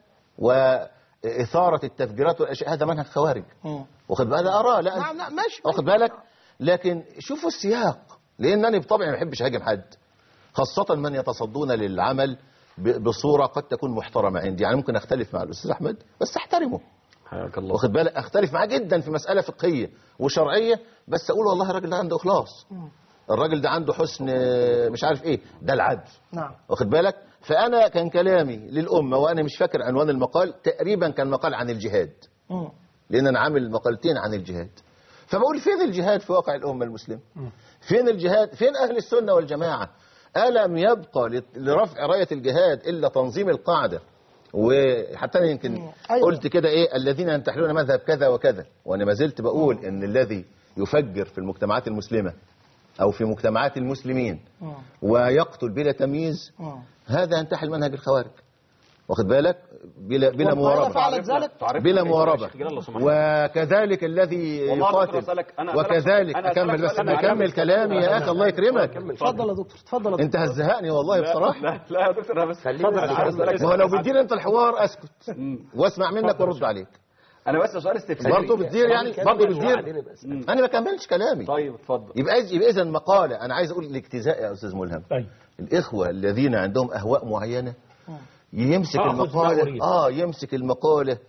واثاره التفجيرات والاشياء هذا منهج خوارج مم. واخد بالك انا اراه لا نعم لا ماشي واخد بالك لكن شوفوا السياق لان انا بطبعي ما بحبش اهاجم حد خاصه من يتصدون للعمل ب- بصوره قد تكون محترمه عندي يعني ممكن اختلف مع الاستاذ احمد بس احترمه حياك الله واخد بالك اختلف معاه جدا في مساله فقهيه وشرعيه بس اقول والله الراجل ده عنده اخلاص الراجل ده عنده حسن آه، مش عارف ايه ده العدل نعم واخد بالك فانا كان كلامي للامه وانا مش فاكر عنوان المقال تقريبا كان مقال عن الجهاد مم. لان انا عامل مقالتين عن الجهاد فبقول فين الجهاد في واقع الامه المسلمه فين الجهاد فين اهل السنه والجماعه الم يبقى لت- لرفع رايه الجهاد الا تنظيم القاعده وحتى انا يمكن أيوة. قلت كده ايه الذين ينتحلون مذهب كذا وكذا وانا ما زلت بقول ان الذي يفجر في المجتمعات المسلمه او في مجتمعات المسلمين مم. ويقتل بلا تمييز مم. هذا ينتحل منهج الخوارج واخد بالك بلا بلا والقاعدة مواربه فعلت ذلك تعرفنا بلا كيف مواربة يا شيخ جلال لو سمحت. وكذلك الذي والله أنا يقاتل أسألك- أنا أسألك وكذلك أنا أسألك أكمل بس سؤال أنا أكمل معلش. كلامي يا أخي الله يكرمك اتفضل يا دكتور اتفضل يا دكتور أنت هزهقني والله بصراحة لا لا يا دكتور انا بس خليني اتفضل بس أنا عايز أسألك أسألك ما هو لو بتدير أنت الحوار أسكت واسمع منك وارد عليك انا بس سؤال استفساري برضه بتدير يعني برضه بتدير بتدير أنا ما كملتش كلامي طيب اتفضل يبقى يبقى إذا مقالة أنا عايز أقول الاجتزاء يا أستاذ ملهم أيوة. الإخوة الذين عندهم أهواء معينة يمسك آخذ ما المقالة أريد. آه يمسك المقالة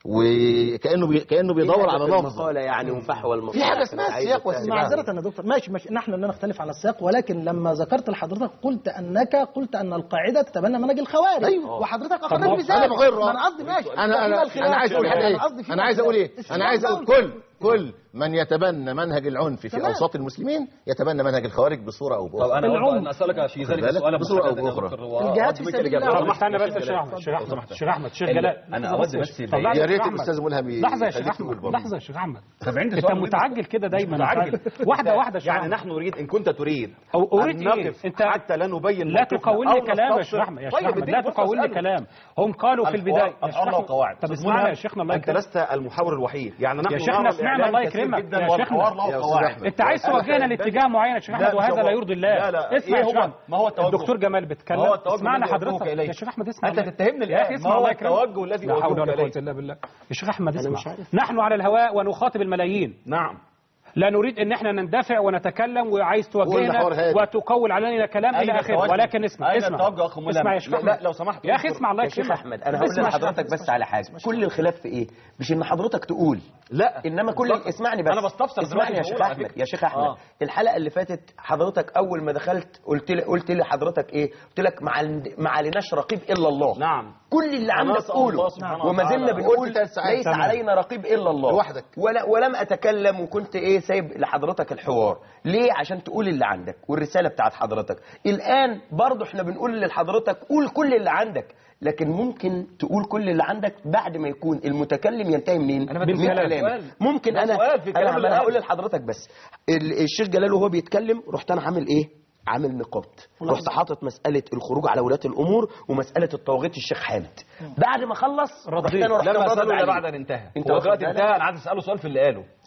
وكأنه بي... كأنه بيدور على لفظ المقالة يعني وفحوى المقالة في حاجة اسمها السياق والسباق معذرة يا دكتور ماشي ماشي نحن لا نختلف على السياق ولكن لما ذكرت لحضرتك قلت انك قلت ان القاعده تتبنى منهج الخوارج أيوة. وحضرتك ما هو- اقررت بذلك أنا بغير ما انا قصدي ماشي انا انا فيما الخلاف. انا عايز اقول حاجه أنا قصدي ايه فيما انا عايز اقول ايه الخلاف. انا عايز اقول كل كل من يتبنى منهج العنف في تمام. اوساط المسلمين يتبنى منهج الخوارج بصوره او طب باخرى انا العمر. أود ان اسالك في ذلك بالك؟ سؤالا بصورة أو محددا يا بأخرى. دكتور، وأرجو الجهاد في منك سبيل الإجابة. الله. لو سمحت استنى يا بس يا شيخ شيخ جلال. احمد شيخ احمد سمحت. شيخ احمد شيخ ال- جلال أنا أود بس طب لحظة يا يا ريت شيخ أحمد. الاستاذ ملهم ي- لحظه يا شيخ يخليك احمد تقول برضه. لحظه يا شيخ احمد طب عندي انت سؤال متعجل كده دايما متعجل واحده واحده يا شيخ يعني أحمد. نحن نريد ان كنت تريد أو أريد ان إيه؟ نقف أنت حتى لا نبين لا موقفنا تقول لي أو كلام يا نستفسر. شيخ احمد يا شيخ طيب احمد اديني لا فرصة تقول لي أسأله. كلام هم قالوا في الحوار البدايه يا شيخ أطعنا أحمد. وقواعد. طب أستاذ اسمعنا ملهم، يا شيخنا الله انت يكرمك لست المحاور الوحيد يعني نحن يا شيخنا نرى اسمعنا الإعلام الله كثير يكرمك. جدا يا والحوار شيخنا. له يا أستاذ قواعد أحمد. انت عايز توجهنا لاتجاه معين يا شيخ لا، احمد مش وهذا هو- لا يرضي الله لا، لا. اسمع إيه يا شيخ هو- أحمد. ما هو التوجه؟ الدكتور جمال بيتكلم ما هو التوجه اسمعنا الذي أوجهك حضرتك إليه. يا شيخ احمد اسمع أنت الله. تتهمني يا اخي الآن. اسمع ما هو الله يكرمك. التوجه الذي لا حول أوجهك ولا إليه. قوه الا بالله يا شيخ احمد اسمع مش عارف. نحن على الهواء ونخاطب الملايين نعم لا نريد ان احنا نندفع ونتكلم وعايز والمحور توجهنا هادي. وتقول علينا كلام أين الى اخره التوجه؟ ولكن اسمع أين اسمع التوجه يا أخ ملهم؟ اسمع يا شيخ لا، لا، احمد لو سمحت يا اخي اسمع الله يا شيخ يكرمك احمد انا هقول اسمع لحضرتك شيخ. بس على حاجه كل الخلاف في ايه مش ان حضرتك تقول لا انما كل بالظبط. اسمعني بس أنا بستفسر اسمعني دلوقتي يا بقول شيخ على احمد فكرة. يا شيخ احمد آه. الحلقه اللي فاتت حضرتك اول ما دخلت قلت لي قلت لي حضرتك ايه قلت لك ما عند- ما عليناش رقيب الا الله نعم كل اللي عندك أسأل قوله الله سبحانه وما زلنا وتعالى. بنقول قلت ثلاث ساعات. ليس تمام. علينا رقيب الا الله لوحدك. ولا ولم اتكلم وكنت ايه سايب لحضرتك الحوار ليه عشان تقول اللي عندك والرساله بتاعت حضرتك الان برضو احنا بنقول لحضرتك قول كل اللي عندك لكن ممكن تقول كل اللي عندك بعد ما يكون المتكلم ينتهي منين أنا بدي من سؤال. كلامي سؤال. ممكن ده انا سؤال في الكلام انا اللي انا هقول قاله. لحضرتك بس ال- الشيخ جلال وهو بيتكلم رحت انا عامل ايه عامل نقاط رحت حاطط مساله الخروج على ولاة الامور ومساله التوغيط الشيخ حامد بعد ما خلص رحت رديت. انا رحت لما مرد اساله الا عليه. بعد ان انتهى انت هو واخد دلوقتي بالك؟ انتهى انا عايز اساله سؤال في اللي قاله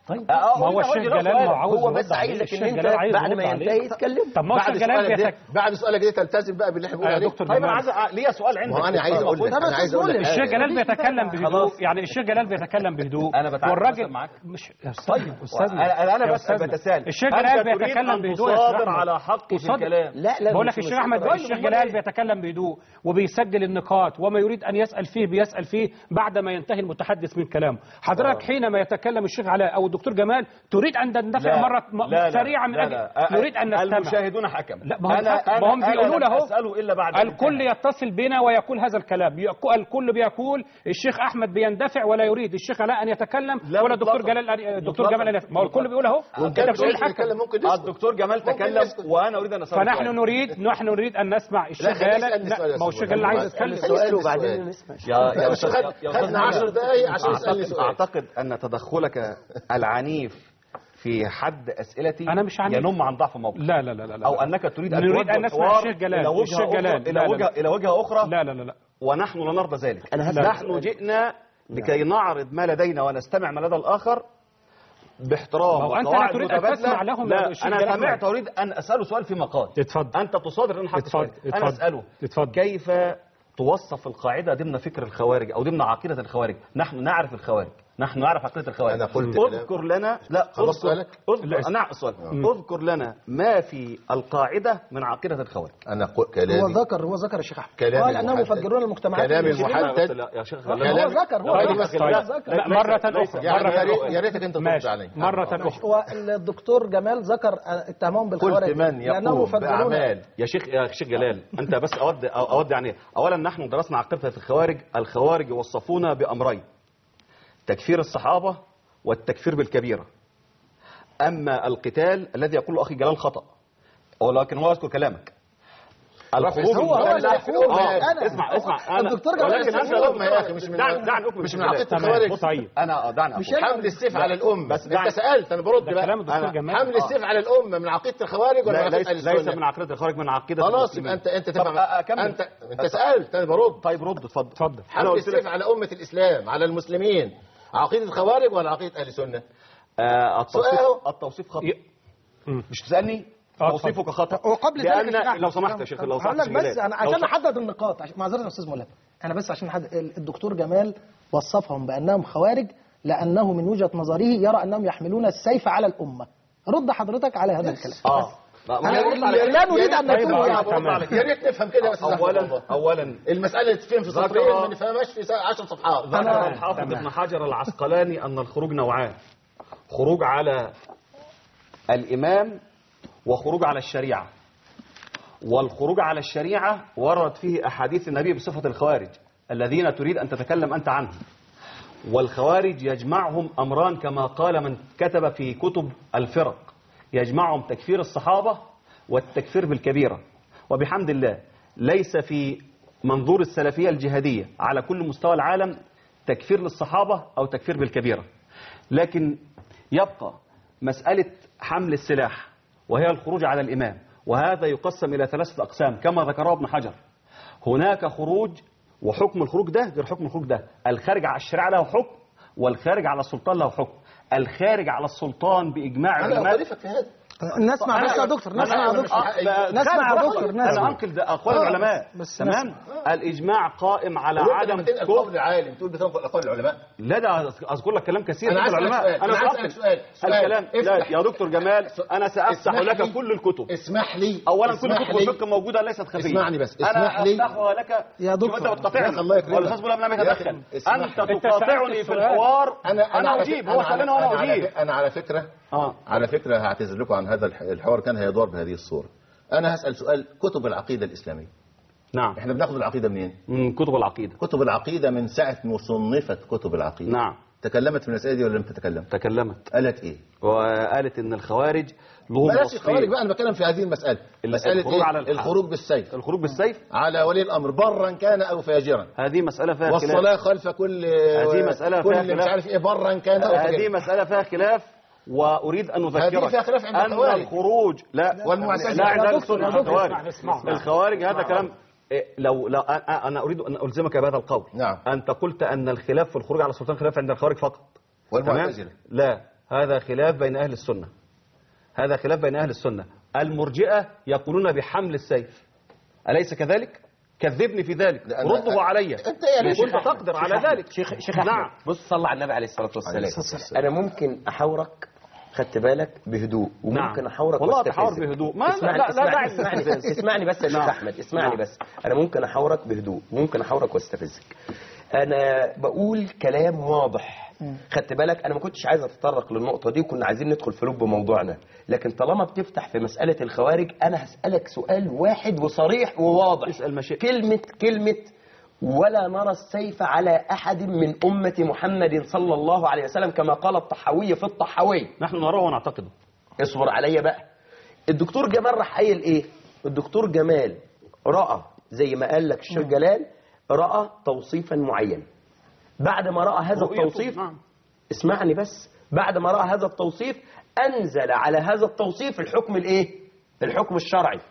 طيب آه، ما هو قلنا الشيخ وجه جلال سؤالك. ما هو عاوز هو يرد بس عليه. عايزك الشيخ ان انت جلال عايز بعد ما يرد عليه. ينتهي يتكلم طب ما هو بعد الشيخ جلال سؤالك بيتك... ده بعد سؤالك ده تلتزم بقى باللي احنا بنقول يا عليه دكتور طيب انا جمال عايز أ- ليا سؤال عندك ما هو انا عايز اقول لك ده بس انا عايز اقول لك السؤال. الشيخ حاجة. جلال بيتكلم بهدوء خلاص. يعني الشيخ جلال بيتكلم بهدوء أنا بتعامل والراجل معاك. مش يا استاذ طيب استاذنا انا انا يا بس أستاذنا. بتساءل الشيخ أنت جلال تريد بيتكلم أن بهدوء يا تصادر أستاذ أحمد. على حق في تصادر. الكلام لا لا بقول مش لك الشيخ مصادر. احمد طيب، الشيخ أمال جلال إيه؟ بيتكلم بهدوء وبيسجل النقاط وما يريد ان يسال فيه بيسال فيه بعدما ينتهي المتحدث من كلامه حضرتك حينما يتكلم الشيخ علاء او الدكتور جمال تريد ان تندفع لا، مره م- لا، لا، سريعه من لا، اجل لا. نريد ان نستمع المشاهدون حكم لا ما هم أنا- حق- ما أنا- هم أنا بيقولوا لم له أسأله إلا بعد الكل الانتهاء. يتصل بنا ويقول هذا الكلام يقو- الكل بيقول الشيخ احمد بيندفع ولا يريد الشيخ علاء ان يتكلم لا ولا الدكتور مطلقاً. جلال أن- الدكتور مطلقاً. جمال أن يتكلم. ما هو الكل بيقول اهو وان انت كان بتقول مش الحكم يتكلم ممكن يسكت الدكتور جمال ممكن تكلم يسكت. وانا اريد ان اسال فنحن سؤال. نريد نحن نريد ان نسمع الشيخ خليه جلال يسألني لا سؤال يا ما هو أستاذ الشيخ جلال عايز اسألني يتكلم سؤال. سؤال وبعدين السؤال. نسمع يا يا بس أستاذ- خد- يا خدنا أستاذ 10 جمال. دقايق عشان يسالني أعتقد, سؤال أعتقد أن تدخلك العنيف في حد أسئلتي أنا مش عنيف. ينم عن ضعف موقف لا لا لا لا لا. أو أنك تريد أن نريد توجه أن نسمع الحوار الشيخ جلال إلى وجهة الشيخ أخرى جلال إلى لا، لا، وجهة لا. إلى وجهة أخرى لا لا لا لا ونحن لا نرضى ذلك أنا هسأل نحن سؤال. جئنا لكي نعرض ما لدينا ونستمع ما لدى الآخر باحترام ما هو أنت لا وقواعد تريد أن متبادلة. تسمع لهم يا لا الشيخ أنا جلال سمعت أحمد. أريد أن أسأله سؤال في مقال اتفضل أنت تصادر أن حق اتفضل، سؤال اتفضل، أنا أسأله اتفضل. كيف توصف القاعدة ضمن فكر الخوارج أو ضمن عقيدة الخوارج نحن نعرف الخوارج نحن نعرف عقيدة الخوارج أنا قلت كلام. اذكر لنا لا خلص اذكر سؤالك؟ اذكر أنا السؤال اذكر لنا ما في القاعدة من عقيدة الخوارج انا قو- هو كلامي ذكر هو ذكر الشيخ احمد كلامي قال انهم المحدد. يفجرون المجتمعات كلامي المسلمين. المحدد لا يا شيخ هو لا. ذكر هو طيب، ذكر بس هو لا. ذكر لا مرة أخرى يعني مرة يا ريت- أخرى يا ريتك انت ترد ماشي علي مرة أخرى هو الدكتور جمال ذكر اتهامهم بالخوارج قلت من لانهم يقوم يفجرون باعمال يا شيخ يا شيخ جلال انت بس اود اود يعني اولا نحن درسنا عقيده الخوارج الخوارج يوصفون بامرين تكفير الصحابه والتكفير بالكبيره اما القتال الذي يقول اخي جلال خطا ولكن هو يذكر كلامك الخروج هو هو من- اللي لا، يقول آه، انا اسمع اسمع انا الدكتور جمال ولكن يقول انت الأمة يا أخي، مش من- دعني دعني اكمل مش من بالله. عقيدة تمام. الخوارج. طيب انا دعني مش أقول. أنا. حمل السيف على الأمة بس انت دعني- سألت انا برد ده بقى كلام الدكتور أنا- جمال حمل السيف على الأمة من عقيدة الخوارج ولا لا من عقيدة ليس, أهل ليس السنة؟ من عقيده الخوارج من عقيده خلاص المسلمين. يبقى انت انت طب تفهم اكمل انت انت سألت انا برد طيب رد اتفضل اتفضل انا حمل قلت السيف لك على أمة الإسلام على المسلمين عقيدة الخوارج ولا عقيدة أهل السنة؟ آه التوصيف سؤال. التوصيف خطا ي- مم. مش تسالني آه، توصيفك خطا وقبل ذلك يا شيخ لان أحمد، لو سمحت يا شيخ لو هقول سمحت لك يا بس جلال. انا لو عشان سمحت. احدد النقاط عشان معذره يا استاذ ملهم انا بس عشان حد الدكتور جمال وصفهم بانهم خوارج لانه من وجهه نظره يرى انهم يحملون السيف على الامه رد حضرتك على هذا الكلام اه لا، ما أنا أنا برد على لا كده. نريد ان طيب، نكون آه، يعني. تمام. على كده. يا ريت نفهم كده يا أستاذ أحمد اولا والله. اولا المسألة تتفهم في سطرين ذكر- ما نفهمهاش في 10 صفحات ذكر الحافظ ابن حجر العسقلاني ان الخروج نوعان خروج على الامام وخروج على الشريعه والخروج على الشريعه ورد فيه احاديث النبي بصفه الخوارج الذين تريد ان تتكلم انت عنهم والخوارج يجمعهم امران كما قال من كتب في كتب الفرق يجمعهم تكفير الصحابه والتكفير بالكبيره وبحمد الله ليس في منظور السلفيه الجهاديه على كل مستوى العالم تكفير للصحابه او تكفير بالكبيره لكن يبقى مساله حمل السلاح وهي الخروج على الامام وهذا يقسم الى ثلاثه اقسام كما ذكره ابن حجر هناك خروج وحكم الخروج ده غير حكم الخروج ده الخارج على الشريعه له حكم والخارج على السلطان له حكم الخارج على السلطان باجماع أنا العلماء أخالفك في هذا نسمع بس يا دكتور نسمع يا دكتور نسمع يا دكتور انا نسمع انقل ده اقوال آه، العلماء بس تمام الاجماع قائم على وأنت عدم لما تنقل كفر قول العالم تقول بتنقل أقوال العلماء لا ده اذكر لك كلام كثير أنا من عايز أسألك العلماء سؤال. أنا عايز سأفتح أسألك سؤال. سؤال. الكلام لا افتح. يا دكتور جمال انا سافتح اسمح لك لي. كل الكتب اسمح لي اولا كل اسمح كتب لي. الفقه موجوده ليست خفيه اسمعني بس. انا اسمح لي. افتحها لك يا شوف دكتور. انت يا بتقاطعني أخي الله يكرمك. والاستاذ بولا لم يا أخي يتدخل اسمح انت لي. أنت تقاطعني سألت في السؤال. الحوار أنا انا على اجيب فكرة- هو أنا سالني على- وانا أنا على اجيب ف- أنا على فكرة اه على فكرة هعتذر لكم عن هذا الح- الحوار كان هيدور بهذه الصورة أنا هسأل سؤال كتب العقيدة الإسلامية نعم إحنا بناخد العقيدة منين؟ من كتب العقيده كتب العقيدة من ساعة ما صنفت كتب العقيدة نعم تكلمت في المسألة دي ولا لم تتكلم؟ تكلمت قالت إيه؟ وقالت ان الخوارج لهم بلاش وصفين. الخوارج بقى أنا بتكلم في هذه المسألة ال- مسألة الخروج إيه؟ على الحق. الخروج بالسيف الخروج بالسيف على ولي الأمر برا كان أو فاجرا هذه مساله فيها خلاف والصلاة خلف كل هذه مسألة فيها كل مش خلاف. عارف إيه برا كان أو هذه فاجرا مسألة فيها خلاف وأريد أن أذكرك هذه فيها خلاف عند أن الخوارج. الخروج لا والمعتزلة. لا عند يا أهل دكتور، السنة يا دكتور، الخوارج اسمع، اسمع. الخوارج هذا كلام إيه، لو لو أنا أنا أريد أن ألزمك بهذا القول نعم. أنت قلت أن الخلاف في الخروج على السلطان خلاف عند الخوارج فقط والمعتزلة. تمام؟ لا هذا خلاف بين أهل السنة هذا خلاف بين أهل السنة المرجئة يقولون بحمل السيف أليس كذلك؟ كذبني في ذلك لا، أنا- رده علي أنت يا إن شيخ كنت أحمد، تقدر شيخ على أحمد، ذلك شيخ شيخ نعم نعم بص صلى على النبي عليه الصلاه عليه الصلاة والسلام والسلام. انا ممكن احاورك خدت بالك بهدوء وممكن نعم. احاورك والله واستفزك. تحاور بهدوء. ما- لا- اسمعني لا- لا اسمعني داعي اسمعني, للاستفزاز. اسمعني بس يا شيخ نعم. احمد اسمعني نعم. بس انا ممكن احاورك بهدوء وممكن احاورك واستفزك انا بقول كلام واضح خدت بالك انا ما كنتش عايز اتطرق للنقطه دي وكنا عايزين ندخل في لب موضوعنا لكن طالما بتفتح في مساله الخوارج انا هسالك سؤال واحد وصريح وواضح اسأل ما شئت. كلمه كلمه ولا نرى السيف على احد من امه محمد صلى الله عليه وسلم كما قال الطحاوي في الطحاوي نحن نراه ونعتقده اصبر عليا بقى الدكتور جمال راح قايل ايه الدكتور جمال راى زي ما قال لك الشيخ جلال راى توصيفا معينا بعد ما راى هذا رؤيته، التوصيف نعم. اسمعني بس بعد ما راى هذا التوصيف انزل على هذا التوصيف الحكم الايه الحكم الشرعي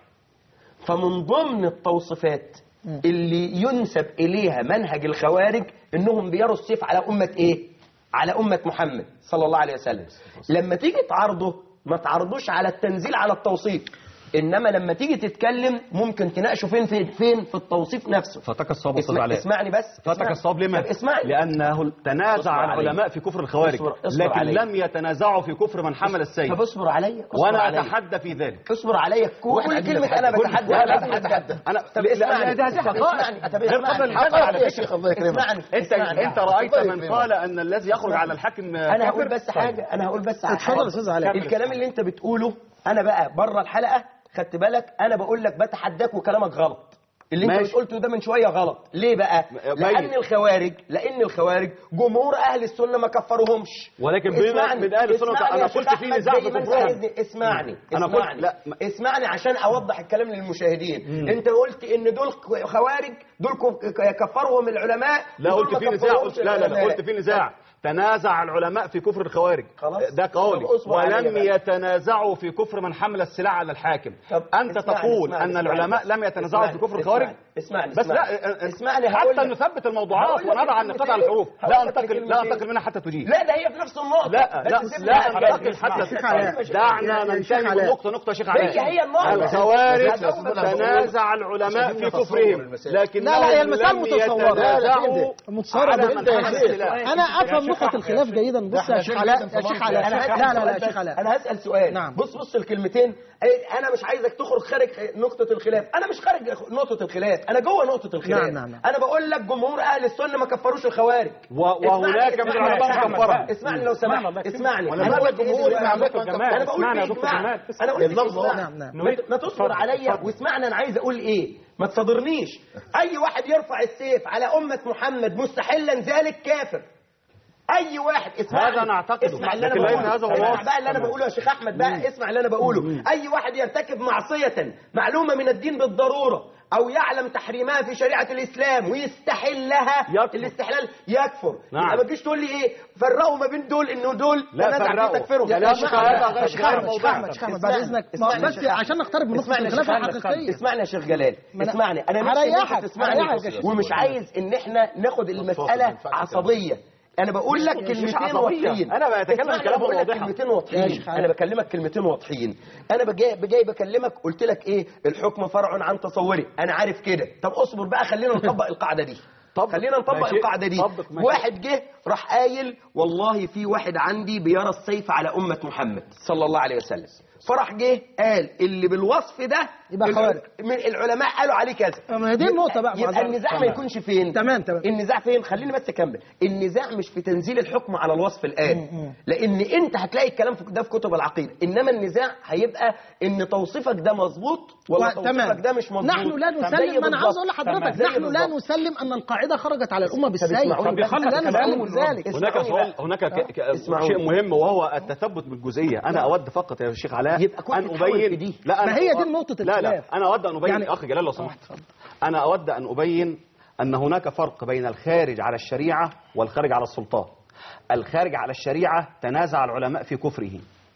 فمن ضمن التوصيفات اللي ينسب اليها منهج الخوارج انهم بيروا السيف على امه ايه على امه محمد صلى الله عليه وسلم لما تيجي تعرضه ما تعرضوش على التنزيل على التوصيف انما لما تيجي تتكلم ممكن تناقشه فين فين فين في التوصيف نفسه فاتك الصواب أستاذ اسمع علاء. اسمعني بس فاتك اسمعني. الصواب لما طب اسمعني لأنه تنازع اصبر علي. العلماء في كفر الخوارج اصبر- اصبر لكن علي. لم يتنازعوا في كفر من حمل السيف طب اصبر عليا اصبر وأنا عليا. أتحدى في ذلك اصبر عليا واحنا كل عايزين كلمة نتحدى. أنا كل- بتحدى واحنا أنا عايزين بتحدى نتحدى. أنا طب لا، اسمعني لا، هذه حقائق. اسمعني طب غير قبل اسمعني الحق على يا شيخ الله يكرمك. اسمعني أنت اسمعني. أنت رأيت الله من يكرمك. قال أن الذي يخرج على الحاكم انا هقول كافر؟ بس حاجه انا هقول بس اتفضل يا أستاذ علاء. الكلام اللي انت بتقوله انا بقى بره الحلقه خدت بالك انا بقول لك بتحداك وكلامك غلط اللي انت ماشي. قلته ده من شويه غلط ليه بقى بين. لان الخوارج لان الخوارج جمهور اهل السنه ما كفروهمش ولكن بين- اسمعني. من أهل السنة اسمعني أنا يا شيخ قلت في أحمد نزاع زي في ما انت كفرهم. عايزني. اسمعني أنا قلت- اسمعني لا، ما- اسمعني عشان اوضح الكلام للمشاهدين انت قلت ان دول خوارج دول ك- كفرهم العلماء لا ودول قلت ما في نزاع كفروهمش قلت لا لا لا العلماء. قلت في نزاع تنازع العلماء في كفر الخوارج خلاص. ده قولي طب اصبر عليا ولم بقى. يتنازعوا في كفر من حمل السلاح على الحاكم طب انت اسمعني، تقول اسمعني، ان اسمعني العلماء بس. لم يتنازعوا في اسمعني، كفر الخوارج اسمعني بس اسمعني لا اسمعني هقول حتى لك. نثبت الموضوعات هقول لك ونضع عن الكلمتين. قطع الحروف هقول لا لك انتقل لا الكلمتين. انتقل منها حتى تجيب لا ده هي في نفس النقطة لا بس لا سيبني لا أحكي. انتقل اسمع، حتى شيخ علاء. دعنا يا شيخ ننتهي علاء. من نقطة نقطة يا شيخ علاء هي هي النقطة. الخوارج هتقول- تنازع العلماء في كفرهم لكن لا، لا، هي المسألة متصورة. يتنازعوا متصورة على جدا من يا حمل شيخ. السلاح انا افهم نقطة الخلاف جيدا بص يا شيخ علاء يا شيخ علاء انا هسأل لا لا لا يا سؤال شيخ بس. علاء انا هسأل سؤال نعم. بص بص الكلمتين أي- انا مش عايزك تخرج خارج نقطة الخلاف انا مش خارج نقطة الخلاف انا جوه نقطة الخلاف نعم، نعم، نعم. انا بقول لك جمهور اهل السنة ما كفروش الخوارج و- وهناك اسمعني- من اسمعني العلماء يا شيخ كفرهم. أحمد. اسمعني لو اسمعنا سمحت الله يكرمك. اسمعني ولا انا معنى قلت الجمهور إيه مع دلوقتي؟ دكتور جمال. انا بقول اسمعنا يا في دكتور إجماع. جمال. انا قلت في اللفظ إجماع. نعم، نعم. ما ت- ما تصبر عليا واسمعنا انا عايز اقول ايه ما تصدرنيش اي واحد يرفع السيف على امه محمد مستحلا ذلك كافر اي واحد اسمع هذا نعتقده. اسمع اللي انا لكن ليس بقوله هذا هو اسمع الواقع. بقى اللي انا بقوله يا شيخ احمد بقى اسمع اللي انا بقوله اي واحد يرتكب معصيه معلومه من الدين بالضروره او يعلم تحريمها في شريعه الاسلام ويستحلها يكفر. الاستحلال يكفر نعم. يبقى ما تجيش تقول لي ايه فرقوا ما بين دول انه دول لا، تنازع في فرقوا. تكفيرهم يا لا، شيخ اسمع- هذا غير- يا شيخ غير احمد شيخ موضوع. احمد شيخ احمد بعد اسمعني، اذنك اسمعني يا بس شيخ أحمد. عشان نقترب من نقطة اسمعني يا شيخ الخلافة أحمد. الحقيقية اسمعني يا شيخ جلال ما أنا- اسمعني انا نفسي هريحك، إنك تسمعني هريحك يا شيخ. ومش عايز ان احنا ناخد المساله عصبيه انا بقول لك مش كلمتين عصبية. واضحين أنا بتكلم اسمعني، كلام أنا بقول لك واضحا. كلمتين يا واضحين شيخ عادل. انا بكلمك كلمتين واضحين انا بجاي بجاي بكلمك قلت لك ايه الحكم فرع عن تصوري انا عارف كده طب اصبر بقى خلينا نطبق القاعده دي طبق. خلينا نطبق ماشي. القاعده دي طبق، ماشي. واحد جه راح قايل والله في واحد عندي بيرى السيف على امه محمد صلى الله عليه وسلم فراح جه قال اللي بالوصف ده يبقى الع- خوارج. من العلماء قالوا عليه كذا ما هي دي النقطة بقى، يبقى معذرة. النزاع ما تمام. يكونش فين تمام، تمام. النزاع فين خليني بس اكمل النزاع مش في تنزيل الحكم على الوصف الان لان انت هتلاقي الكلام في ده في كتب العقيده انما النزاع هيبقى ان توصيفك ده مظبوط ولا و- توصيفك ده مش مظبوط نحن لا طب زي نسلم ما انا عاوز اقول بالظبط. لحضرتك زي نحن لا بالظبط. نسلم ان القاعده خرجت على الامه بالسيف اسمعوني بس. نحن لا اسمعوني. نسلم بذلك هناك اسمعوني سؤال بقى. هناك ك- ك- اسمعوني. شيء مهم وهو التثبت بالجزئيه انا اود فقط يا شيخ علاء يبقى كنت ان تحاول في ابين دي. لا ما أنا هي أ- دي نقطة لا لا الخلاف. انا اود ان ابين يعني- اخ جلال لو سمحت انا اود ان ابين ان هناك فرق بين الخارج على الشريعه والخارج على السلطان الخارج على الشريعه تنازع العلماء في كفره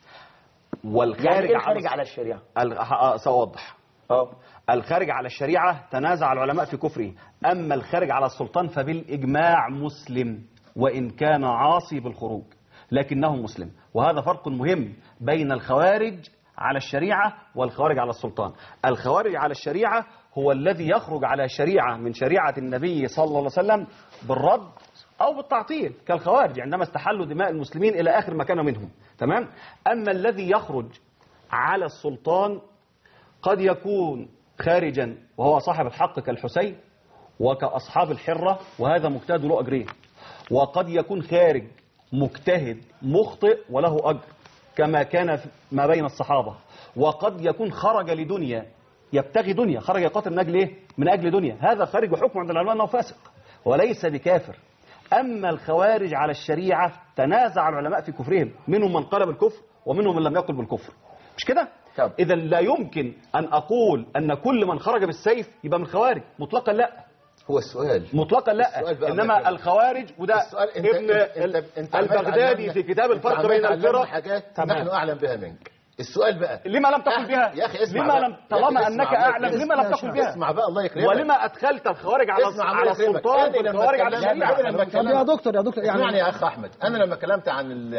والخارج يعني ايه على الخارج على الشريعه ال- ه- سأوضح اه الخارج على الشريعة تنازع العلماء في كفره أما الخارج على السلطان فبالإجماع مسلم وإن كان عاصي بالخروج لكنه مسلم وهذا فرق مهم بين الخوارج على الشريعة والخوارج على السلطان الخوارج على الشريعة هو الذي يخرج على شريعة من شريعة النبي صلى الله عليه وسلم بالرد أو بالتعطيل كالخوارج عندما استحلوا دماء المسلمين إلى آخر ما كان منهم تمام أما الذي يخرج على السلطان قد يكون خارجا وهو صاحب الحق كالحسين وكأصحاب الحرة وهذا مجتهد له أجرين وقد يكون خارج مجتهد مخطئ وله أجر كما كان في- ما بين الصحابة وقد يكون خرج لدنيا يبتغي دنيا خرج يقاتل من أجل إيه؟ من أجل دنيا هذا خارج وحكم عند العلماء أنه فاسق وليس بكافر أما الخوارج على الشريعة تنازع العلماء في كفرهم منهم من قال بالكفر ومنهم من لم يقل بالكفر مش كده؟ طب. إذا لا يمكن أن أقول أن كل من خرج بالسيف يبقى من الخوارج مطلقا لا هو السؤال مطلقا السؤال لا بقى انما مهم. الخوارج وده السؤال انت ابن انت انت, انت عمال البغدادي تعلمنا- في كتاب انت الفرق عمال بين تعلمنا الفرق حاجات تمام. نحن اعلم بها منك السؤال بقى لما لم تقل أه- بها يا اخي اسمع لما بقى. لم يا أخي طالما اسمع انك بقى. اعلم اسمع لما لم يا تقل شيخ. بها اسمع بقى الله يكرمك ولما ادخلت الخوارج على اسمع على الله يكرمك. السلطان أنا لما والخوارج على اتكلمت- الشريعه أنا لما طب يا دكتور يا دكتور اسمعني يعني يا اخ احمد انا لما كلمت عن ال-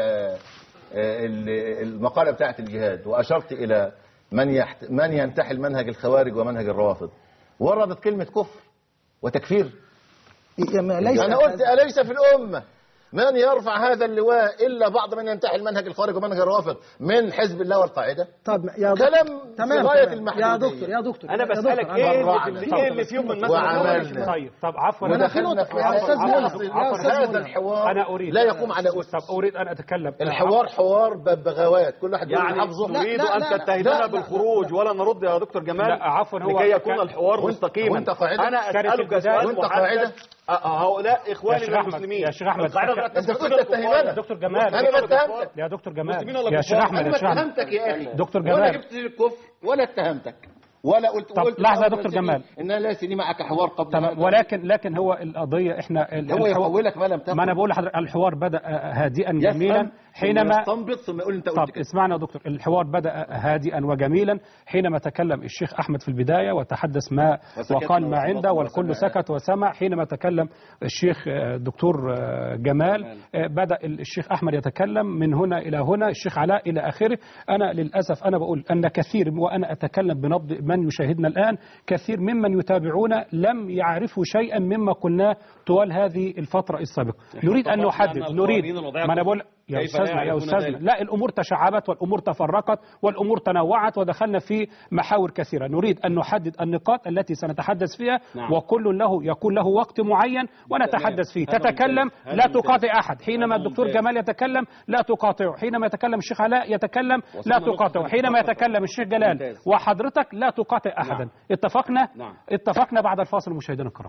ال- المقاله بتاعه الجهاد واشرت الى من يحت من ينتحل منهج الخوارج ومنهج الروافض وردت كلمه كفر وتكفير يعني ليس انا قلت اليس في الامه من يرفع هذا اللواء الا بعض من ينتحل منهج الخوارج ومنهج الروافض من حزب الله والقاعده طب يا دكتور كلام في تمام غايه تمام. المحدوديه يا دكتور يا دكتور انا يا بسالك دكتور، ايه برعنا. اللي ايه اللي فيهم من مثل وعملنا. طيب طب عفوا وأنا أنا في نقطة- في يا أستاذ هذا منى، الأصل. يا أستاذ هذا منى. الحوار أنا أريد لا يقوم على اسس طب أريد أن أتكلم الحوار حوار ببغاوات كل واحد يقول يعني حافظه تريد لا، ان لا، لا. تتهمنا لا، لا، بالخروج ولا نرد يا دكتور جمال لا، عفوا، هو لكي يكون كان- الحوار وانت- مستقيما وانت قاعدة؟ انا كانت اسالك البداية- سؤال وانت محدد قاعدة؟ أه، هؤلاء اخواني يا من شيخ أحمد، المسلمين يا شيخ أحمد، القاعدة أنت- لا انت بتقول تستقبل تتهمنا الكفار. دكتور جمال انا كفار. بتهمتك يا دكتور جمال مسلمين ولا يا شيخ كفار؟ أحمد انا يا ما شيخ أحمد اتهمتك يا اخي دكتور ولا جمال. جبت الكفر ولا اتهمتك ولا قلت طب قلت لحظة يا قبل دكتور سنين جمال. ان انا ليس لي معك حوار قبل تمام هذا. ولكن لكن هو القضية احنا ال- هو الحوار- يحولك ما لم تقل ما أنا بقول لحضرتك الحوار بدأ هادئا يفهم جميلا ثم حينما يستنبط ثم يقول انت طب قلت كده. اسمعنا يا دكتور الحوار بدأ هادئا وجميلا حينما تكلم الشيخ أحمد في البداية وتحدث ما وسكتنا وقال ما وصمتنا عنده والكل وسمعنا. سكت وسمع حينما تكلم الشيخ آه، الدكتور آه، جمال آه، بدأ الشيخ أحمد يتكلم من هنا إلى هنا الشيخ علاء إلى آخره أنا للأسف أنا بقول أن كثير وأنا أتكلم بنبض من يشاهدنا الآن كثير ممن يتابعون لم يعرفوا شيئا مما قلناه طوال هذه الفترة السابقة نريد أن اتفقنا نحدد أن نريد القوانين الوضعية ما أنا بقول يا كيف لا أستاذنا يا يعرفون أستاذنا ذلك؟ لا الأمور تشعبت والأمور تفرقت والأمور تنوعت ودخلنا في محاور كثيرة نريد أن نحدد النقاط التي سنتحدث فيها نعم. وكل له يكون له وقت معين ونتحدث فيه هذا تتكلم ممتاز. هذا لا ممتاز. تقاطع أحد حينما هذا الدكتور ممتاز. جمال يتكلم لا تقاطعه حينما يتكلم الشيخ علاء يتكلم لا وصلنا نقطة تقاطعه حينما الاتفاق. يتكلم الشيخ جلال ممتاز. وحضرتك لا تقاطع أحدا نعم. اتفقنا نعم. اتفقنا بعد الفاصل مشاهدينا الكرام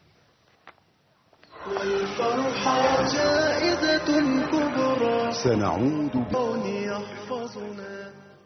والفرحة جائزة كبرى سنعود ب... كون يحفظنا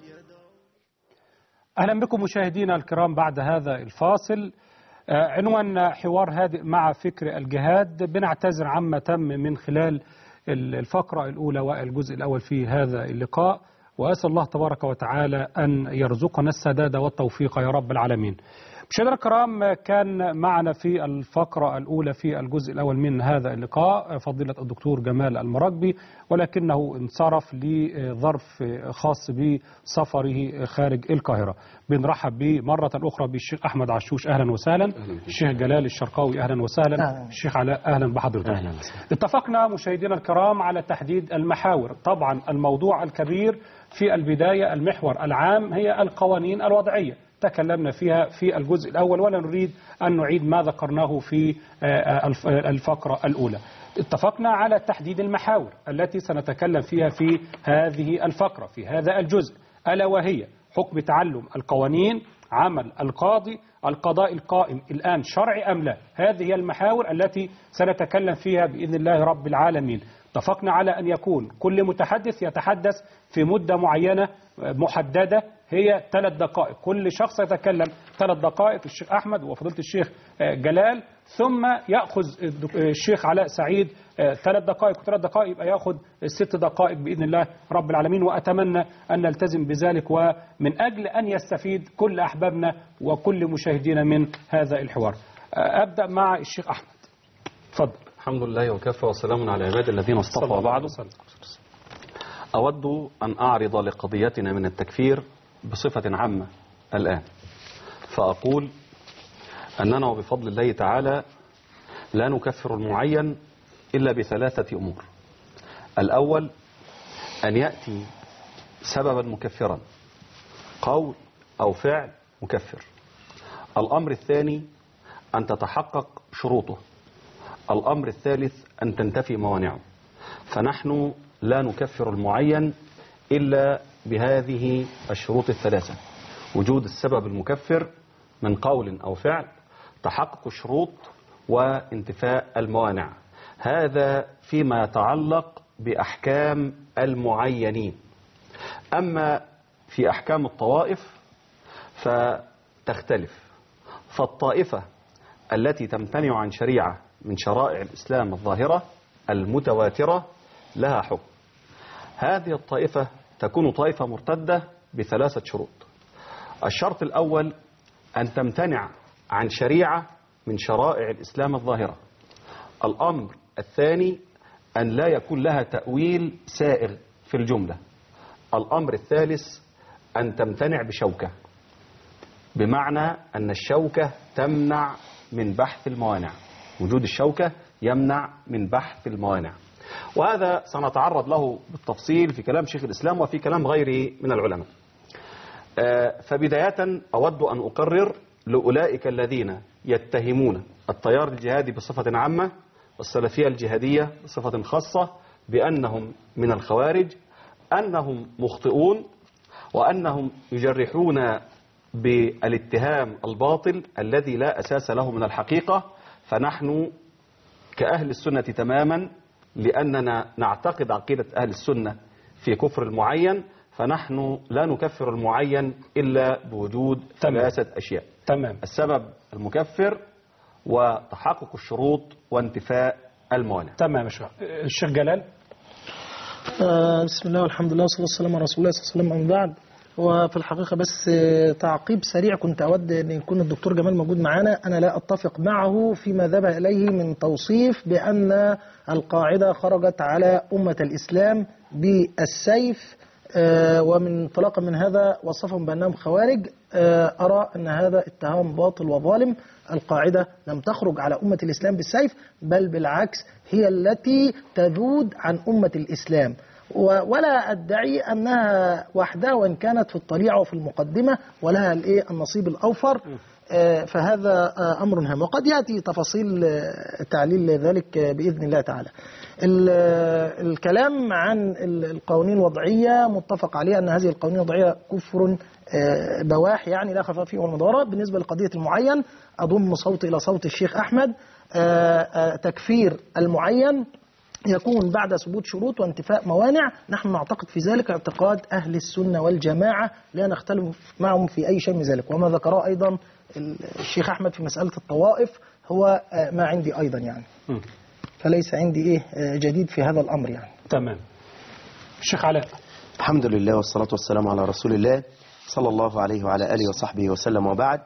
أهلا بكم مشاهدينا الكرام بعد هذا الفاصل آه، عنوان حوار هادئ مع فكر الجهاد بنعتذر عما تم من خلال ال- الفقرة الأولى والجزء الأول في هذا اللقاء وأسأل الله تبارك وتعالى أن يرزقنا السداد والتوفيق يا رب العالمين مشاهدينا الكرام كان معنا في الفقرة الأولى في الجزء الأول من هذا اللقاء فضيلة الدكتور جمال المراكبي ولكنه انصرف لظرف خاص بسفره خارج القاهرة بنرحب به مرة أخرى بالشيخ أحمد عشوش أهلا وسهلا الشيخ جلال الشرقاوي أهلا وسهلا أهلا. الشيخ علاء أهلا بحضرتك اتفقنا مشاهدينا الكرام على تحديد المحاور طبعا الموضوع الكبير في البداية المحور العام هي القوانين الوضعية تكلمنا فيها في الجزء الأول ولا نريد أن نعيد ما ذكرناه في آه، الف- الفقرة الأولى اتفقنا على تحديد المحاور التي سنتكلم فيها في هذه الفقرة في هذا الجزء ألا وهي حكم تعلم القوانين عمل القاضي القضاء القائم الآن شرعي أم لا هذه هي المحاور التي سنتكلم فيها بإذن الله رب العالمين اتفقنا على أن يكون كل متحدث يتحدث في مدة معينة محددة هي ثلاث دقائق كل شخص يتكلم ثلاث دقائق الشيخ أحمد وفضيلة الشيخ آه، جلال ثم يأخذ الدك- آه، الشيخ علاء سعيد آه، ثلاث دقائق وثلاث دقائق يبقى يأخذ ست دقائق بإذن الله رب العالمين وأتمنى أن نلتزم بذلك ومن أجل أن يستفيد كل أحبابنا وكل مشاهدينا من هذا الحوار آه، أبدأ مع الشيخ أحمد تفضل الحمد لله وكفى وسلام على عباد الذين اصطفى وبعد أود أن أعرض لقضيتنا من التكفير بصفة عامة الآن فأقول أننا وبفضل الله تعالى لا نكفر المعين إلا بثلاثة أمور الأول أن يأتي سببا مكفرا قول أو فعل مكفر الأمر الثاني أن تتحقق شروطه الأمر الثالث أن تنتفي موانعه فنحن لا نكفر المعين إلا بهذه الشروط الثلاثة وجود السبب المكفر من قول أو فعل تحقق الشروط وانتفاء الموانع هذا فيما يتعلق بأحكام المعينين أما في أحكام الطوائف فتختلف فالطائفة التي تمتنع عن شريعة من شرائع الإسلام الظاهرة المتواترة لها حكم هذه الطائفة تكون طائفة مرتدة بثلاثة شروط الشرط الأول أن تمتنع عن شريعة من شرائع الإسلام الظاهرة الأمر الثاني أن لا يكون لها تأويل سائغ في الجملة الأمر الثالث أن تمتنع بشوكة بمعنى أن الشوكة تمنع من بحث الموانع وجود الشوكة يمنع من بحث الموانع وهذا سنتعرض له بالتفصيل في كلام شيخ الإسلام وفي كلام غيره من العلماء آه، فبداية أود أن أقرر لأولئك الذين يتهمون التيار الجهادي بصفة عامة والسلفية الجهادية بصفة خاصة بأنهم من الخوارج أنهم مخطئون وأنهم يجرحون بالاتهام الباطل الذي لا أساس له من الحقيقة فنحن كأهل السنة تماما لأننا نعتقد عقيدة أهل السنة في كفر المعين فنحن لا نكفر المعين إلا بوجود تمام. ثلاثة أشياء تمام السبب المكفر وتحقق الشروط وانتفاء الموانع تمام يا شيخ الشيخ جلال آه، بسم الله والحمد لله والصلاة والسلام على رسول الله صلى الله عليه وسلم أما بعد وفي الحقيقة بس آه، تعقيب سريع كنت أود أن يكون الدكتور جمال موجود معنا أنا لا أتفق معه فيما ذهب إليه من توصيف بأن القاعدة خرجت على أمة الإسلام بالسيف آه، ومن انطلاقا من هذا وصفهم بأنهم خوارج آه، أرى أن هذا اتهام باطل وظالم القاعدة لم تخرج على أمة الإسلام بالسيف بل بالعكس هي التي تذود عن أمة الإسلام و- ولا أدعي أنها وحدها وإن كانت في الطليعة وفي المقدمة ولها الإيه النصيب الأوفر آه، فهذا آه، أمر هام وقد يأتي تفاصيل آه، تعليل ذلك آه، بإذن الله تعالى ال- آه، الكلام عن ال- القوانين الوضعية متفق عليه أن هذه القوانين الوضعية كفر آه، بواح يعني لا خفاء فيه ولا مضارة بالنسبة لقضية المعين أضم صوتي إلى صوت الشيخ أحمد آه، آه، تكفير المعين يكون بعد ثبوت شروط وانتفاء موانع نحن نعتقد في ذلك اعتقاد أهل السنة والجماعة لا نختلف معهم في أي شيء من ذلك وما ذكره أيضا الشيخ أحمد في مسألة الطوائف هو آه، ما عندي أيضا يعني مم. فليس عندي إيه آه، جديد في هذا الأمر يعني تمام الشيخ علاء الحمد لله والصلاة والسلام على رسول الله صلى الله عليه وعلى آله وصحبه وسلم وبعد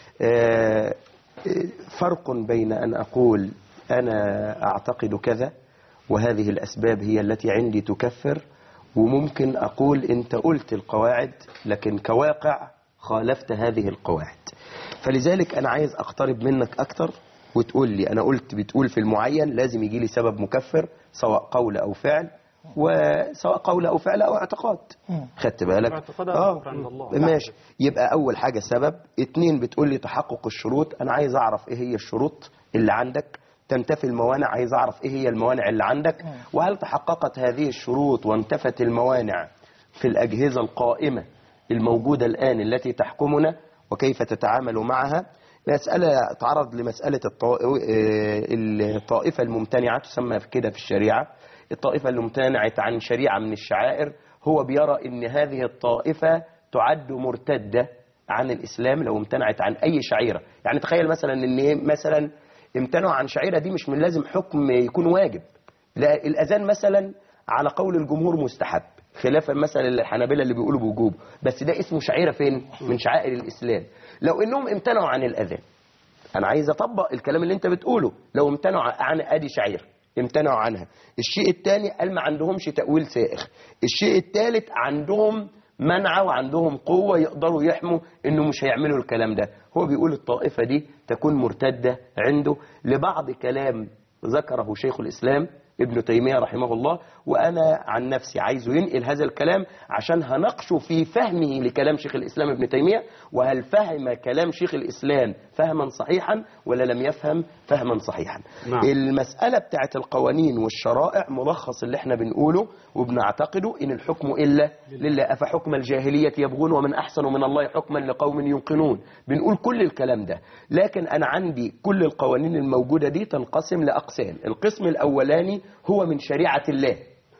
آه، آه، فرق بين أن أقول أنا أعتقد كذا وهذه الأسباب هي التي عندي تكفر وممكن أقول أنت قلت القواعد لكن كواقع خالفت هذه القواعد فلذلك أنا عايز أقترب منك أكتر وتقول لي أنا قلت بتقول في المعين لازم يجي لي سبب مكفر سواء قول أو فعل وسواء قول أو فعل أو اعتقاد خدت بالك اعتقاد أو كفر عند الله. ماشي يبقى أول حاجة سبب اتنين بتقول لي تحقق الشروط أنا عايز أعرف إيه هي الشروط اللي عندك تنتفي الموانع عايز أعرف إيه هي الموانع اللي عندك وهل تحققت هذه الشروط وانتفت الموانع في الأجهزة القائمة الموجودة الآن التي تحكمنا وكيف تتعامل معها مسألة تعرض لمسألة الطا- آه، الطائفة الممتنعة تسمى كده في الشريعة الطائفة اللي امتنعت عن شريعة من الشعائر هو بيرى ان هذه الطائفة تعد مرتدة عن الإسلام لو امتنعت عن أي شعيرة يعني تخيل مثلا ان إيه مثلا امتنعوا عن شعيرة دي مش من لازم حكم يكون واجب لا الأذان مثلا على قول الجمهور مستحب خلافا مثلا الحنابلة اللي بيقولوا بوجوب بس ده اسمه شعيرة فين من شعائر الإسلام لو انهم امتنعوا عن الأذان انا عايز اطبق الكلام اللي انت بتقوله لو امتنعوا عن ادي شعير امتنعوا عنها الشيء الثاني قال ما عندهمش تأويل سائغ الشيء الثالث عندهم منع وعندهم قوة يقدروا يحموا انه مش هيعملوا الكلام ده هو بيقول الطائفة دي تكون مرتدة عنده لبعض كلام ذكره شيخ الإسلام ابن تيمية رحمه الله وأنا عن نفسي عايزه ينقل هذا الكلام عشان هنقشه في فهمه لكلام شيخ الإسلام ابن تيمية وهل فهم كلام شيخ الإسلام فهما صحيحا ولا لم يفهم فهما صحيحا نعم. المسألة بتاعت القوانين والشرائع ملخص اللي احنا بنقوله وبنعتقده إن الحكم إلا لله أفحكم الجاهلية يبغون ومن أحسن من الله حكما لقوم ينقنون بنقول كل الكلام ده لكن أنا عندي كل القوانين الموجودة دي تنقسم لأقسام القسم الأولاني هو من شريعة الله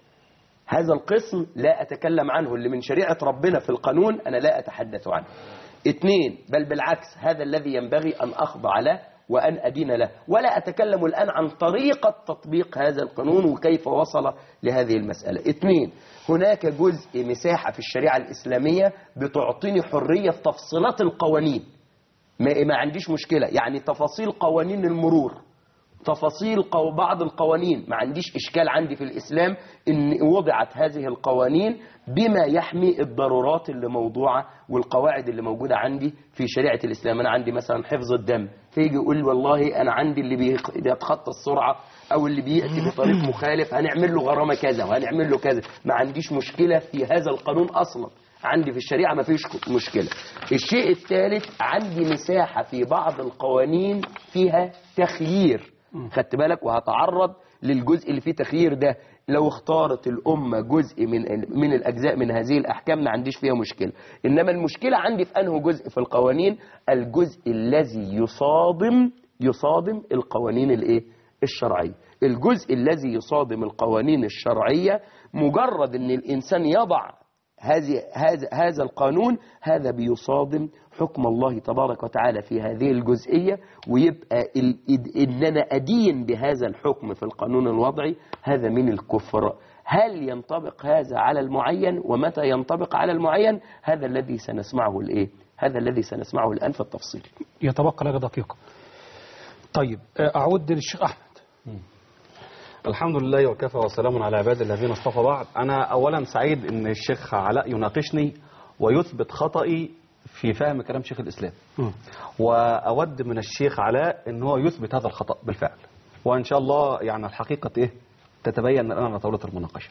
هذا القسم لا أتكلم عنه اللي من شريعة ربنا في القانون أنا لا أتحدث عنه اثنين بل بالعكس هذا الذي ينبغي أن أخضع له وأن أدين له ولا أتكلم الآن عن طريقة تطبيق هذا القانون وكيف وصل لهذه المسألة اثنين هناك جزء مساحة في الشريعة الإسلامية بتعطيني حرية في تفصيلات القوانين ما, ما عنديش مشكلة يعني تفاصيل قوانين المرور تفاصيل قو بعض القوانين ما عنديش إشكال عندي في الإسلام إن وضعت هذه القوانين بما يحمي الضرورات اللي موضوعة والقواعد اللي موجودة عندي في شريعة الإسلام أنا عندي مثلا حفظ الدم فيجي يقول والله أنا عندي اللي بيخ- بيتخطى السرعة أو اللي بيأتي بطريق مخالف هنعمل له غرامة كذا وهنعمل له كذا ما عنديش مشكلة في هذا القانون أصلا عندي في الشريعة ما فيش مشكلة الشيء الثالث عندي مساحة في بعض القوانين فيها تخيير خدت بالك وهتعرض للجزء اللي فيه تخيير ده لو اختارت الأمة جزء من من الأجزاء من هذه الأحكام ما عنديش فيها مشكلة إنما المشكلة عندي في أنه جزء في القوانين الجزء الذي يصادم يصادم القوانين الإيه الشرعية الجزء الذي يصادم القوانين الشرعية مجرد أن الإنسان يضع هذه هذا هذا القانون هذا بيصادم حكم الله تبارك وتعالى في هذه الجزئية ويبقى ال- إد- إن أنا أدين بهذا الحكم في القانون الوضعي هذا من الكفر هل ينطبق هذا على المعين ومتى ينطبق على المعين هذا الذي سنسمعه الإيه هذا الذي سنسمعه الآن في التفصيل يتبقى لك دقيقة طيب آه، أعود للشيخ أحمد الحمد لله وكفى وسلام على عباد الذين اصطفى بعد أنا أولا سعيد أن الشيخ علاء يناقشني ويثبت خطئي في فهم كلام شيخ الإسلام مم. وأود من الشيخ علاء أن هو يثبت هذا الخطأ بالفعل وإن شاء الله يعني الحقيقة إيه تتبين الآن على طاولة المناقشة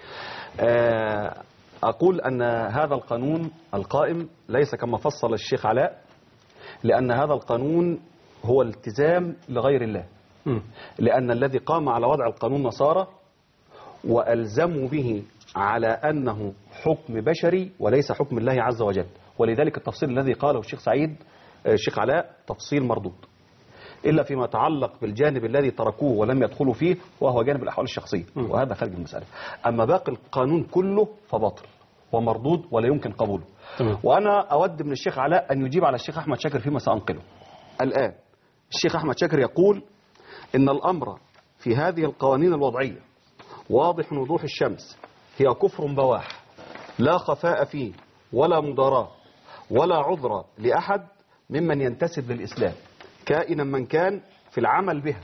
آه، أقول أن هذا القانون القائم ليس كما فصل الشيخ علاء لأن هذا القانون هو التزام لغير الله مم. لأن الذي قام على وضع القانون نصارى وألزموا به على أنه حكم بشري وليس حكم الله عز وجل ولذلك التفصيل الذي قاله الشيخ سعيد آه، الشيخ علاء تفصيل مردود إلا فيما يتعلق بالجانب الذي تركوه ولم يدخلوا فيه وهو جانب الأحوال الشخصية وهذا خارج المسألة أما باقي القانون كله فباطل ومردود ولا يمكن قبوله تمام. وأنا أود من الشيخ علاء أن يجيب على الشيخ أحمد شاكر فيما سأنقله الآن الشيخ أحمد شاكر يقول إن الأمر في هذه القوانين الوضعية واضح وضوح الشمس هي كفر بواح لا خفاء فيه ولا مضاراة ولا عذر لأحد ممن ينتسب للإسلام كائنا من كان في العمل بها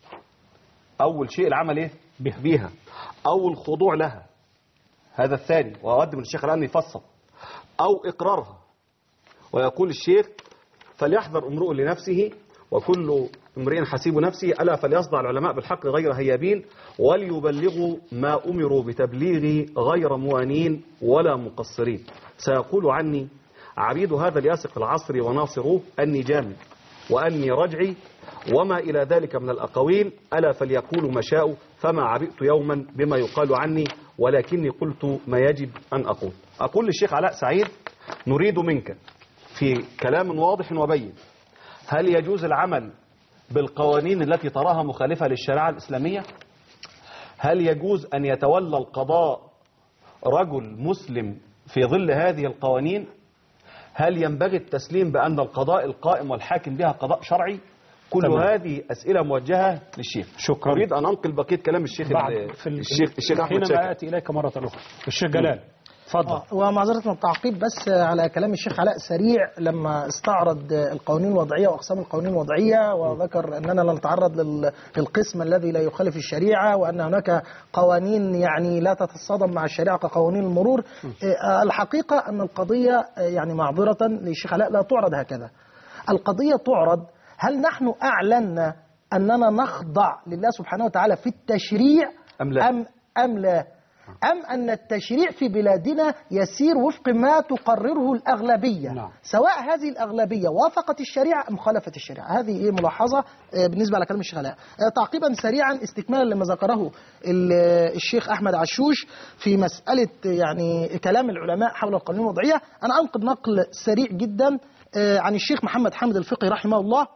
أول شيء العمل إيه؟ به- بها أو الخضوع لها هذا الثاني وأود من الشيخ الآن يفصل أو إقرارها ويقول الشيخ فليحذر امرؤ لنفسه وكل امرئ حسيب نفسه ألا فليصدع العلماء بالحق غير هيابين وليبلغوا ما أمروا بتبليغه غير موانين ولا مقصرين سيقول عني عبيد هذا الياسق العصر وناصروه أني جامد وأني رجعي وما إلى ذلك من الأقاويل ألا فليقولوا ما شاءوا فما عبئت يوما بما يقال عني ولكني قلت ما يجب أن أقول أقول للشيخ علاء سعيد نريد منك في كلام واضح وبين هل يجوز العمل بالقوانين التي تراها مخالفة للشريعة الإسلامية هل يجوز أن يتولى القضاء رجل مسلم في ظل هذه القوانين هل ينبغي التسليم بأن القضاء القائم والحاكم بها قضاء شرعي كل تمام. هذه أسئلة موجهة للشيخ شكرا. أريد أن أنقل بقية كلام الشيخ بعد ال- في ال- الشيخ الشيخ أحمد حينما شاكر آتي إليك مرة أخرى الشيخ جلال اتفضل آه، ومعذرة من التعقيب بس آه، على كلام الشيخ علاء سريع لما استعرض آه، القوانين الوضعية وأقسام القوانين الوضعية وذكر أننا لا نتعرض لل- للقسم الذي لا يخالف الشريعة وأن هناك قوانين يعني لا تتصادم مع الشريعة كقوانين المرور آه، الحقيقة أن القضية آه، يعني معذرة للشيخ علاء لا تعرض هكذا القضية تعرض هل نحن أعلنا أننا نخضع لله سبحانه وتعالى في التشريع أم لا؟ أم, أم لا أم أن التشريع في بلادنا يسير وفق ما تقرره الأغلبية نعم. سواء هذه الأغلبية وافقت الشريعة أم خالفت الشريعة هذه إيه ملاحظة آه، بالنسبة على كلام الشيخ علاء آه، تعقيبا سريعا استكمالا لما ذكره ال- الشيخ أحمد عشوش في مسألة آه، يعني كلام العلماء حول القانون الوضعية أنا أنقل نقل سريع جدا آه، عن الشيخ محمد حامد الفقي رحمه الله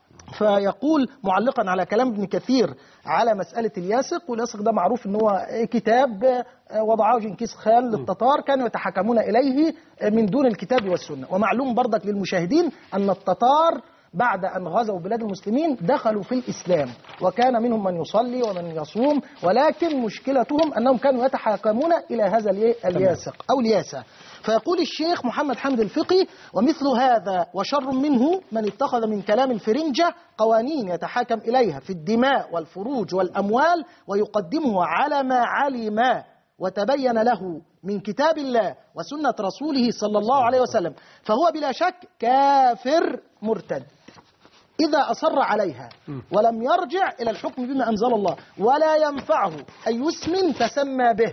فيقول معلقا على كلام ابن كثير على مسألة الياسق والياسق ده معروف ان هو كتاب وضعه جنكيز خان للتتار كانوا يتحكمون إليه من دون الكتاب والسنة ومعلوم برضك للمشاهدين أن التتار بعد أن غزوا بلاد المسلمين دخلوا في الإسلام وكان منهم من يصلي ومن يصوم ولكن مشكلتهم أنهم كانوا يتحاكمون إلى هذا الي- الياسق أو الياسة فيقول الشيخ محمد حمد الفقي ومثل هذا وشر منه من اتخذ من كلام الفرنجة قوانين يتحاكم إليها في الدماء والفروج والأموال ويقدمه على ما علم وتبين له من كتاب الله وسنة رسوله صلى الله عليه وسلم فهو بلا شك كافر مرتد إذا أصر عليها ولم يرجع إلى الحكم بما أنزل الله ولا ينفعه أي اسم تسمى به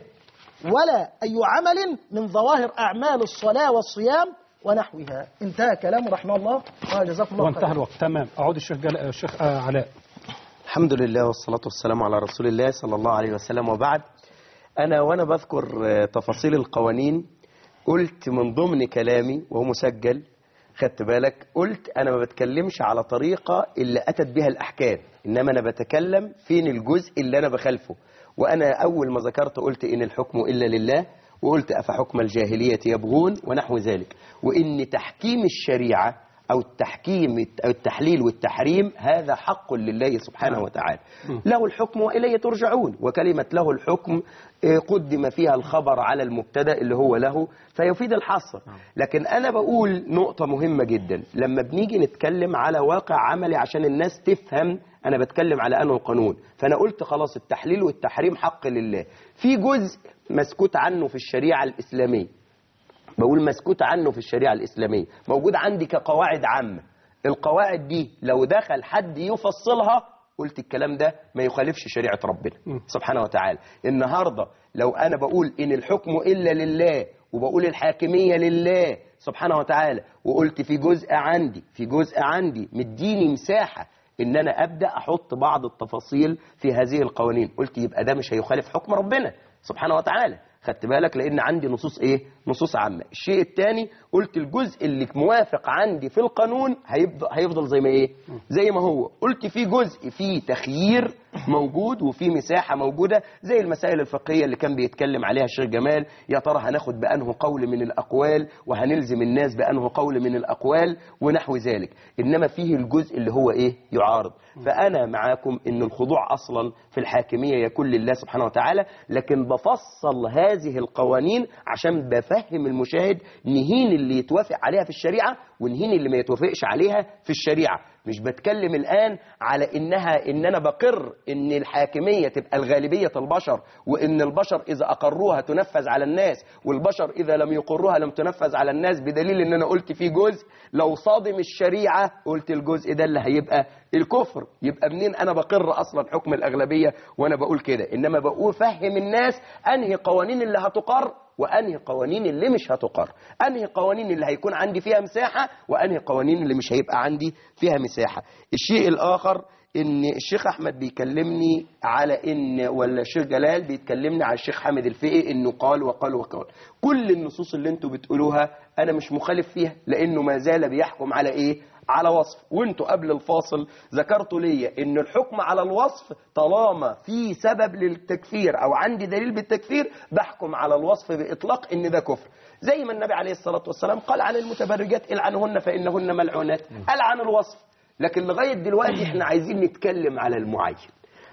ولا أي عمل من ظواهر أعمال الصلاة والصيام ونحوها انتهى كلامه رحمه الله وجزاكم الله وانتهى خيرا الوقت تمام أعود الشيخ جل... الشيخ آه، علاء الحمد لله والصلاة والسلام على رسول الله صلى الله عليه وسلم وبعد أنا وأنا بذكر آه، تفاصيل القوانين قلت من ضمن كلامي وهو مسجل خدت بالك قلت أنا ما بتكلمش على طريقة اللي أتت بها الأحكام إنما أنا بتكلم فين الجزء اللي أنا بخالفه وأنا أول ما ذكرت قلت إن الحكم إلا لله وقلت أفحكم الجاهلية يبغون ونحو ذلك وإن تحكيم الشريعة أو التحكيم أو التحليل والتحريم هذا حق لله سبحانه وتعالى له الحكم وإليه ترجعون وكلمة له الحكم آه، قدم فيها الخبر على المبتدا اللي هو له فيفيد الحصر لكن أنا بقول نقطة مهمة جدا لما بنيجي نتكلم على واقع عملي عشان الناس تفهم أنا بتكلم على أنه قانون فأنا قلت خلاص التحليل والتحريم حق لله في جزء مسكوت عنه في الشريعة الإسلامية بقول مسكوت عنه في الشريعة الإسلامية موجود عندي كقواعد عامة القواعد دي لو دخل حد يفصلها قلت الكلام ده ما يخالفش شريعة ربنا سبحانه وتعالى النهاردة لو أنا بقول إن الحكم إلا لله وبقول الحاكمية لله سبحانه وتعالى وقلت في جزء عندي في جزء عندي مديني مساحة ان انا ابدا احط بعض التفاصيل في هذه القوانين قلت يبقى ده مش هيخالف حكم ربنا سبحانه وتعالى خدت بالك لان عندي نصوص ايه نصوص عامه الشيء الثاني قلت الجزء اللي موافق عندي في القانون هيفضل هيفضل زي ما ايه زي ما هو قلت في جزء فيه تخيير موجود وفي مساحه موجوده زي المسائل الفقهيه اللي كان بيتكلم عليها الشيخ جمال يا ترى هناخد بانه قول من الاقوال وهنلزم الناس بانه قول من الاقوال ونحو ذلك انما فيه الجزء اللي هو ايه يعارض فانا معاكم ان الخضوع اصلا في الحاكميه يكون لله سبحانه وتعالى لكن بفصل هذه القوانين عشان بفهم المشاهد نهين اللي يتوافق عليها في الشريعه ونهين اللي ما يتوافقش عليها في الشريعه مش بتكلم الآن على إنها إن أنا بقر إن الحاكمية تبقى الغالبية البشر وإن البشر إذا أقروها تنفذ على الناس والبشر إذا لم يقروها لم تنفذ على الناس بدليل إن أنا قلت في جزء لو صادم الشريعة قلت الجزء ده اللي هيبقى الكفر يبقى منين أنا بقر أصلا حكم الأغلبية وأنا بقول كده إنما بقول فهم الناس أنهي قوانين اللي هتقر وانهي قوانين اللي مش هتقر انهي قوانين اللي هيكون عندي فيها مساحه وانهي قوانين اللي مش هيبقى عندي فيها مساحه الشيء الاخر ان الشيخ احمد بيكلمني على ان ولا الشيخ جلال بيتكلمني على الشيخ حامد الفقي انه قال وقال وقال كل النصوص اللي انتوا بتقولوها انا مش مخالف فيها لانه ما زال بيحكم على ايه على وصف وانتوا قبل الفاصل ذكرتوا ليا ان الحكم على الوصف طالما في سبب للتكفير او عندي دليل بالتكفير بحكم على الوصف باطلاق ان ده كفر زي ما النبي عليه الصلاه والسلام قال عن المتبرجات العنهن فانهن ملعونات قال عن الوصف لكن لغايه دلوقتي احنا عايزين نتكلم على المعين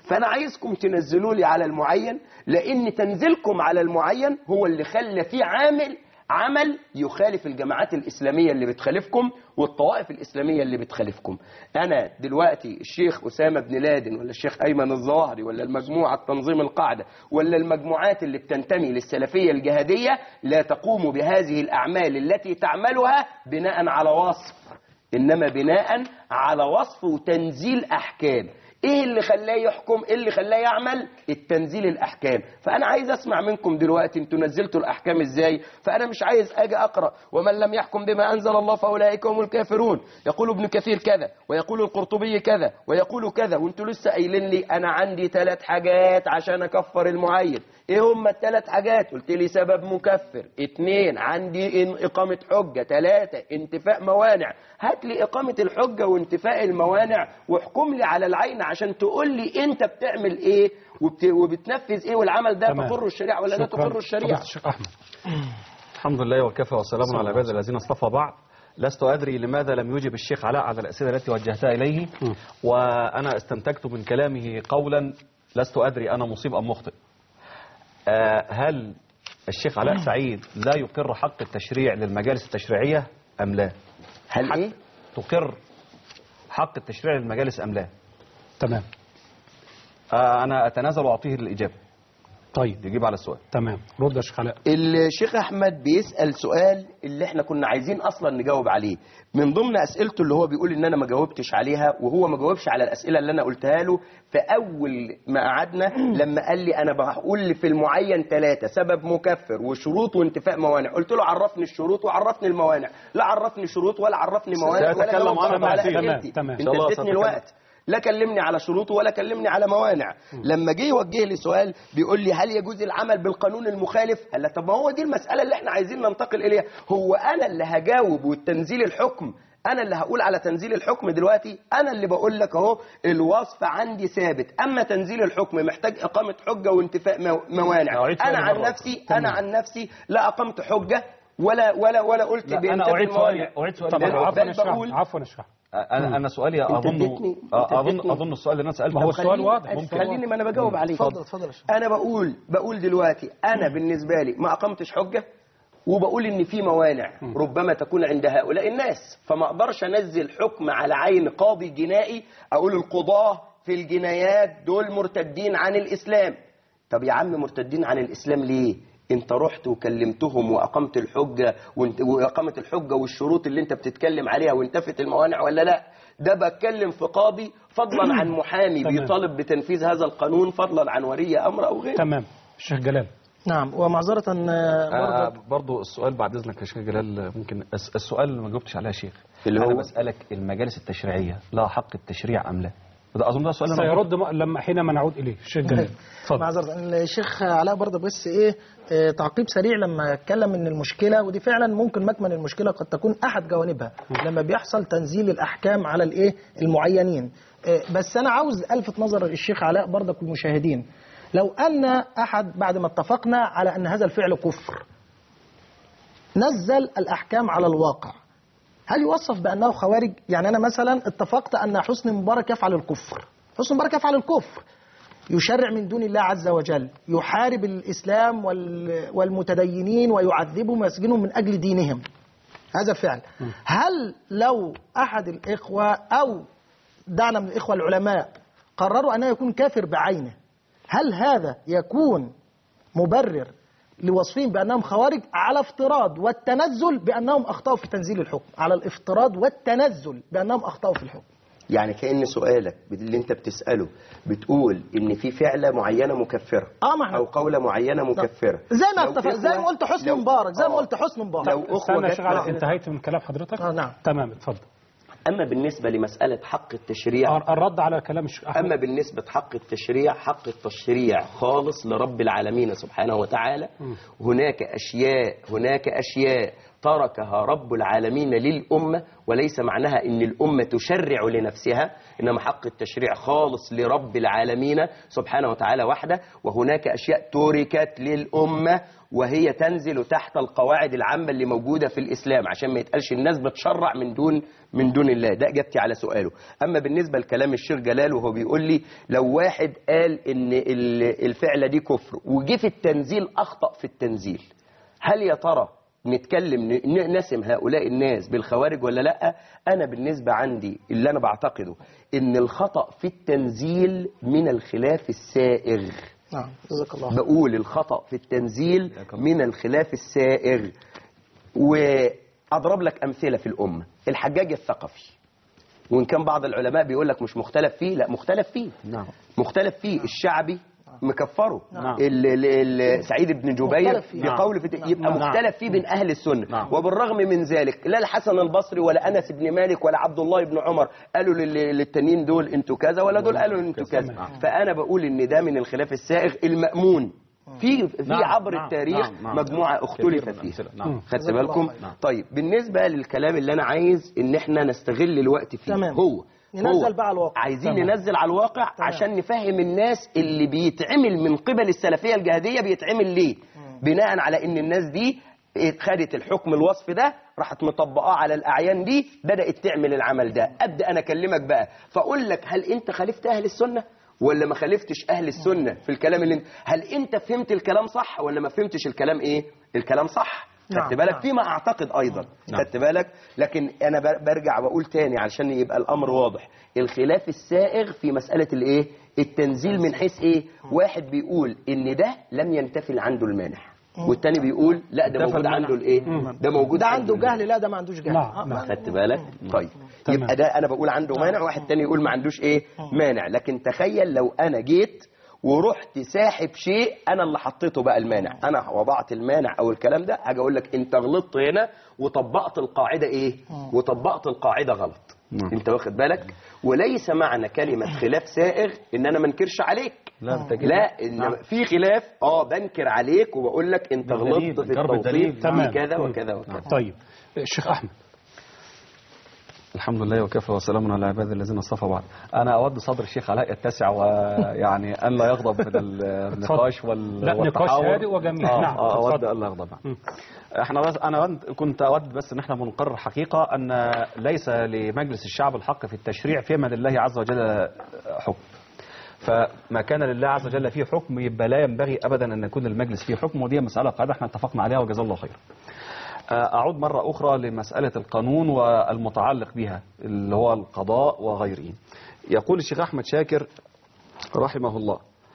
فانا عايزكم تنزلوا لي على المعين لان تنزيلكم على المعين هو اللي خلى فيه عامل عمل يخالف الجماعات الإسلامية اللي بتخالفكم والطوائف الإسلامية اللي بتخالفكم أنا دلوقتي الشيخ أسامة بن لادن ولا الشيخ أيمن الظواهري ولا المجموعة تنظيم القاعدة ولا المجموعات اللي بتنتمي للسلفية الجهادية لا تقوم بهذه الأعمال التي تعملها بناء على وصف إنما بناء على وصف وتنزيل أحكام ايه اللي خلاه يحكم ايه اللي خلاه يعمل التنزيل الاحكام فانا عايز اسمع منكم دلوقتي انتوا نزلتوا الاحكام ازاي فانا مش عايز اجي اقرا ومن لم يحكم بما انزل الله فاولئك هم الكافرون يقول ابن كثير كذا ويقول القرطبي كذا ويقول كذا وانتوا لسه قايلين لي انا عندي ثلاث حاجات عشان اكفر المعين ايه هم الثلاث حاجات قلت لي سبب مكفر اتنين عندي إن اقامه حجه ثلاثه انتفاء موانع هات لي اقامه الحجه وانتفاء الموانع واحكم لي على العين عشان تقول لي انت بتعمل ايه وبت... وبتنفذ ايه والعمل ده تمام. تقر الشريعه ولا لا شكراً. تقر الشريعه فضيلة الشيخ أحمد الحمد لله وكفى وسلام صلى على الله العباد الذين اصطفى بعد لست أدري لماذا لم يجب الشيخ علاء على الأسئلة التي وجهتها إليه م. وأنا استنتجت من كلامه قولا لست أدري أنا مصيب أم مخطئ آه، هل الشيخ علاء سعيد لا يقر حق التشريع للمجالس التشريعية أم لا هل ايه تقر حق التشريع للمجالس أم لا تمام آه، أنا أتنازل وأعطيه الإجابة طيب يجيب على السؤال تمام رد يا شيخ علاء الشيخ احمد بيسال سؤال اللي احنا كنا عايزين اصلا نجاوب عليه من ضمن اسئلته اللي هو بيقول ان انا ما جاوبتش عليها وهو ما جاوبش على الاسئله اللي انا قلتها له في اول ما قعدنا لما قال لي انا بقول في المعين ثلاثه سبب مكفر وشروط وانتفاء موانع قلت له عرفني الشروط وعرفني الموانع لا عرفني شروط ولا عرفني موانع ولا سأتكلم جاوبت عنها على تمام، اسئلتي تمام. انت إن شاء الله اديتني سأتكلم. الوقت لا كلمني على شروطه ولا كلمني على موانع لما جه يوجه لي سؤال بيقول لي هل يجوز العمل بالقانون المخالف قال لا طب ما هو دي المسألة اللي احنا عايزين ننتقل إليها هو أنا اللي هجاوب والتنزيل الحكم أنا اللي هقول على تنزيل الحكم دلوقتي أنا اللي بقول لك أهو الوصف عندي ثابت أما تنزيل الحكم محتاج إقامة حجة وانتفاء مو- موانع أعيد أنا سؤالي عن مرة نفسي أنا عن نفسي لا أقمت حجة ولا ولا ولا قلت لا، أنا بانتفاء أعيد الموانع. سؤالي أعيد سؤالي طبعا بل- مرة عفوا بل يا شيخ بقول- عفوا يا شيخ انا انا سؤالي أنت اظن اديتني- أنت اظن اديتني- اظن السؤال اللي انا سالته ما هو السؤال خليني- واضح ممكن خليني ما انا بجاوب عليه اتفضل اتفضل يا شيخ انا بقول بقول دلوقتي انا بالنسبه لي ما اقمتش حجه وبقول ان في موانع ربما تكون عند هؤلاء الناس فما اقدرش انزل حكم على عين قاضي جنائي اقول القضاه في الجنايات دول مرتدين عن الاسلام طب يا عم مرتدين عن الاسلام ليه انت رحت وكلمتهم واقمت الحجه وانت- واقامت الحجه والشروط اللي انت بتتكلم عليها وانتفت الموانع ولا لا ده بتكلم في قاضي فضلا عن محامي تمام. بيطالب بتنفيذ هذا القانون فضلا عن ولي امر او غيره تمام الشيخ جلال نعم ومعذرة آه، آه برضه برضو السؤال بعد اذنك يا شيخ جلال ممكن الس- السؤال اللي ما جاوبتش عليه يا شيخ اللي انا هو؟ بسالك المجالس التشريعيه لها حق التشريع ام لا ده اظن ده السؤال اللي أنا سيرد م- لما حينما نعود إليه الشيخ جلال اتفضل معذرة الشيخ علاء برضه بس ايه آه، تعقيب سريع لما اتكلم ان المشكله ودي فعلا ممكن مكمن المشكله قد تكون احد جوانبها لما بيحصل تنزيل الاحكام على الايه المعينين آه، بس انا عاوز الفت نظر الشيخ علاء برضك والمشاهدين لو ان احد بعد ما اتفقنا على ان هذا الفعل كفر نزل الاحكام على الواقع هل يوصف بانه خوارج يعني انا مثلا اتفقت ان حسني مبارك يفعل الكفر حسني مبارك يفعل الكفر يشرع من دون الله عز وجل يحارب الإسلام وال- والمتدينين ويعذبهم ويسجنهم من أجل دينهم هذا فعل هل لو أحد الإخوة أو دعنا من الإخوة العلماء قرروا أنه يكون كافر بعينه هل هذا يكون مبرر لوصفهم بأنهم خوارج على افتراض والتنزل بأنهم أخطأوا في تنزيل الحكم على الافتراض والتنزل بأنهم أخطأوا في الحكم يعني كأن سؤالك اللي انت بتسأله بتقول ان في فعلة معينة مكفرة آه، ما احنا- او قولة معينة مكفرة زي ما لو اتفق زي ما إخوة- قلت حسني لو- مبارك زي ما آه. قلت حسني مبارك لو اخوة استنى يا جت شيخ علاء معانا- انتهيت من كلام حضرتك آه، نعم. تمام اتفضل اما بالنسبة لمسألة حق التشريع الرد على كلام الشيخ أما أحمد بالنسبة حق التشريع حق التشريع خالص لرب العالمين سبحانه وتعالى هناك أشياء هناك أشياء تركها رب العالمين للأمة وليس معناها أن الأمة تشرع لنفسها إنما حق التشريع خالص لرب العالمين سبحانه وتعالى وحده وهناك أشياء تركت للأمة وهي تنزل تحت القواعد العامة اللي موجودة في الإسلام عشان ما يتقالش الناس بتشرع من دون من دون الله ده إجابتي على سؤاله أما بالنسبة لكلام الشيخ جلال وهو بيقول لي لو واحد قال إن ال- الفعلة دي كفر وجه في التنزيل أخطأ في التنزيل هل يا ترى نتكلم ن- ن- نسم هؤلاء الناس بالخوارج ولا لا انا بالنسبه عندي اللي انا بعتقده ان الخطا في التنزيل من الخلاف السائغ نعم جزاك الله بقول الخطا في التنزيل من الخلاف السائغ واضرب لك امثله في الامه الحجاج الثقفي وان كان بعض العلماء بيقول لك مش مختلف فيه لا مختلف فيه نعم مختلف فيه الشعبي مكفره نعم. ال- ال- ال- سعيد بن جبير مختلف فيه. بقول في يبقى نعم. مختلف فيه بين اهل السنه نعم. وبالرغم من ذلك لا الحسن البصري ولا انس بن مالك ولا عبد الله بن عمر قالوا لل- للتانيين دول انتوا كذا ولا دول قالوا انتوا كذا فانا بقول ان ده من الخلاف السائغ المامون في في نعم، عبر نعم، التاريخ نعم، نعم. مجموعه اختلف كثير من فيها الأمثلة، نعم. خدت جزاك الله بالكم خير. طيب بالنسبه للكلام اللي انا عايز ان احنا نستغل الوقت فيه تمام. هو ننزل هو بقى على الواقع. عايزين تمام. ننزل على الواقع تمام. عشان نفهم الناس اللي بيتعمل من قبل السلفيه الجهاديه بيتعمل ليه بناء على ان الناس دي خدت الحكم الوصف ده راحت مطبقاه على الاعيان دي بدات تعمل العمل ده ابدا انا اكلمك بقى فاقول لك هل انت خالفت اهل السنه ولا ما خالفتش اهل السنه في الكلام اللي انت هل انت فهمت الكلام صح ولا ما فهمتش الكلام ايه الكلام صح نعم، خدت بالك نعم. فيما اعتقد ايضا نعم. خدت بالك لكن انا بر- برجع واقول تاني علشان يبقى الامر واضح الخلاف السائغ في مساله الايه التنزيل من حيث ايه واحد بيقول ان ده لم ينتفل عنده المانع والتاني بيقول لا ده انتفى موجود المانع. عنده الايه ده موجود ده عنده المانع. جهل لا ده ما عندوش جهل نعم، آه، نعم. خدت بالك طيب تمام. يبقى ده انا بقول عنده مانع واحد تاني يقول ما عندوش ايه مانع لكن تخيل لو انا جيت ورحت ساحب شيء انا اللي حطيته بقى المانع انا وضعت المانع او الكلام ده هاجي اقول لك انت غلطت هنا وطبقت القاعده ايه وطبقت القاعده غلط نعم. انت واخد بالك وليس معنى كلمه خلاف سائغ ان انا ما انكرش عليك لا بالتأكيد. لا انما نعم. في خلاف اه بنكر عليك وبقول لك انت بالدليل، غلطت في إنكار بالدليل. التوصيف تمام. في كذا وكذا وكذا طيب الشيخ احمد الحمد لله وكفى وسلام على عباد الذين اصطفى بعد انا اود صدر الشيخ علاء يتسع ويعني ان لا يغضب من النقاش وال لا، نقاش والتحاور. هادئ وجميل. آه نعم، آه اود اتفضل. ان لا يغضب احنا بس انا أود- كنت اود بس ان احنا بنقرر حقيقه ان ليس لمجلس الشعب الحق في التشريع فيما لله عز وجل حكم فما كان لله عز وجل فيه حكم يبقى لا ينبغي ابدا ان يكون المجلس فيه حكم ودي مساله قاعده احنا اتفقنا عليها وجزاه الله خير أعود مرة أخرى لمسألة القانون والمتعلق بها اللي هو القضاء وغيره يقول الشيخ أحمد شاكر رحمه الله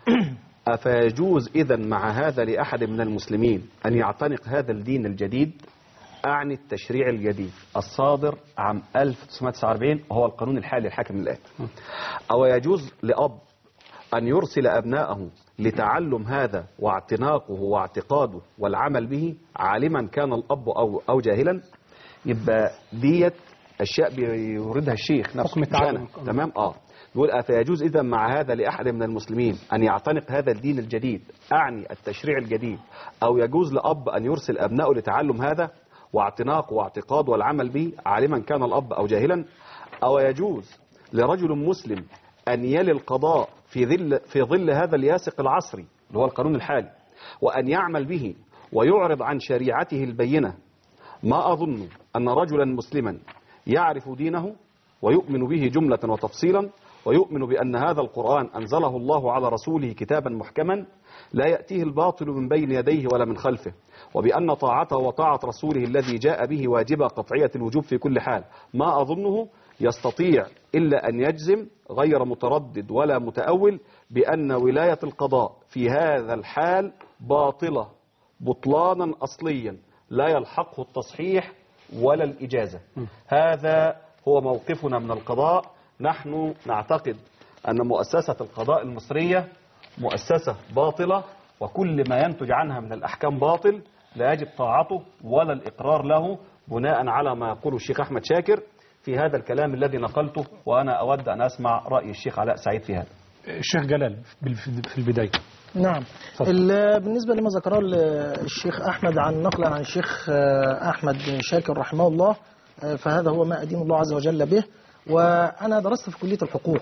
أفيجوز إذا مع هذا لأحد من المسلمين أن يعتنق هذا الدين الجديد أعني التشريع الجديد الصادر عام 1949 وهو القانون الحالي الحاكم الآن أو يجوز لأب أن يرسل أبناءه لتعلم هذا واعتناقه واعتقاده والعمل به عالما كان الأب أو, أو جاهلا يبقى ديت أشياء بيوردها الشيخ نفسه حكم مش التعلم. أنا. تمام اه يقول أفيجوز إذا مع هذا لأحد من المسلمين أن يعتنق هذا الدين الجديد أعني التشريع الجديد أو يجوز لأب أن يرسل أبنائه لتعلم هذا واعتناق واعتقاد والعمل به عالما كان الأب أو جاهلا أو يجوز لرجل مسلم أن يلي القضاء في ظل في ظل هذا الياسق العصري اللي هو القانون الحالي وأن يعمل به ويعرض عن شريعته البينة ما أظن أن رجلا مسلما يعرف دينه ويؤمن به جملة وتفصيلا ويؤمن بأن هذا القرآن أنزله الله على رسوله كتابا محكما لا يأتيه الباطل من بين يديه ولا من خلفه وبأن طاعته وطاعة رسوله الذي جاء به واجبة قطعية الوجوب في كل حال ما أظنه يستطيع إلا أن يجزم غير متردد ولا متأول بأن ولاية القضاء في هذا الحال باطلة بطلانا أصليا لا يلحقه التصحيح ولا الإجازة هذا هو موقفنا من القضاء نحن نعتقد أن مؤسسة القضاء المصرية مؤسسة باطلة وكل ما ينتج عنها من الأحكام باطل لا يجب طاعته ولا الإقرار له بناء على ما يقوله الشيخ أحمد شاكر في هذا الكلام الذي نقلته وأنا أود أن أسمع رأي الشيخ علاء سعيد في هذا الشيخ جلال بال- في البداية نعم ال- بالنسبة لما ذكره ال- الشيخ أحمد عن نقلا عن الشيخ آه، أحمد شاكر رحمه الله آه، فهذا هو ما أدين الله عز وجل به وأنا درست في كلية الحقوق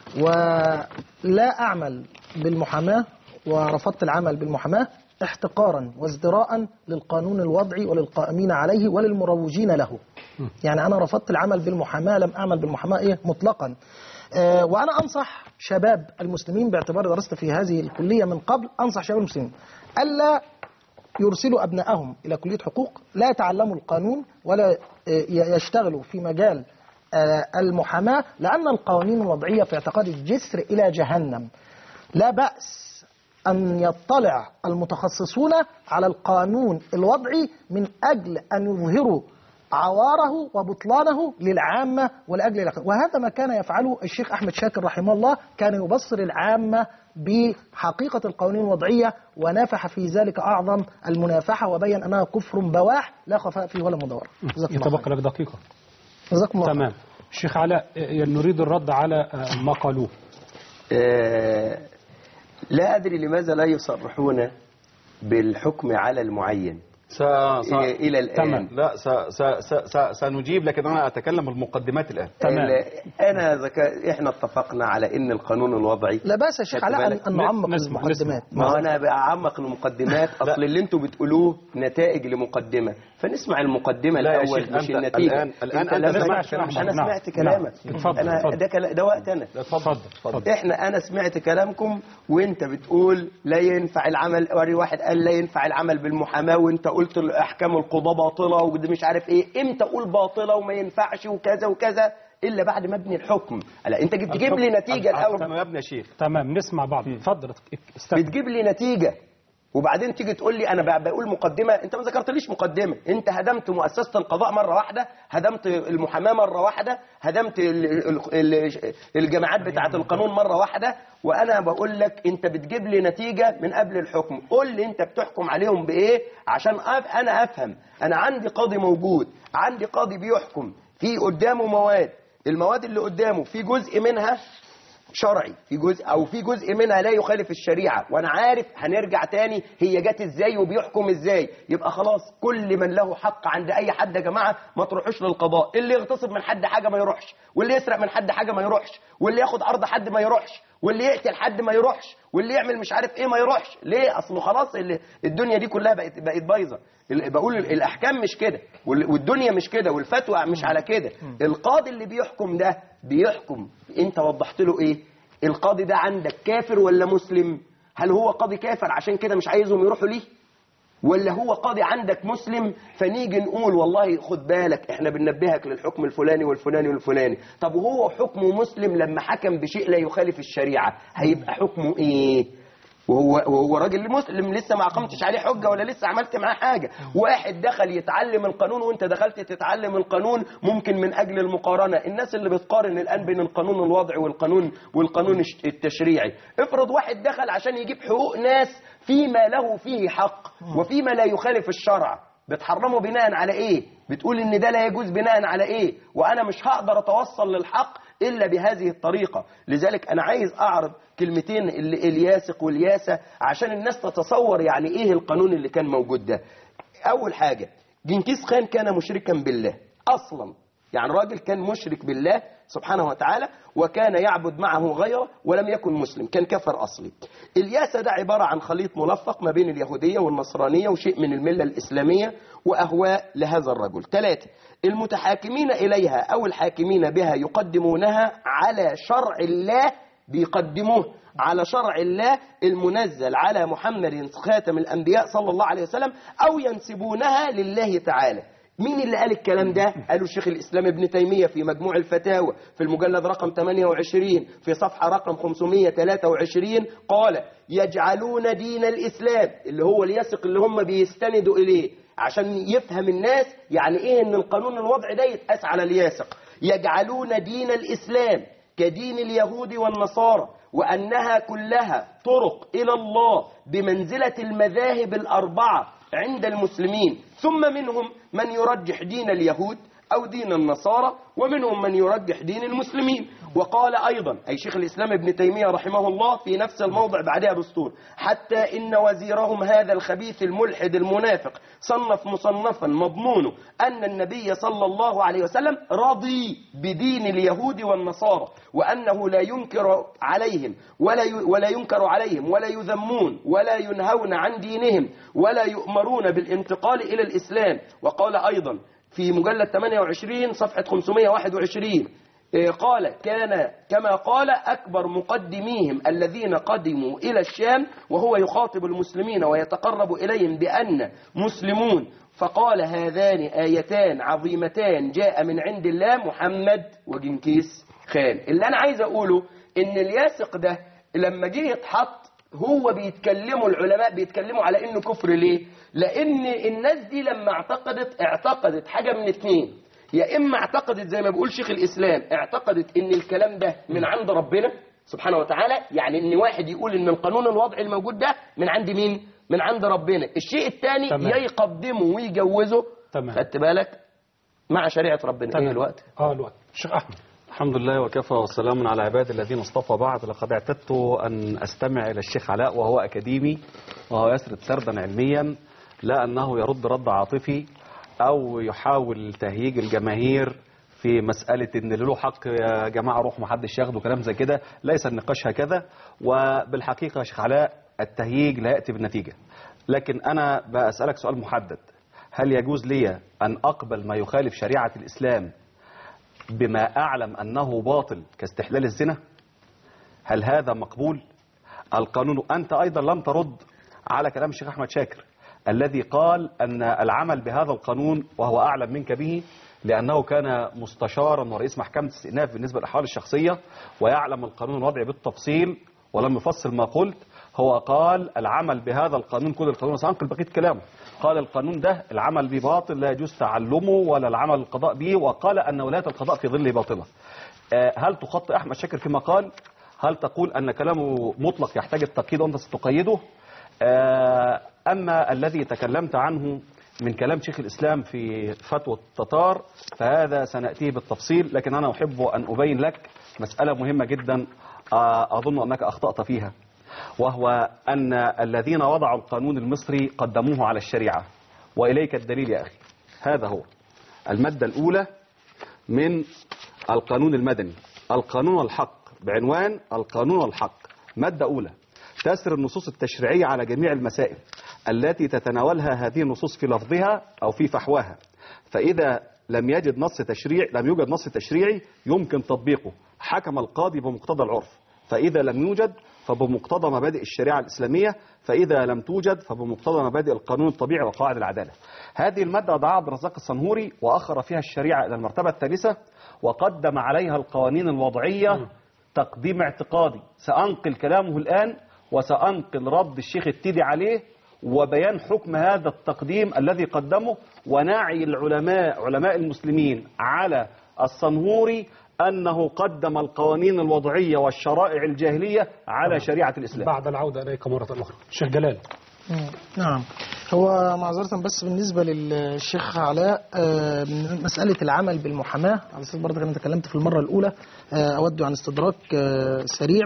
ولا أعمل بالمحاماة ورفضت العمل بالمحاماة احتقارا وازدراء للقانون الوضعي وللقائمين عليه وللمروجين له يعني أنا رفضت العمل بالمحاماة لم أعمل بالمحاماة إيه مطلقا آه، وأنا أنصح شباب المسلمين باعتباري درست في هذه الكلية من قبل أنصح شباب المسلمين ألا يرسلوا أبنائهم إلى كلية حقوق لا يتعلموا القانون ولا آه، يشتغلوا في مجال آه، المحاماة لأن القوانين الوضعية في اعتقادي جسر إلى جهنم لا بأس أن يطلع المتخصصون على القانون الوضعي من أجل أن يظهروا عواره وبطلانه للعامة ولأجل الآخر وهذا ما كان يفعله الشيخ أحمد شاكر رحمه الله كان يبصر العامة بحقيقة القوانين الوضعية ونافح في ذلك أعظم المنافحة وبين أنها كفر بواح لا خفاء فيه ولا مدور جزاكم الله يتبقى خير. لك دقيقة جزاكم الله خير. تمام الشيخ علاء آه، نريد الرد على آه، ما قالوه آه، لا أدري لماذا لا يصرحون بالحكم على المعين س... س... إلى, إلى الآن تمام. لا س... س... س... س... سنجيب لكن انا اتكلم بالمقدمات الان تمام. ال- أنا ذكا احنا اتفقنا على إن القانون الوضعي لا بأس يا شيخ خدت علاء أن- بالك؟ أن نعمق نسمع- المقدمات ما هو انا بعمق المقدمات اصل اللي انتوا بتقولوه نتائج لمقدمه فنسمع المقدمه لا يا الاول شيخ، مش أنت النتيجه الآن- الآن أنت لما- سمعت كلام انا نعم. سمعت نعم. كلامك اتفضل، انا اتفضل. ده كلا- ده وقت انا اتفضل اتفضل احنا انا سمعت كلامكم وانت بتقول لا ينفع العمل وري واحد قال لا ينفع العمل بالمحاماه وانت قلت احكام القضاه باطله وده مش عارف ايه امتى اقول باطله وما ينفعش وكذا وكذا الا بعد ما ابني الحكم لا انت بتجيب لي نتيجه الاول تمام يا ابني يا شيخ تمام نسمع بعض اتفضل استنى بتجيب لي نتيجة وبعدين تيجي تقول لي انا ب- بقول مقدمه انت ما ذكرتليش مقدمه انت هدمت مؤسسه القضاء مره واحده هدمت المحاماه مره واحده هدمت ال- ال- ال- الجماعات بتاعه القانون مره واحده وانا بقول لك انت بتجيب لي نتيجه من قبل الحكم قول لي انت بتحكم عليهم بايه عشان أف انا افهم انا عندي قاضي موجود عندي قاضي بيحكم في قدامه مواد المواد اللي قدامه في جزء منها شرعي في جزء او في جزء منها لا يخالف الشريعه وانا عارف هنرجع تاني هي جت ازاي وبيحكم ازاي يبقى خلاص كل من له حق عند اي حد يا جماعه ما تروحوش للقضاء اللي يغتصب من حد حاجه ما يروحش واللي يسرق من حد حاجه ما يروحش واللي ياخد ارض حد ما يروحش واللي يقتل حد ما يروحش واللي يعمل مش عارف ايه ما يروحش ليه اصله خلاص اللي الدنيا دي كلها بقت بقت بايظه ال- بقول ال- الاحكام مش كده وال- والدنيا مش كده والفتوى مش على كده القاضي اللي بيحكم ده بيحكم انت وضحت له ايه القاضي ده عندك كافر ولا مسلم هل هو قاضي كافر عشان كده مش عايزهم يروحوا ليه ولا هو قاضي عندك مسلم فنيجي نقول والله خد بالك احنا بننبهك للحكم الفلاني والفلاني والفلاني طب وهو حكمه مسلم لما حكم بشيء لا يخالف الشريعة هيبقى حكمه ايه وهو وهو راجل مسلم لسه ما اقمتش عليه حجه ولا لسه عملت معاه حاجه واحد دخل يتعلم القانون وانت دخلت تتعلم القانون ممكن من اجل المقارنه الناس اللي بتقارن الان بين القانون الوضعي والقانون والقانون الش- التشريعي افرض واحد دخل عشان يجيب حقوق ناس فيما له فيه حق وفيما لا يخالف الشرع بتحرمه بناء على ايه بتقول ان ده لا يجوز بناء على ايه وانا مش هقدر اتوصل للحق الا بهذه الطريقه لذلك انا عايز اعرض كلمتين ال- الياسق والياسه عشان الناس تتصور يعني ايه القانون اللي كان موجود ده اول حاجه جنكيز خان كان مشركا بالله اصلا يعني راجل كان مشرك بالله سبحانه وتعالى وكان يعبد معه غيره ولم يكن مسلم كان كفر أصلي الياسة ده عبارة عن خليط ملفق ما بين اليهودية والنصرانية وشيء من الملة الإسلامية وأهواء لهذا الرجل ثلاثة المتحاكمين إليها أو الحاكمين بها يقدمونها على شرع الله بيقدموه على شرع الله المنزل على محمد خاتم الأنبياء صلى الله عليه وسلم أو ينسبونها لله تعالى مين اللي قال الكلام ده؟ قالوا الشيخ الإسلام ابن تيمية في مجموع الفتاوى في المجلد رقم 28 في صفحة رقم 523 قال يجعلون دين الإسلام اللي هو اليسق اللي هم بيستندوا إليه عشان يفهم الناس يعني إيه إن القانون الوضعي ده يتقاس على الياسق يجعلون دين الإسلام كدين اليهود والنصارى وأنها كلها طرق إلى الله بمنزلة المذاهب الأربعة عند المسلمين ثم منهم من يرجح دين اليهود أو دين النصارى ومنهم من يرجح دين المسلمين وقال أيضا أي شيخ الإسلام ابن تيمية رحمه الله في نفس الموضع بعدها بسطور حتى إن وزيرهم هذا الخبيث الملحد المنافق صنف مصنفا مضمونه أن النبي صلى الله عليه وسلم رضي بدين اليهود والنصارى وأنه لا ينكر عليهم ولا ي- ولا ينكر عليهم ولا يذمون ولا ينهون عن دينهم ولا يؤمرون بالانتقال إلى الإسلام وقال أيضا في مجلد 28 صفحة 521 إيه، قال كان كما قال أكبر مقدميهم الذين قدموا إلى الشام وهو يخاطب المسلمين ويتقرب إليهم بأن مسلمون فقال هذان آيتان عظيمتان جاء من عند الله محمد وجنكيز خان اللي أنا عايز أقوله إن الياسق ده لما جه يتحط هو بيتكلموا العلماء بيتكلموا على انه كفر ليه لان الناس دي لما اعتقدت اعتقدت حاجه من اتنين يا اما اعتقدت زي ما بيقول شيخ الاسلام اعتقدت ان الكلام ده من عند ربنا سبحانه وتعالى يعني ان واحد يقول ان القانون الوضعي الموجود ده من عند مين من عند ربنا الشيء الثاني تمام. يا يقدمه ويجوزه تمام. خدت بالك مع شريعه ربنا ايه الوقت اه الوقت شيخ احمد الحمد لله وكفى وسلام على عباد الذين اصطفى بعد لقد اعتدت أن أستمع إلى الشيخ علاء وهو أكاديمي وهو يسرد سردا علميا لا أنه يرد رد عاطفي أو يحاول تهييج الجماهير في مسألة إن اللي له حق يا جماعة روح محدش ياخده كلام زي كده ليس النقاش هكذا وبالحقيقة يا شيخ علاء التهييج لا يأتي بالنتيجة لكن أنا بسألك سؤال محدد هل يجوز لي أن أقبل ما يخالف شريعة الإسلام بما أعلم أنه باطل كاستحلال الزنا هل هذا مقبول القانون أنت أيضا لم ترد على كلام الشيخ أحمد شاكر الذي قال أن العمل بهذا القانون وهو أعلم منك به لأنه كان مستشارا ورئيس محكمة الاستئناف بالنسبة للأحوال الشخصية ويعلم القانون الوضعي بالتفصيل ولم يفصل ما قلت هو قال العمل بهذا القانون كل القانون سأنقل بقية كلامه قال القانون ده العمل به باطل لا يجوز تعلمه ولا العمل القضاء به وقال أن ولاية القضاء في ظله باطلة آه، هل تخطئ أحمد شاكر فيما قال هل تقول أن كلامه مطلق يحتاج التقييد وأنت ستقيده آه، أما الذي تكلمت عنه من كلام شيخ الإسلام في فتوى التتار فهذا سنأتيه بالتفصيل لكن أنا أحب أن أبين لك مسألة مهمة جدا آه، أظن أنك أخطأت فيها وهو أن الذين وضعوا القانون المصري قدموه على الشريعة وإليك الدليل يا أخي هذا هو المادة الأولى من القانون المدني القانون الحق بعنوان القانون الحق مادة أولى تسر النصوص التشريعية على جميع المسائل التي تتناولها هذه النصوص في لفظها أو في فحواها فإذا لم يجد نص تشريع لم يوجد نص تشريعي يمكن تطبيقه حكم القاضي بمقتضى العرف فإذا لم يوجد فبمقتضى مبادئ الشريعة الإسلامية فإذا لم توجد فبمقتضى مبادئ القانون الطبيعي وقواعد العدالة هذه المادة وضعها عبد الرزاق الصنهوري وأخر فيها الشريعة إلى المرتبة الثالثة وقدم عليها القوانين الوضعية تقديم اعتقادي سأنقل كلامه الآن وسأنقل رد الشيخ التيدي عليه وبيان حكم هذا التقديم الذي قدمه ونعي العلماء علماء المسلمين على الصنهوري أنه قدم القوانين الوضعية والشرائع الجاهلية على شريعة الإسلام بعد العودة إليك مرة أخرى شيخ جلال مم. نعم هو معذرة بس بالنسبة للشيخ علاء آه، مسألة العمل بالمحاماة على أساس برضه أنا تكلمت في المرة الأولى آه، أود عن استدراك آه، سريع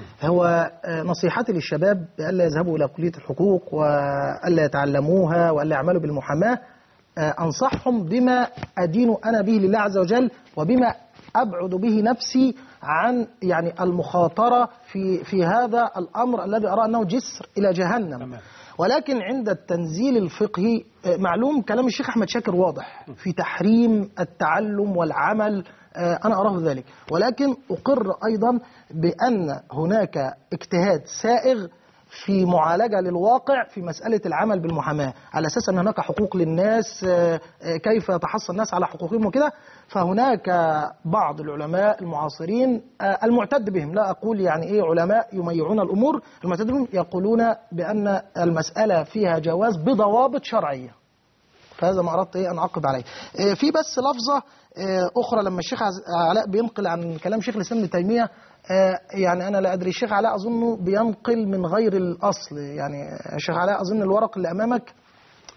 هو آه، نصيحتي للشباب بألا يذهبوا إلى كلية الحقوق وألا يتعلموها وألا يعملوا بالمحاماة آه، أنصحهم بما أدين أنا به لله عز وجل وبما أبعد به نفسي عن يعني المخاطرة في في هذا الأمر الذي أرى أنه جسر إلى جهنم تمام. ولكن عند التنزيل الفقهي آه، معلوم كلام الشيخ أحمد شاكر واضح في تحريم التعلم والعمل آه، أنا أراه ذلك ولكن أقر أيضا بأن هناك اجتهاد سائغ في معالجة للواقع في مسألة العمل بالمحاماة على أساس أن هناك حقوق للناس آه، آه، كيف يتحصل الناس على حقوقهم وكده فهناك بعض العلماء المعاصرين آه، المعتد بهم لا أقول يعني إيه علماء يميعون الأمور المعتد بهم يقولون بأن المسألة فيها جواز بضوابط شرعية فهذا ما اردت ايه ان اعقب عليه. آه، في بس لفظه آه، اخرى لما الشيخ عز- علاء بينقل عن كلام شيخ الاسلام ابن تيميه آه، يعني انا لا ادري الشيخ علاء اظنه بينقل من غير الاصل يعني الشيخ علاء اظن الورق اللي امامك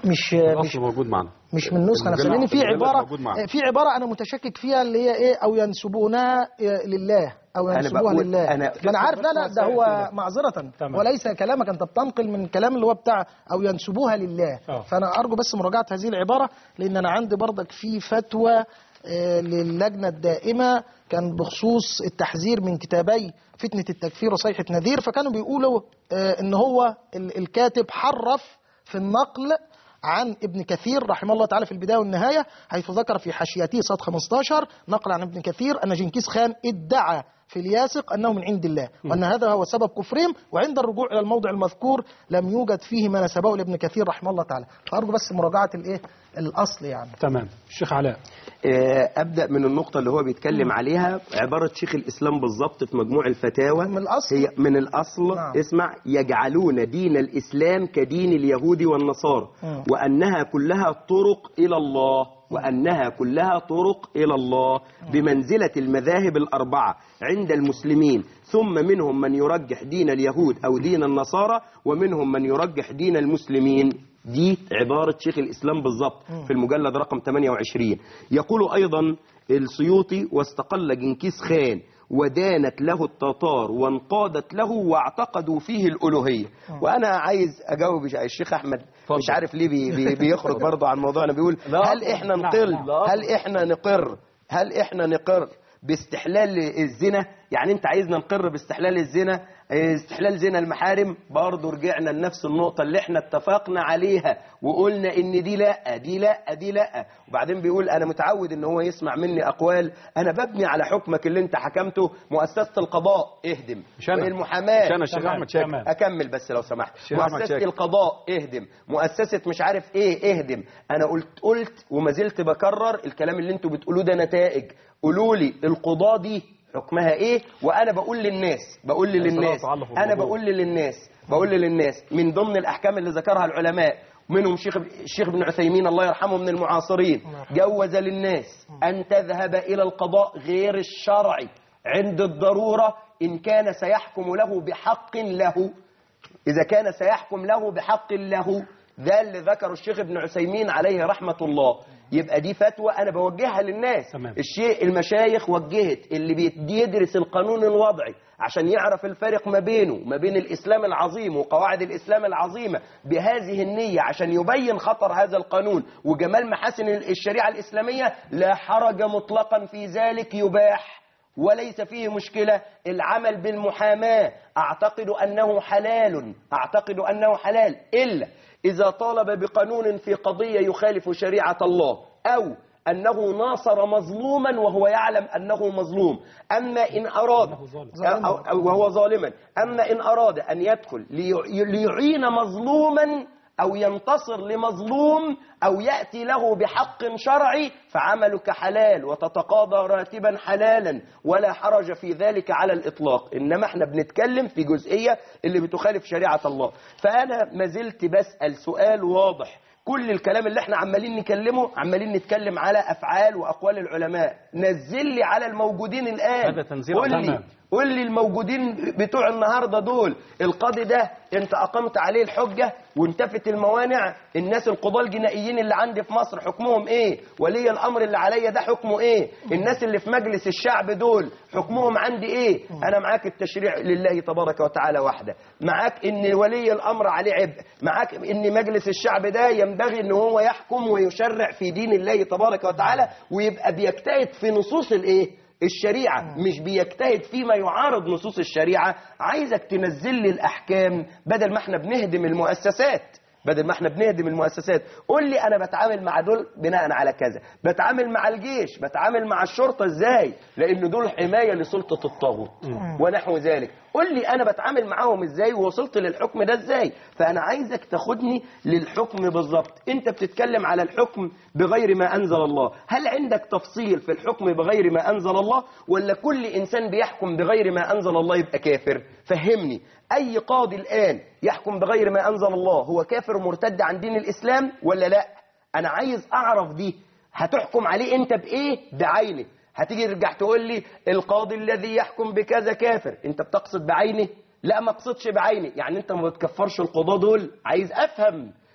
مش مش الأصل موجود معنا مش من نسخه نفسها المجلد- لان في المجلد عباره موجود معنا. في عباره انا متشكك فيها اللي هي ايه او ينسبونها إيه لله او أنا ينسبوها بقول- لله أنا- ما انا عارف لا لا ده هو معذره تمام. وليس كلامك انت بتنقل من الكلام اللي هو بتاع او ينسبوها لله آه. فانا ارجو بس مراجعه هذه العباره لان انا عندي برضك في فتوى آه، للجنه الدائمه كان بخصوص التحذير من كتابي فتنه التكفير وصيحه نذير فكانوا بيقولوا آه، ان هو ال- الكاتب حرف في النقل عن ابن كثير رحمه الله تعالى في البداية والنهاية حيث ذكر في حاشيته صاد 15 نقل عن ابن كثير أن جنكيز خان ادعى في الياسق أنه من عند الله وأن هذا هو سبب كفرهم وعند الرجوع إلى الموضع المذكور لم يوجد فيه ما نسبه لابن كثير رحمه الله تعالى فأرجو بس مراجعة الإيه الأصل يعني تمام الشيخ علاء آه، ابدا من النقطه اللي هو بيتكلم عليها عباره شيخ الاسلام بالظبط في مجموع الفتاوى من الأصل؟ هي من الاصل نعم. اسمع يجعلون دين الاسلام كدين اليهود والنصارى مم. وانها كلها طرق الى الله وانها كلها طرق الى الله بمنزله المذاهب الاربعه عند المسلمين ثم منهم من يرجح دين اليهود او دين النصارى ومنهم من يرجح دين المسلمين دي عبارة شيخ الإسلام بالضبط في المجلد رقم 28 يقول أيضا السيوطي واستقل جنكيز خان ودانت له التتار وانقادت له واعتقدوا فيه الألوهية وأنا عايز أجاوب الشيخ أحمد مش عارف ليه بي بي بيخرج برضه عن موضوعنا بيقول هل إحنا نقر هل إحنا نقر هل إحنا نقر باستحلال الزنا يعني انت عايزنا نقر باستحلال الزنا اه، استحلال زنا المحارم برضه رجعنا لنفس النقطة اللي احنا اتفقنا عليها وقلنا ان دي لا دي لا دي لا وبعدين بيقول انا متعود ان هو يسمع مني اقوال انا ببني على حكمك اللي انت حكمته مؤسسة القضاء اهدم مش أنا. والمحاماة مش أنا الشيخ تمام، أحمد شاكر تمام. اكمل بس لو سمحت الشيخ أحمد مؤسسة شاكر. القضاء اهدم مؤسسة مش عارف ايه اهدم انا قلت قلت وما زلت بكرر الكلام اللي انتوا بتقولوه ده نتائج قولوا لي القضاة دي حكمها ايه وانا بقول للناس بقول للناس تعلق انا بالموضوع. بقول للناس بقول للناس من ضمن الاحكام اللي ذكرها العلماء منهم شيخ الشيخ ابن عثيمين الله يرحمه من المعاصرين جوز للناس ان تذهب الى القضاء غير الشرعي عند الضروره ان كان سيحكم له بحق له إذا كان سيحكم له بحق له ده اللي ذكره الشيخ ابن عثيمين عليه رحمة الله يبقى دي فتوى أنا بوجهها للناس تمام. الشيء المشايخ وجهت اللي بيدرس القانون الوضعي عشان يعرف الفرق ما بينه ما بين الإسلام العظيم وقواعد الإسلام العظيمة بهذه النية عشان يبين خطر هذا القانون وجمال محاسن الشريعة الإسلامية لا حرج مطلقا في ذلك يباح وليس فيه مشكلة العمل بالمحاماة أعتقد أنه حلال أعتقد أنه حلال إلا إذا طالب بقانون في قضية يخالف شريعة الله أو أنه ناصر مظلوما وهو يعلم أنه مظلوم أما إن أراد ظالم. أو أو وهو ظالما أما إن أراد أن يدخل ليع- ليعين مظلوما أو ينتصر لمظلوم أو يأتي له بحق شرعي فعملك حلال وتتقاضى راتبا حلالا ولا حرج في ذلك على الإطلاق إنما احنا بنتكلم في جزئية اللي بتخالف شريعة الله فأنا ما زلت بسأل سؤال واضح كل الكلام اللي احنا عمالين نكلمه عمالين نتكلم على أفعال وأقوال العلماء نزل لي على الموجودين الآن هذا تنزيل قول على لي تمام. قول لي الموجودين بتوع النهارده دول القاضي ده انت اقمت عليه الحجه وانتفت الموانع الناس القضاه الجنائيين اللي عندي في مصر حكمهم ايه ولي الامر اللي عليا ده حكمه ايه الناس اللي في مجلس الشعب دول حكمهم عندي ايه انا معاك التشريع لله تبارك وتعالى وحده معاك ان ولي الامر عليه عبء معاك ان مجلس الشعب ده ينبغي ان هو يحكم ويشرع في دين الله تبارك وتعالى ويبقى بيجتهد في نصوص الايه الشريعة مش بيجتهد فيما يعارض نصوص الشريعة عايزك تنزل لي الأحكام بدل ما احنا بنهدم المؤسسات بدل ما احنا بنهدم المؤسسات قول لي انا بتعامل مع دول بناء على كذا بتعامل مع الجيش بتعامل مع الشرطة ازاي لان دول حماية لسلطة الطاغوت ونحو ذلك قول لي انا بتعامل معاهم ازاي ووصلت للحكم ده ازاي فانا عايزك تاخدني للحكم بالظبط انت بتتكلم على الحكم بغير ما انزل الله هل عندك تفصيل في الحكم بغير ما انزل الله ولا كل انسان بيحكم بغير ما انزل الله يبقى كافر فهمني اي قاضي الان يحكم بغير ما انزل الله هو كافر مرتد عن دين الاسلام ولا لا انا عايز اعرف دي هتحكم عليه انت بايه بعينه هتيجي ترجع تقول لي القاضي الذي يحكم بكذا كافر انت بتقصد بعينه لا ما اقصدش بعيني يعني انت ما بتكفرش القضاة دول عايز افهم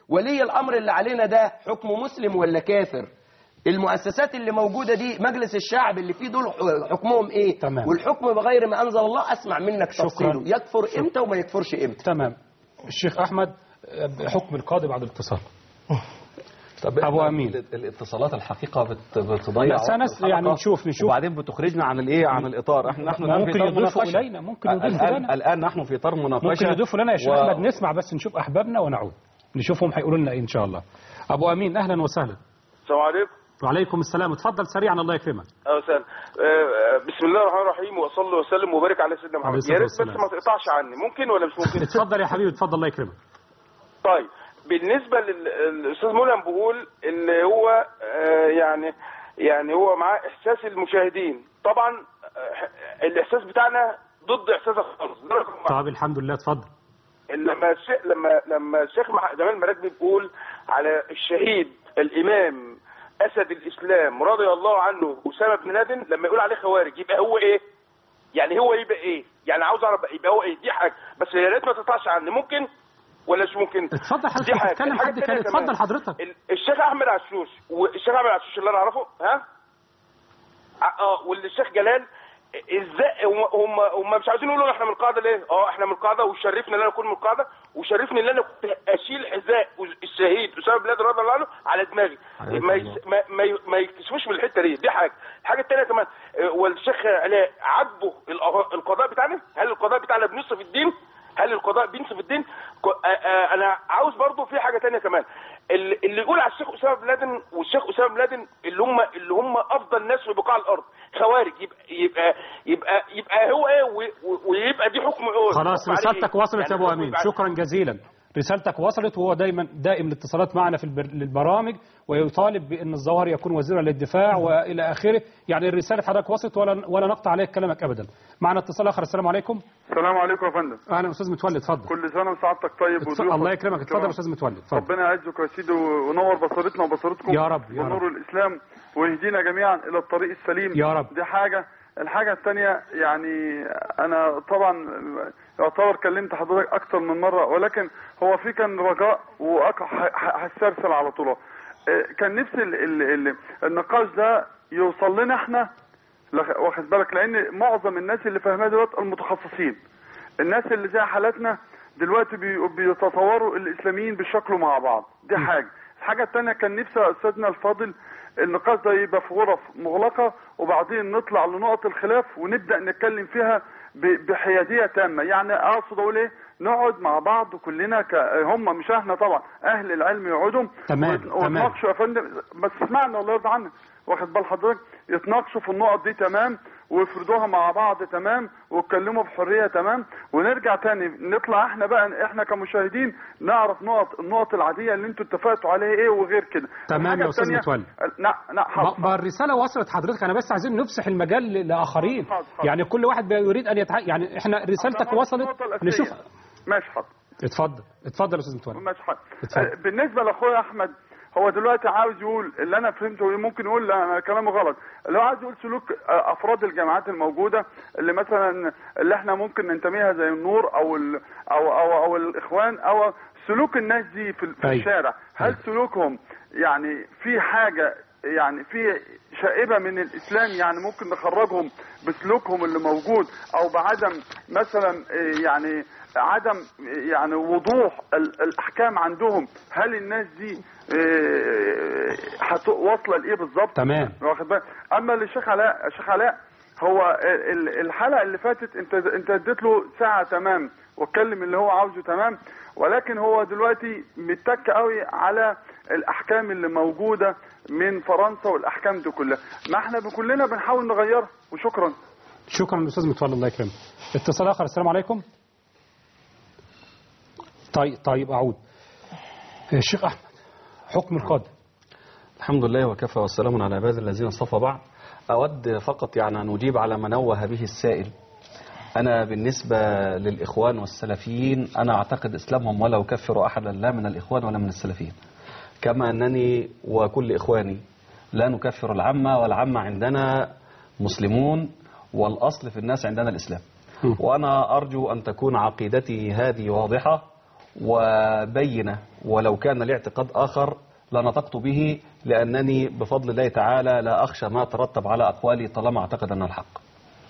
ولي الامر اللي علينا ده حكمه مسلم ولا كافر المؤسسات اللي موجوده دي مجلس الشعب اللي فيه دول حكمهم ايه تمام. والحكم بغير ما انزل الله اسمع منك شكراً. تفصيله يكفر امتى وما يكفرش امتى تمام الشيخ احمد آه، حكم القاضي بعد الاتصال طب أبو إحنا أمين. ال- الاتصالات الحقيقة بت- بتضيع بس أنا وقت يعني الحلقة، نشوف- نشوف. وبعدين بتخرجنا عن الايه عن الاطار احنا نحن الآن في ممكن إطار يضيفوا مناقشة. إلينا، ممكن يضيفوا الآن- لنا. الان نحن في اطار مناقشه ممكن يضيفوا لنا يا شيخ و- احمد نسمع بس نشوف احبابنا ونعود نشوفهم هيقولوا لنا ايه ان شاء الله ابو امين اهلا وسهلا السلام عليكم وعليكم السلام اتفضل سريعا الله يكرمك اهلا وسهلا آه، بسم الله الرحمن الرحيم واصلي وسلم وبارك على سيدنا عليه محمد الصلاة يا ريت بس والسلام. ما تقطعش عني ممكن ولا مش ممكن اتفضل يا حبيبي اتفضل الله يكرمك طيب بالنسبه للاستاذ ملهم بيقول اللي هو آه، يعني يعني هو معاه احساس المشاهدين طبعا آه، الاحساس بتاعنا ضد احساسك خالص ده رقم واحد. طب الحمد لله اتفضل لما الشيخ لما لما الشيخ مح- جمال مراكبي بيقول على الشهيد الامام اسد الاسلام رضي الله عنه اسامه بن لادن لما يقول عليه خوارج يبقى هو ايه؟ يعني هو يبقى ايه؟ يعني عاوز اعرف يبقى هو ايه؟ دي حاجه بس يا ريت ما تقطعش عني ممكن ولا مش ممكن؟ اتفضل حضرتك دي حاجة. بتتكلم الحاجة حد التانية كان كمان. اتفضل حضرتك ال- الشيخ احمد عشوش والشيخ احمد عشوش اللي انا اعرفه ها ع- اه والشيخ جلال ازاي هم هم هم مش عايزين يقولوا احنا من القاعده ليه؟ اه احنا من القاعده وشرفني ان انا اكون من القاعده وشرفني ان انا كنت اشيل حذاء الشهيد اسامه بن لادن رضي الله عنه على دماغي حياك ما الله. يس- ما ما ي- ما يكتشفوش من الحته دي دي حاجه الحاجه الثانيه كمان آه، والشيخ علاء عاتبه الأه- القضاء بتاعنا هل القضاء بتاعنا بينصف الدين هل القضاء بينصف الدين ك- آه، آه، انا عاوز برضو في حاجه تانية كمان اللي اللي يقول على الشيخ اسامه بن لادن والشيخ اسامه بن لادن اللي هم اللي هم افضل ناس في بقاع الارض خوارج يبقى يبقى يبقى, يبقى هو ايه و- و- ويبقى دي حكم ايه خلاص حكم عليه رسالتك إيه؟ وصلت يا يعني ابو حكم امين يبقى- شكرا جزيلا رسالتك وصلت وهو دايما دائم الاتصالات معنا في البر... للبرامج ويطالب بان الظواهر يكون وزيرا للدفاع والى اخره يعني الرساله حضرتك وصلت ولا ولا نقطع عليك كلامك ابدا معنا اتصال اخر السلام عليكم السلام عليكم يا فندم اهلا استاذ متولي اتفضل كل سنه وسعادتك طيب اتف- وضيوفك الله يكرمك اتفضل يا كمان. استاذ متولي اتفضل ربنا يعزك يا سيدي ونور بصيرتنا وبصيرتكم يا رب، يا ونور رب. الاسلام ويهدينا جميعا الى الطريق السليم يا رب. دي حاجه الحاجه الثانيه يعني انا طبعا يعتبر كلمت حضرتك اكتر من مره ولكن هو في كان رجاء وهسترسل على طول آه، كان نفسي ال- ال- ال- النقاش ده يوصل لنا احنا لخ- واخد بالك لان معظم الناس اللي فاهمها دلوقتي المتخصصين الناس اللي زي حالاتنا دلوقتي بي- بيتصوروا الاسلاميين بيشكلوا مع بعض دي حاجه الحاجه الثانيه كان نفسي يا استاذنا الفاضل النقاش ده يبقى في غرف مغلقه وبعدين نطلع لنقط الخلاف ونبدا نتكلم فيها ب- بحياديه تامه يعني اقصد اقول ايه نقعد مع بعض كلنا ك... هم مش احنا طبعا اهل العلم يقعدوا تمام، ويت- تمام. ويتناقشوا يا فندم بس اسمعنا الله يرضى عنك واخد بال حضرتك يتناقشوا في النقط دي تمام ويفرضوها مع بعض تمام ويتكلموا بحريه تمام ونرجع تاني نطلع احنا بقى احنا كمشاهدين نعرف نقط النقط العاديه اللي انتوا اتفقتوا عليها ايه وغير كده تمام الحاجة يا أستاذ التانية- متولي. لا لا حاضر ما- ما الرساله وصلت حضرتك انا بس عايزين نفسح المجال ل- لاخرين حاضر، حاضر. يعني كل واحد يريد ان يتع... يعني احنا رسالتك وصلت النقطة الأساسية. نشوف ماشي حاضر اتفضل اتفضل يا استاذ متولي ماشي حاضر اتفضل. آه، بالنسبه لاخويا احمد هو دلوقتي عاوز يقول اللي انا فهمته ممكن يقول لا انا كلامه غلط اللي هو عاوز يقول سلوك آه، افراد الجامعات الموجوده اللي مثلا اللي احنا ممكن ننتميها زي النور او ال او او او الاخوان او سلوك الناس دي في, في أيوة. الشارع هل أيوة. سلوكهم يعني في حاجه يعني في شائبه من الاسلام يعني ممكن نخرجهم بسلوكهم اللي موجود او بعدم مثلا آه، يعني عدم آه، يعني وضوح ال- الاحكام عندهم هل الناس دي آه، هت- واصله لايه بالظبط تمام واخد بالك اما للشيخ علاء الشيخ علاء هو ال- الحلقه اللي فاتت انت انت اديت له ساعه تمام واتكلم اللي هو عاوزه تمام ولكن هو دلوقتي متك قوي على الاحكام اللي موجوده من فرنسا والاحكام دي كلها ما احنا كلنا بنحاول نغيرها وشكرا شكرا استاذ متولي الله يكرمك اتصال اخر السلام عليكم طيب طيب اعود الشيخ احمد حكم القاضي الحمد لله وكفى والسلام على عباد الذين اصطفى بعد أود فقط يعني أن أجيب على ما نوه به السائل أنا بالنسبة للإخوان والسلفيين أنا أعتقد إسلامهم ولا أكفر أحدا لا من الإخوان ولا من السلفيين كما أنني وكل إخواني لا نكفر العامة والعامة عندنا مسلمون والأصل في الناس عندنا الإسلام وأنا أرجو أن تكون عقيدتي هذه واضحة وبينة ولو كان لاعتقاد آخر لنطقت به لأنني بفضل الله تعالى لا أخشى ما ترتب على أقوالي طالما أعتقد أن الحق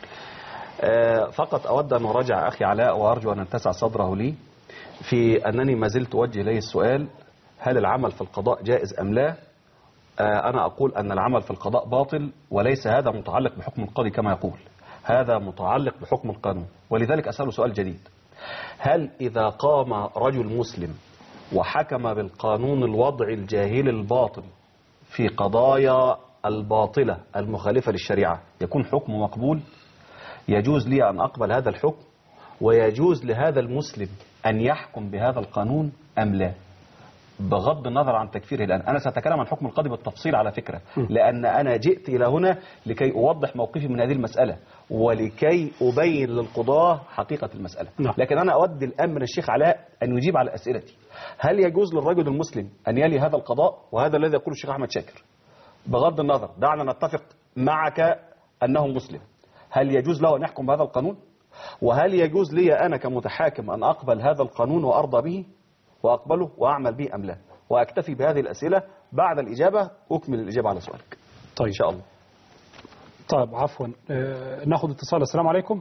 آه، فقط أود أن أراجع أخي علاء وأرجو أن أتسع صدره لي في أنني ما زلت أوجه إليه السؤال هل العمل في القضاء جائز أم لا آه، أنا أقول أن العمل في القضاء باطل وليس هذا متعلق بحكم القاضي كما يقول هذا متعلق بحكم القانون ولذلك أسأله سؤال جديد هل إذا قام رجل مسلم وحكم بالقانون الوضعي الجاهلي الباطل في قضايا الباطلة المخالفة للشريعة يكون حكم مقبول يجوز لي أن أقبل هذا الحكم ويجوز لهذا المسلم أن يحكم بهذا القانون أم لا بغض النظر عن تكفيره الآن أنا سأتكلم عن حكم القاضي بالتفصيل على فكرة لأن أنا جئت إلى هنا لكي أوضح موقفي من هذه المسألة ولكي أبين للقضاة حقيقة المسألة نعم. لكن أنا أود الآن من الشيخ علاء أن يجيب على أسئلتي هل يجوز للرجل المسلم أن يلي هذا القضاء وهذا الذي يقوله الشيخ أحمد شاكر بغض النظر دعنا نتفق معك أنه مسلم هل يجوز له أن يحكم بهذا القانون وهل يجوز لي أنا كمتحاكم أن أقبل هذا القانون وأرضى به وأقبله وأعمل به أم لا وأكتفي بهذه الأسئلة بعد الإجابة أكمل الإجابة على سؤالك طيب إن شاء الله طيب عفوا آه، ناخد اتصال السلام عليكم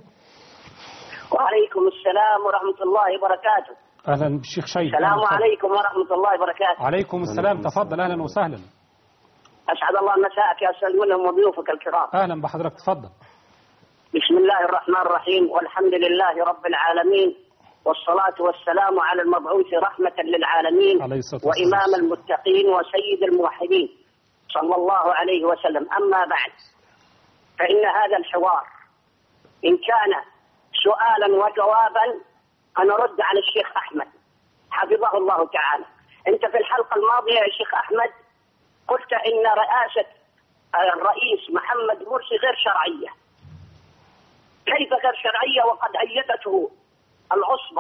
وعليكم السلام ورحمة الله وبركاته أهلا بالشيخ شيخ السلام عليكم ورحمة الله وبركاته عليكم السلام تفضل أهلا وسهلا أسعد الله مساءك يا أستاذ ملهم وضيوفك الكرام أهلا بحضرتك تفضل بسم الله الرحمن الرحيم والحمد لله رب العالمين والصلاة والسلام على المبعوث رحمة للعالمين عليه الصلاة والسلام. وإمام المتقين وسيد الموحدين صلى الله عليه وسلم أما بعد فإن هذا الحوار إن كان سؤالا وجوابا أنا أرد على الشيخ أحمد حفظه الله تعالى أنت في الحلقة الماضية يا شيخ أحمد قلت إن رئاسة الرئيس محمد مرسي غير شرعية كيف غير شرعية وقد أيدته العصبة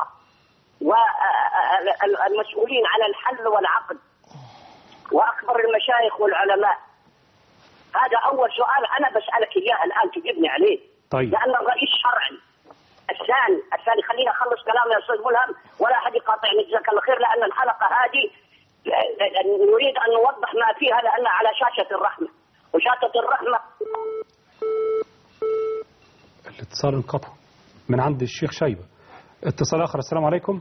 والمسؤولين على الحل والعقد وأكبر المشايخ والعلماء هذا أول سؤال أنا بسألك إياه الآن تجيبني عليه طيب لأن الرئيس شرعي الثاني الثاني خليني أخلص كلامي يا أستاذ ملهم ولا أحد يقاطعني جزاك الله خير لأن الحلقة هذه نريد أن نوضح ما فيها لأنها على شاشة الرحمة وشاشة الرحمة الاتصال انقطع من عند الشيخ شيبة اتصال آخر السلام عليكم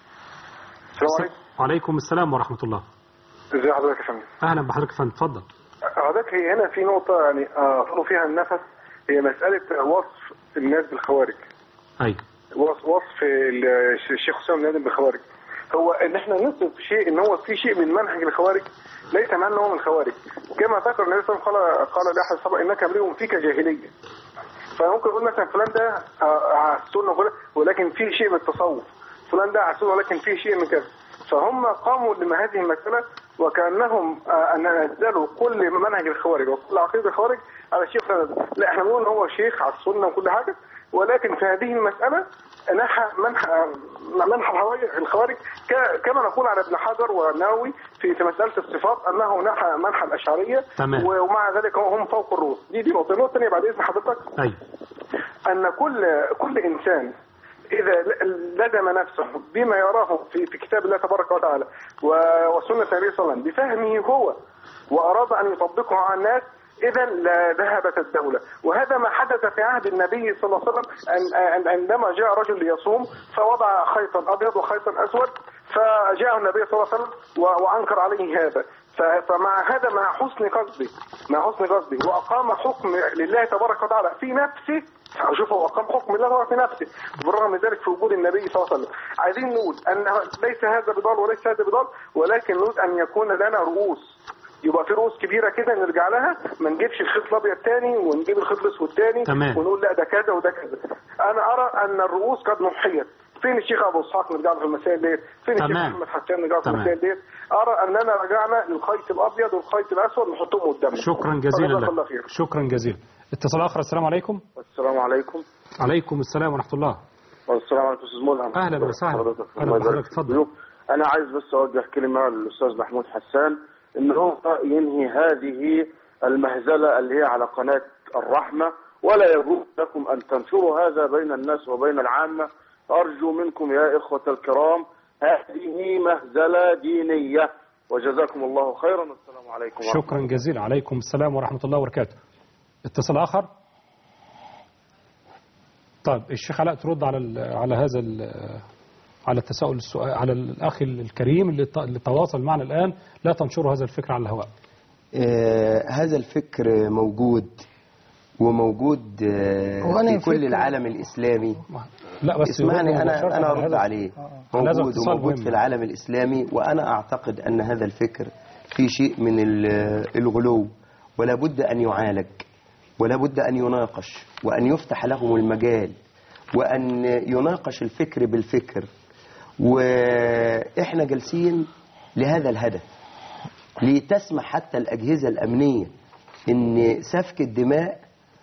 السلام عليكم وعليكم السلام ورحمة الله ازي حضرتك يا فندم أهلا بحضرتك يا فندم اتفضل حضرتك هي هنا في نقطة يعني أطلب فيها النفس هي مسألة وصف الناس بالخوارج أيوة وصف وصف ال- الشيخ حسام بن ادم بالخوارج هو ان احنا نصف شيء ان هو في شيء من منهج الخوارج ليس معنى ان هو من الخوارج كما ذكر النبي صلى الله عليه وسلم قال قال لاحد الصحابه انك امرئ فيك جاهليه فممكن نقول مثلا فلان ده آه، على السنه وكده، ولكن فيه شيء من التصوف فلان ده على السنه ولكن فيه شيء من كذا فهم قاموا لما هذه المساله وكانهم آه، ان نزلوا كل منهج الخوارج وكل عقيده الخوارج على الشيخ فلان لا احنا بنقول ان هو شيخ على السنه وكل حاجه ولكن في هذه المساله نحى منح منح الخوارج- الخوارج ك- كما نقول على ابن حجر والنووي في في مساله الصفات انه نحى منح الاشعريه تمام. ومع ذلك هم فوق الرؤوس دي دي نقطه النقطه الثانيه بعد اذن حضرتك أيوة ان كل كل انسان اذا لزم نفسه بما يراه في في كتاب الله تبارك وتعالى و- وسنه النبي صلى الله عليه وسلم بفهمه هو واراد ان يطبقه على الناس اذا لذهبت الدوله وهذا ما حدث في عهد النبي صلى الله عليه وسلم أن- أن- عندما جاء رجل ليصوم فوضع خيطا ابيض وخيطا اسود فجاء النبي صلى الله عليه وسلم و- وانكر عليه هذا ف- فمع هذا مع حسن قصدي مع حسن قصدي واقام حكم لله تبارك وتعالى في نفسه شوف هو اقام حكم الله تبارك في نفسه بالرغم من ذلك في وجود النبي صلى الله عليه وسلم عايزين نقول ان ليس هذا بضال وليس هذا بضال ولكن نريد ان يكون لنا رؤوس يبقى في رؤوس كبيره كده نرجع لها ما نجيبش الخيط الابيض تاني ونجيب الخيط الاسود تاني تمام. ونقول لا ده كذا وده كذا انا ارى ان الرؤوس قد نحيت فين الشيخ ابو اسحاق نرجع له في المسائل ديت فين الشيخ تمام. محمد حسان نرجع له في تمام. المسائل ديت ارى اننا رجعنا للخيط الابيض والخيط الاسود نحطهم قدامنا شكرا جزيلا جزاك الله لك خير شكرا جزيلا اتصال آخر السلام عليكم السلام عليكم عليكم السلام ورحمة الله والسلام عليكم استاذ ملهم أهلا وسهلا. حضرتك. أهلا الله يبارك بحضرتك. فيك. اتفضل. انا عايز بس اوجه كلمه للاستاذ محمود حسان ان هو ينهي هذه المهزله اللي هي على قناه الرحمه ولا يجوز لكم ان تنشروا هذا بين الناس وبين العامه ارجو منكم يا اخوه الكرام هذه مهزلة دينية وجزاكم الله خيرا والسلام عليكم ورحمة شكرا جزيلا عليكم السلام ورحمة الله وبركاته اتصال آخر طيب الشيخ علاء ترد على ال- على هذا ال- على التساؤل السؤال على الأخ الكريم اللي ت- اللي تواصل معنا الآن لا تنشروا هذا الفكر على الهواء آه، هذا الفكر موجود وموجود آه، هو أنا في كل الفكر- العالم الإسلامي لا بس اسمعني يرد أنا مباشرة أنا على أرد هذا- عليه على هذا موجود الاتصال وموجود مهم. في العالم الإسلامي وأنا أعتقد أن هذا الفكر في شيء من ال- الغلو ولا بد أن يعالج ولا بد أن يناقش وأن يفتح لهم المجال وأن يناقش الفكر بالفكر وإحنا جالسين لهذا الهدف لتسمح حتى الأجهزة الأمنية إن سفك الدماء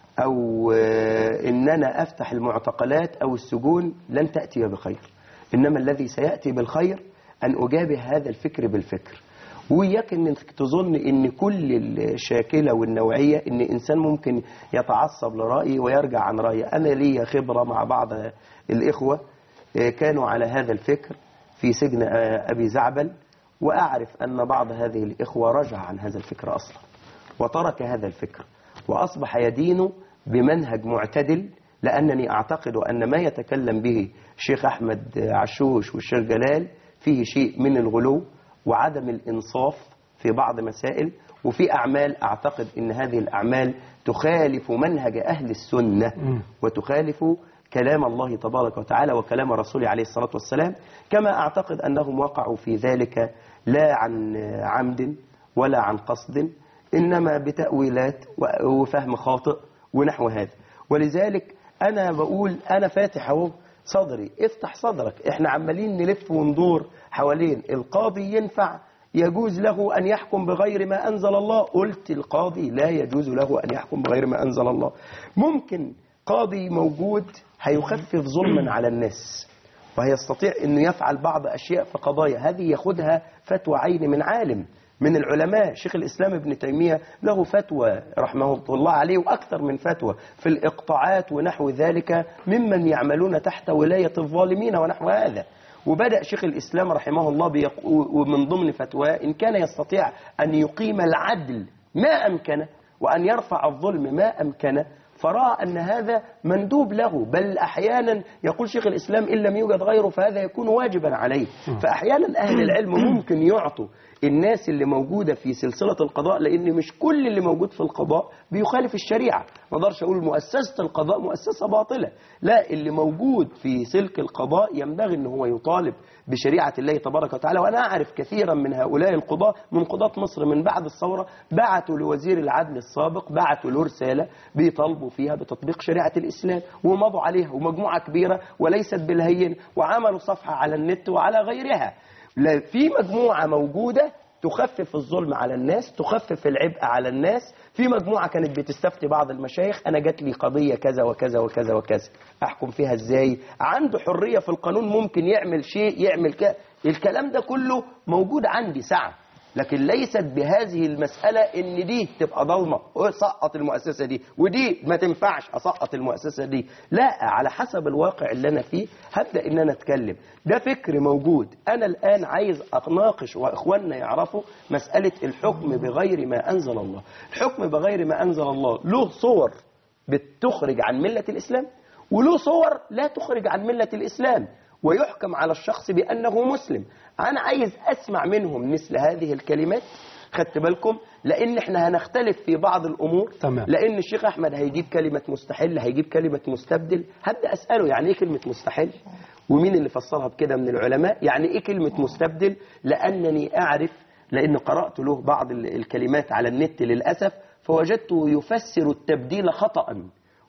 أو آه، إن أنا أفتح المعتقلات أو السجون لن تأتي بخير إنما الذي سيأتي بالخير أن أجابه هذا الفكر بالفكر وإياك إنك تظن إن كل الشاكلة والنوعية إن إنسان ممكن يتعصب لرأيه ويرجع عن رأيه أنا لي خبرة مع بعض الإخوة آه، كانوا على هذا الفكر في سجن آه، أبي زعبل وأعرف أن بعض هذه الإخوة رجع عن هذا الفكر أصلا وترك هذا الفكر وأصبح يدين بمنهج معتدل لأنني أعتقد أن ما يتكلم به الشيخ أحمد عشوش والشيخ جلال فيه شيء من الغلو وعدم الإنصاف في بعض مسائل وفي أعمال أعتقد أن هذه الأعمال تخالف منهج أهل السنة وتخالف كلام الله تبارك وتعالى وكلام رسوله عليه الصلاة والسلام كما أعتقد أنهم وقعوا في ذلك لا عن عمد ولا عن قصد إنما بتأويلات و- وفهم خاطئ ونحو هذا ولذلك أنا بقول أنا فاتح أهو صدري افتح صدرك احنا عمالين نلف وندور حوالين القاضي ينفع يجوز له أن يحكم بغير ما أنزل الله قلت القاضي لا يجوز له أن يحكم بغير ما أنزل الله ممكن قاضي موجود هيخفف ظلما على الناس وهيستطيع أنه يفعل بعض أشياء في قضايا هذه ياخدها فتوى عين من عالم من العلماء شيخ الإسلام ابن تيمية له فتوى رحمه الله عليه وأكثر من فتوى في الإقطاعات ونحو ذلك ممن يعملون تحت ولاية الظالمين ونحو هذا وبدأ شيخ الإسلام رحمه الله بيق- ومن ضمن فتواه إن كان يستطيع أن يقيم العدل ما أمكنه وأن يرفع الظلم ما أمكنه فرأى أن هذا مندوب له بل أحيانا يقول شيخ الإسلام إن لم يوجد غيره فهذا يكون واجبا عليه فأحيانا أهل العلم ممكن يعطوا الناس اللي موجودة في سلسلة القضاء لأن مش كل اللي موجود في القضاء بيخالف الشريعة ما اقدرش أقول مؤسسة القضاء مؤسسة باطلة لا اللي موجود في سلك القضاء ينبغي أن هو يطالب بشريعة الله تبارك وتعالى وأنا أعرف كثيرا من هؤلاء القضاة من قضاة مصر من بعد الثورة بعتوا لوزير العدل السابق بعتوا له رسالة بيطالبوا فيها بتطبيق شريعة الإسلام ومضوا عليها ومجموعة كبيرة وليست بالهين وعملوا صفحة على النت وعلى غيرها لا في مجموعة موجودة تخفف الظلم على الناس تخفف العبء على الناس في مجموعة كانت بتستفتي بعض المشايخ أنا جات لي قضية كذا وكذا وكذا وكذا أحكم فيها إزاي عنده حرية في القانون ممكن يعمل شيء يعمل كذا الكلام ده كله موجود عندي سعة لكن ليست بهذه المسألة ان دي تبقى ضلمة سقط المؤسسة دي ودي ما تنفعش اسقط المؤسسة دي لا على حسب الواقع اللي انا فيه هبدأ ان انا اتكلم ده فكر موجود انا الان عايز اناقش واخواننا يعرفوا مسألة الحكم بغير ما انزل الله الحكم بغير ما انزل الله له صور بتخرج عن ملة الاسلام وله صور لا تخرج عن ملة الاسلام ويحكم على الشخص بأنه مسلم أنا عايز أسمع منهم مثل هذه الكلمات خدت بالكم لأن احنا هنختلف في بعض الأمور تمام. لأن الشيخ أحمد هيجيب كلمة مستحل هيجيب كلمة مستبدل هبدأ أسأله يعني إيه كلمة مستحل ومين اللي فسرها بكده من العلماء يعني إيه كلمة مستبدل لأنني أعرف لأن قرأت له بعض ال- الكلمات على النت للأسف فوجدته يفسر التبديل خطأ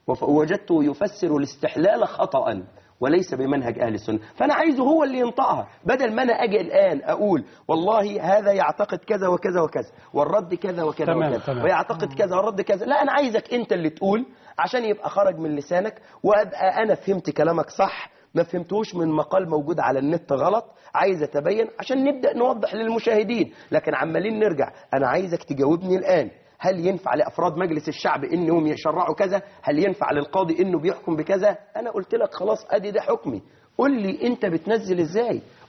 ووجدته يفسر الاستحلال خطأ وليس بمنهج أهل السنة فأنا عايزه هو اللي ينطقها بدل ما أنا أجي الآن أقول والله هذا يعتقد كذا وكذا وكذا والرد كذا وكذا تمام، وكذا تمام. ويعتقد كذا والرد كذا لا أنا عايزك أنت اللي تقول عشان يبقى خرج من لسانك وأبقى أنا فهمت كلامك صح ما فهمتوش من مقال موجود على النت غلط عايز أتبين عشان نبدأ نوضح للمشاهدين لكن عمالين نرجع أنا عايزك تجاوبني الآن هل ينفع لأفراد مجلس الشعب إنهم يشرعوا كذا هل ينفع للقاضي إنه بيحكم بكذا أنا قلت لك خلاص أدي ده حكمي قول لي أنت بتنزل إزاي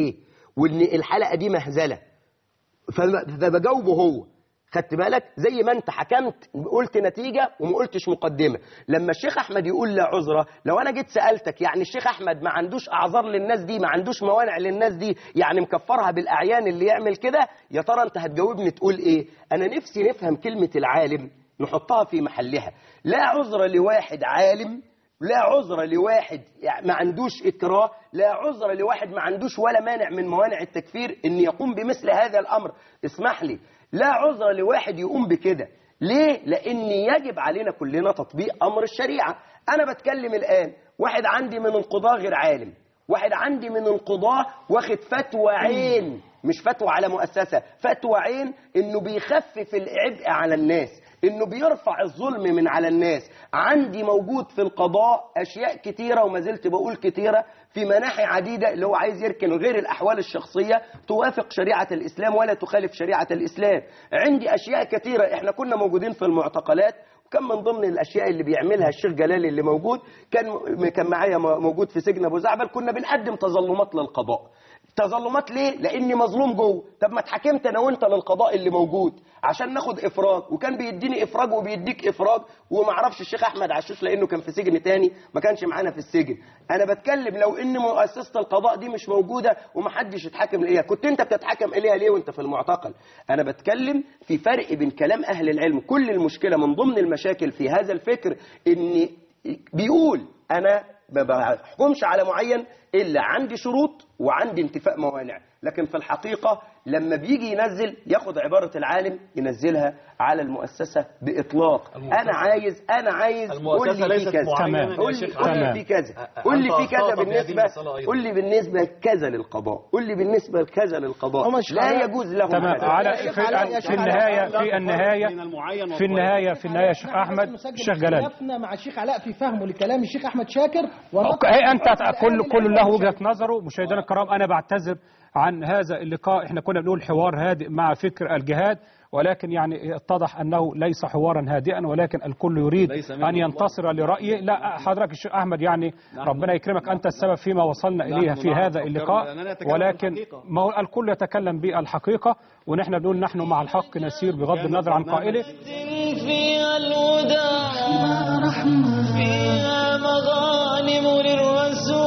ليه وان الحلقه دي مهزله فب- فبجاوبه هو خدت بالك زي ما انت حكمت قلت نتيجة وما قلتش مقدمة لما الشيخ احمد يقول لا عذرة لو انا جيت سألتك يعني الشيخ احمد ما عندوش اعذار للناس دي ما عندوش موانع للناس دي يعني مكفرها بالاعيان اللي يعمل كده يا ترى انت هتجاوبني تقول ايه انا نفسي نفهم كلمة العالم نحطها في محلها لا عذر لواحد عالم لا عذر لواحد يعني ما عندوش إكراه لا عذر لواحد ما عندوش ولا مانع من موانع التكفير إن يقوم بمثل هذا الأمر اسمح لي لا عذر لواحد يقوم بكده ليه؟ لأن يجب علينا كلنا تطبيق أمر الشريعة أنا بتكلم الآن واحد عندي من القضاة غير عالم واحد عندي من القضاة واخد فتوى عين مش فتوى على مؤسسة فتوى عين انه بيخفف العبء على الناس انه بيرفع الظلم من على الناس عندي موجود في القضاء اشياء كتيرة وما زلت بقول كتيرة في مناحي عديدة اللي هو عايز يركن غير الاحوال الشخصية توافق شريعة الاسلام ولا تخالف شريعة الاسلام عندي اشياء كتيرة احنا كنا موجودين في المعتقلات كان من ضمن الاشياء اللي بيعملها الشيخ جلال اللي موجود كان كان معايا موجود في سجن ابو زعبل كنا بنقدم تظلمات للقضاء تظلمات ليه لاني مظلوم جوه طب ما اتحكمت انا وانت للقضاء اللي موجود عشان ناخد افراج وكان بيديني افراج وبيديك افراج وما اعرفش الشيخ احمد عشوش لانه كان في سجن تاني ما كانش معانا في السجن انا بتكلم لو ان مؤسسه القضاء دي مش موجوده ومحدش اتحكم اليها كنت انت بتتحكم اليها ليه وانت في المعتقل انا بتكلم في فرق بين كلام اهل العلم كل المشكله من ضمن المشاكل في هذا الفكر ان بيقول انا ما بحكمش على معين الا عندي شروط وعندي انتفاء موانع لكن في الحقيقه لما بيجي ينزل ياخد عباره العالم ينزلها على المؤسسه باطلاق انا عايز انا عايز قول المؤسسة لي في ليست كذا معينة يا قول لي شيخ قول لي تمام. في كذا أ- قول لي أنت في كذا أخطأت في هذه بالنسبه المسألة أيضا. قول لي بالنسبه كذا للقضاء قول لي بالنسبه كذا للقضاء هو مش لا على- يجوز له تمام كذا. على يا شيخ في, علاء، يا في شيخ النهاية علاء. في النهاية في النهاية في النهاية شيخ أحمد الشيخ جلال اختلفنا مع الشيخ علاء في فهمه لكلام الشيخ احمد شاكر أوكي، هي انت كل كل له وجهه نظره مشاهدينا الكرام انا بعتذر عن هذا اللقاء احنا كنا بنقول حوار هادئ مع فكر الجهاد ولكن يعني اتضح انه ليس حوارا هادئا ولكن الكل يريد ليس منه ان ينتصر لرايه لا حضرتك الشيخ احمد يعني ربنا يكرمك انت السبب فيما وصلنا اليه في نحن هذا فكرنا اللقاء لأننا نتكلم ولكن بالحقيقة. ما هو الكل يتكلم بالحقيقه ونحن بنقول نحن مع الحق نسير بغض النظر عن قائله فيها الوداع فيها